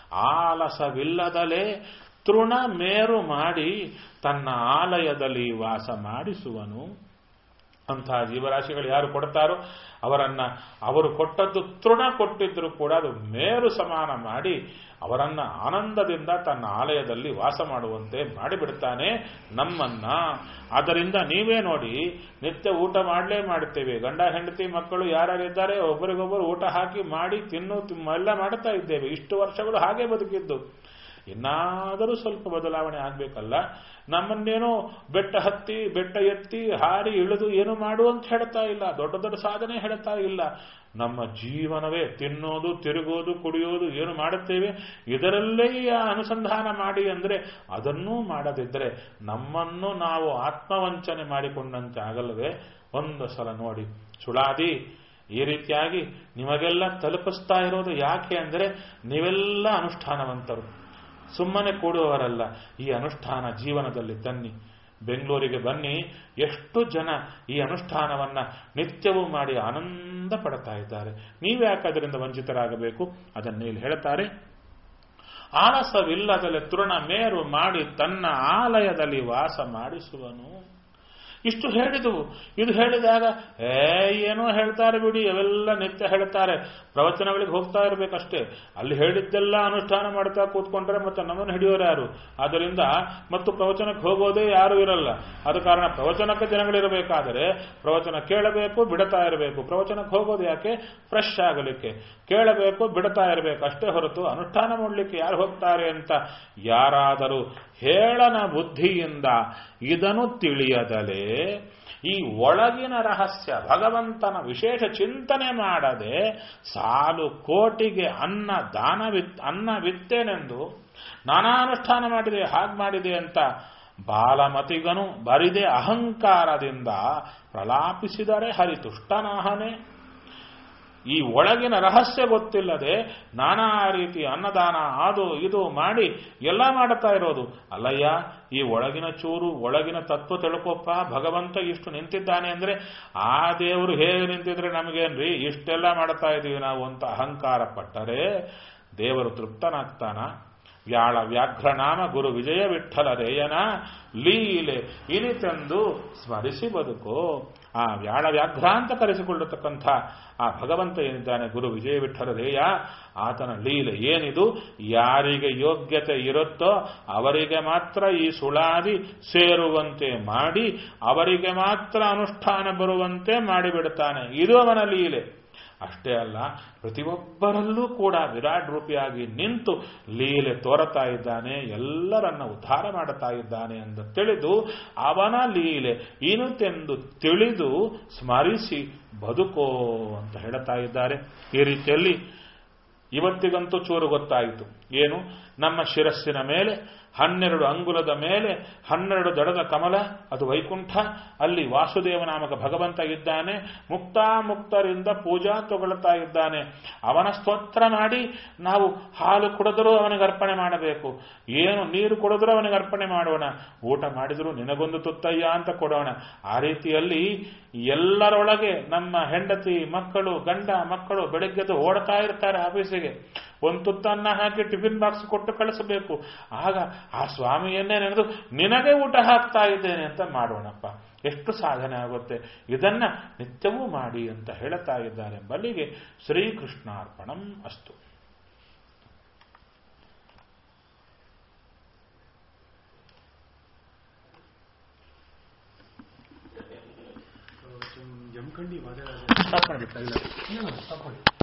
ಆಲಸವಿಲ್ಲದಲೇ ತೃಣ ಮೇರು ಮಾಡಿ ತನ್ನ ಆಲಯದಲ್ಲಿ ವಾಸ ಮಾಡಿಸುವನು ಅಂತಹ ಜೀವರಾಶಿಗಳು ಯಾರು ಕೊಡ್ತಾರೋ ಅವರನ್ನ ಅವರು ಕೊಟ್ಟದ್ದು ತೃಣ ಕೊಟ್ಟಿದ್ರು ಕೂಡ ಅದು ಮೇರು ಸಮಾನ ಮಾಡಿ ಅವರನ್ನ ಆನಂದದಿಂದ ತನ್ನ ಆಲಯದಲ್ಲಿ ವಾಸ ಮಾಡುವಂತೆ ಮಾಡಿಬಿಡ್ತಾನೆ ನಮ್ಮನ್ನ ಆದ್ದರಿಂದ ನೀವೇ ನೋಡಿ ನಿತ್ಯ ಊಟ ಮಾಡಲೇ ಮಾಡುತ್ತೇವೆ ಗಂಡ ಹೆಂಡತಿ ಮಕ್ಕಳು ಯಾರ್ಯಾರಿದ್ದಾರೆ ಒಬ್ಬರಿಗೊಬ್ಬರು ಊಟ ಹಾಕಿ ಮಾಡಿ ತಿನ್ನು ಎಲ್ಲ ಮಾಡ್ತಾ ಇದ್ದೇವೆ ಇಷ್ಟು ವರ್ಷಗಳು ಹಾಗೆ ಬದುಕಿದ್ದು ಇನ್ನಾದರೂ ಸ್ವಲ್ಪ ಬದಲಾವಣೆ ಆಗಬೇಕಲ್ಲ ನಮ್ಮನ್ನೇನೋ ಬೆಟ್ಟ ಹತ್ತಿ ಬೆಟ್ಟ ಎತ್ತಿ ಹಾರಿ ಇಳಿದು ಏನು ಮಾಡು ಅಂತ ಹೇಳ್ತಾ ಇಲ್ಲ ದೊಡ್ಡ ದೊಡ್ಡ ಸಾಧನೆ ಹೇಳ್ತಾ ಇಲ್ಲ ನಮ್ಮ ಜೀವನವೇ ತಿನ್ನೋದು ತಿರುಗೋದು ಕುಡಿಯೋದು ಏನು ಮಾಡುತ್ತೇವೆ ಇದರಲ್ಲೇ ಅನುಸಂಧಾನ ಮಾಡಿ ಅಂದರೆ ಅದನ್ನೂ ಮಾಡದಿದ್ದರೆ ನಮ್ಮನ್ನು ನಾವು ಆತ್ಮವಂಚನೆ ಮಾಡಿಕೊಂಡಂತೆ ಆಗಲ್ಲವೇ ಒಂದು ಸಲ ನೋಡಿ ಸುಳಾದಿ ಈ ರೀತಿಯಾಗಿ ನಿಮಗೆಲ್ಲ ತಲುಪಿಸ್ತಾ ಇರೋದು ಯಾಕೆ ಅಂದರೆ ನೀವೆಲ್ಲ ಅನುಷ್ಠಾನವಂತರು ಸುಮ್ಮನೆ ಕೂಡುವವರಲ್ಲ ಈ ಅನುಷ್ಠಾನ ಜೀವನದಲ್ಲಿ ತನ್ನಿ ಬೆಂಗಳೂರಿಗೆ ಬನ್ನಿ ಎಷ್ಟು ಜನ ಈ ಅನುಷ್ಠಾನವನ್ನ ನಿತ್ಯವೂ ಮಾಡಿ ಆನಂದ ಪಡ್ತಾ ಇದ್ದಾರೆ ನೀವ್ಯಾಕೆ ಅದರಿಂದ ವಂಚಿತರಾಗಬೇಕು ಅದನ್ನೇ ಇಲ್ಲಿ ಹೇಳ್ತಾರೆ ಆಲಸವಿಲ್ಲದಲೆ ತೃಣ ಮೇರು ಮಾಡಿ ತನ್ನ ಆಲಯದಲ್ಲಿ ವಾಸ ಮಾಡಿಸುವನು ಇಷ್ಟು ಹೇಳಿದವು ಇದು ಹೇಳಿದಾಗ ಏ ಏನೋ ಹೇಳ್ತಾರೆ ಬಿಡಿ ಅವೆಲ್ಲ ನಿತ್ಯ ಹೇಳ್ತಾರೆ ಪ್ರವಚನಗಳಿಗೆ ಹೋಗ್ತಾ ಇರಬೇಕಷ್ಟೇ ಅಲ್ಲಿ ಹೇಳಿದ್ದೆಲ್ಲ ಅನುಷ್ಠಾನ ಮಾಡ್ತಾ ಕೂತ್ಕೊಂಡ್ರೆ ಮತ್ತೆ ನಮ್ಮನ್ನು ಹಿಡಿಯೋರು ಯಾರು ಆದ್ದರಿಂದ ಮತ್ತು ಪ್ರವಚನಕ್ಕೆ ಹೋಗೋದೇ ಯಾರು ಇರಲ್ಲ ಆದ ಕಾರಣ ಪ್ರವಚನಕ್ಕೆ ಜನಗಳಿರಬೇಕಾದರೆ ಪ್ರವಚನ ಕೇಳಬೇಕು ಬಿಡತಾ ಇರಬೇಕು ಪ್ರವಚನಕ್ಕೆ ಹೋಗೋದು ಯಾಕೆ ಫ್ರೆಶ್ ಆಗಲಿಕ್ಕೆ ಕೇಳಬೇಕು ಬಿಡ್ತಾ ಇರಬೇಕು ಅಷ್ಟೇ ಹೊರತು ಅನುಷ್ಠಾನ ಮಾಡಲಿಕ್ಕೆ ಯಾರು ಹೋಗ್ತಾರೆ ಅಂತ ಯಾರಾದರೂ ಹೇಳನ ಬುದ್ಧಿಯಿಂದ ಇದನ್ನು ತಿಳಿಯದಲೇ ಈ ಒಳಗಿನ ರಹಸ್ಯ ಭಗವಂತನ ವಿಶೇಷ ಚಿಂತನೆ ಮಾಡದೆ ಸಾಲು ಕೋಟಿಗೆ ಅನ್ನ ದಾನವಿತ್ ಅನ್ನ ವಿತ್ತೇನೆಂದು ನಾನಾನುಷ್ಠಾನ ಮಾಡಿದೆ ಹಾಗೆ ಮಾಡಿದೆ ಅಂತ ಬಾಲಮತಿಗನು ಬರಿದೆ ಅಹಂಕಾರದಿಂದ ಪ್ರಲಾಪಿಸಿದರೆ ಹರಿತುಷ್ಟನಾಹನೇ ಈ ಒಳಗಿನ ರಹಸ್ಯ ಗೊತ್ತಿಲ್ಲದೆ ನಾನಾ ರೀತಿ ಅನ್ನದಾನ ಅದು ಇದು ಮಾಡಿ ಎಲ್ಲ ಮಾಡುತ್ತಾ ಇರೋದು ಅಲ್ಲಯ್ಯ ಈ ಒಳಗಿನ ಚೂರು ಒಳಗಿನ ತತ್ವ ತಿಳ್ಕೊಪ್ಪ ಭಗವಂತ ಇಷ್ಟು ನಿಂತಿದ್ದಾನೆ ಅಂದ್ರೆ ಆ ದೇವರು ಹೇಗೆ ನಿಂತಿದ್ರೆ ನಮಗೇನ್ರಿ ಇಷ್ಟೆಲ್ಲ ಮಾಡ್ತಾ ಇದೀವಿ ನಾವು ಅಂತ ಅಹಂಕಾರ ಪಟ್ಟರೆ ದೇವರು ತೃಪ್ತನಾಗ್ತಾನ ವ್ಯಾಳ ವ್ಯಾಘ್ರನಾಮ ಗುರು ವಿಜಯ ವಿಠಲ ರೇಯನ ಲೀಲೆ ಇನಿತೆಂದು ಸ್ಮರಿಸಿ ಬದುಕು ಆ ವ್ಯಾಳ ವ್ಯಾಘ್ರ ಅಂತ ಕರೆಸಿಕೊಳ್ಳತಕ್ಕಂಥ ಆ ಭಗವಂತ ಏನಿದ್ದಾನೆ ಗುರು ವಿಜಯ ವಿಠಲ ರೇಯ ಆತನ ಲೀಲೆ ಏನಿದು ಯಾರಿಗೆ ಯೋಗ್ಯತೆ ಇರುತ್ತೋ ಅವರಿಗೆ ಮಾತ್ರ ಈ ಸುಳಾದಿ ಸೇರುವಂತೆ ಮಾಡಿ ಅವರಿಗೆ ಮಾತ್ರ ಅನುಷ್ಠಾನ ಬರುವಂತೆ ಮಾಡಿಬಿಡುತ್ತಾನೆ ಇದು ಅವನ ಲೀಲೆ ಅಷ್ಟೇ ಅಲ್ಲ ಪ್ರತಿಯೊಬ್ಬರಲ್ಲೂ ಕೂಡ ವಿರಾಟ್ ರೂಪಿಯಾಗಿ ನಿಂತು ಲೀಲೆ ತೋರತಾ ಇದ್ದಾನೆ ಎಲ್ಲರನ್ನ ಉದ್ಧಾರ ಮಾಡುತ್ತಾ ಇದ್ದಾನೆ ಎಂದು ತಿಳಿದು ಅವನ ಲೀಲೆ ಇನುತೆಂದು ತಿಳಿದು ಸ್ಮರಿಸಿ ಬದುಕೋ ಅಂತ ಹೇಳ್ತಾ ಇದ್ದಾರೆ ಈ ರೀತಿಯಲ್ಲಿ ಇವತ್ತಿಗಂತೂ ಚೂರು ಗೊತ್ತಾಯಿತು ಏನು ನಮ್ಮ ಶಿರಸ್ಸಿನ ಮೇಲೆ ಹನ್ನೆರಡು ಅಂಗುಲದ ಮೇಲೆ ಹನ್ನೆರಡು ದಡದ ಕಮಲ ಅದು ವೈಕುಂಠ ಅಲ್ಲಿ ವಾಸುದೇವ ನಾಮಕ ಭಗವಂತ ಇದ್ದಾನೆ ಮುಕ್ತಾಮುಕ್ತರಿಂದ ಪೂಜಾ ತಗೊಳ್ತಾ ಇದ್ದಾನೆ ಅವನ ಸ್ತೋತ್ರ ಮಾಡಿ ನಾವು ಹಾಲು ಕುಡಿದರೂ ಅವನಿಗೆ ಅರ್ಪಣೆ ಮಾಡಬೇಕು ಏನು ನೀರು ಕುಡಿದ್ರೂ ಅವನಿಗೆ ಅರ್ಪಣೆ ಮಾಡೋಣ ಊಟ ಮಾಡಿದರೂ ನಿನಗೊಂದು ತುತ್ತಯ್ಯ ಅಂತ ಕೊಡೋಣ ಆ ರೀತಿಯಲ್ಲಿ ಎಲ್ಲರೊಳಗೆ ನಮ್ಮ ಹೆಂಡತಿ ಮಕ್ಕಳು ಗಂಡ ಮಕ್ಕಳು ಬೆಳಗ್ಗೆದ್ದು ಓಡ್ತಾ ಇರ್ತಾರೆ ಆಫೀಸಿಗೆ ಒಂದು ತುತ್ತನ್ನ ಹಾಕಿ ಟಿಫಿನ್ ಬಾಕ್ಸ್ ಕೊಟ್ಟು ಕಳಿಸಬೇಕು ಆಗ ಆ ಸ್ವಾಮಿಯನ್ನೇ ನೆನೆದು ನಿನಗೆ ಊಟ ಹಾಕ್ತಾ ಇದ್ದೇನೆ ಅಂತ ಮಾಡೋಣಪ್ಪ ಎಷ್ಟು ಸಾಧನೆ ಆಗುತ್ತೆ ಇದನ್ನ ನಿತ್ಯವೂ ಮಾಡಿ ಅಂತ ಹೇಳುತ್ತಾ ಇದ್ದಾರೆ ಬಲಿಗೆ ಶ್ರೀಕೃಷ್ಣಾರ್ಪಣಂ ಅಸ್ತು ಜಮಖಂಡಿ ಮಾತಾಡೋದು ಸ್ಟಾಪ್ ಮಾಡ್ಬಿಟ್ಟ ಇಲ್ಲ ಇಲ್ಲ, ತಗೊಳ್ಳಿ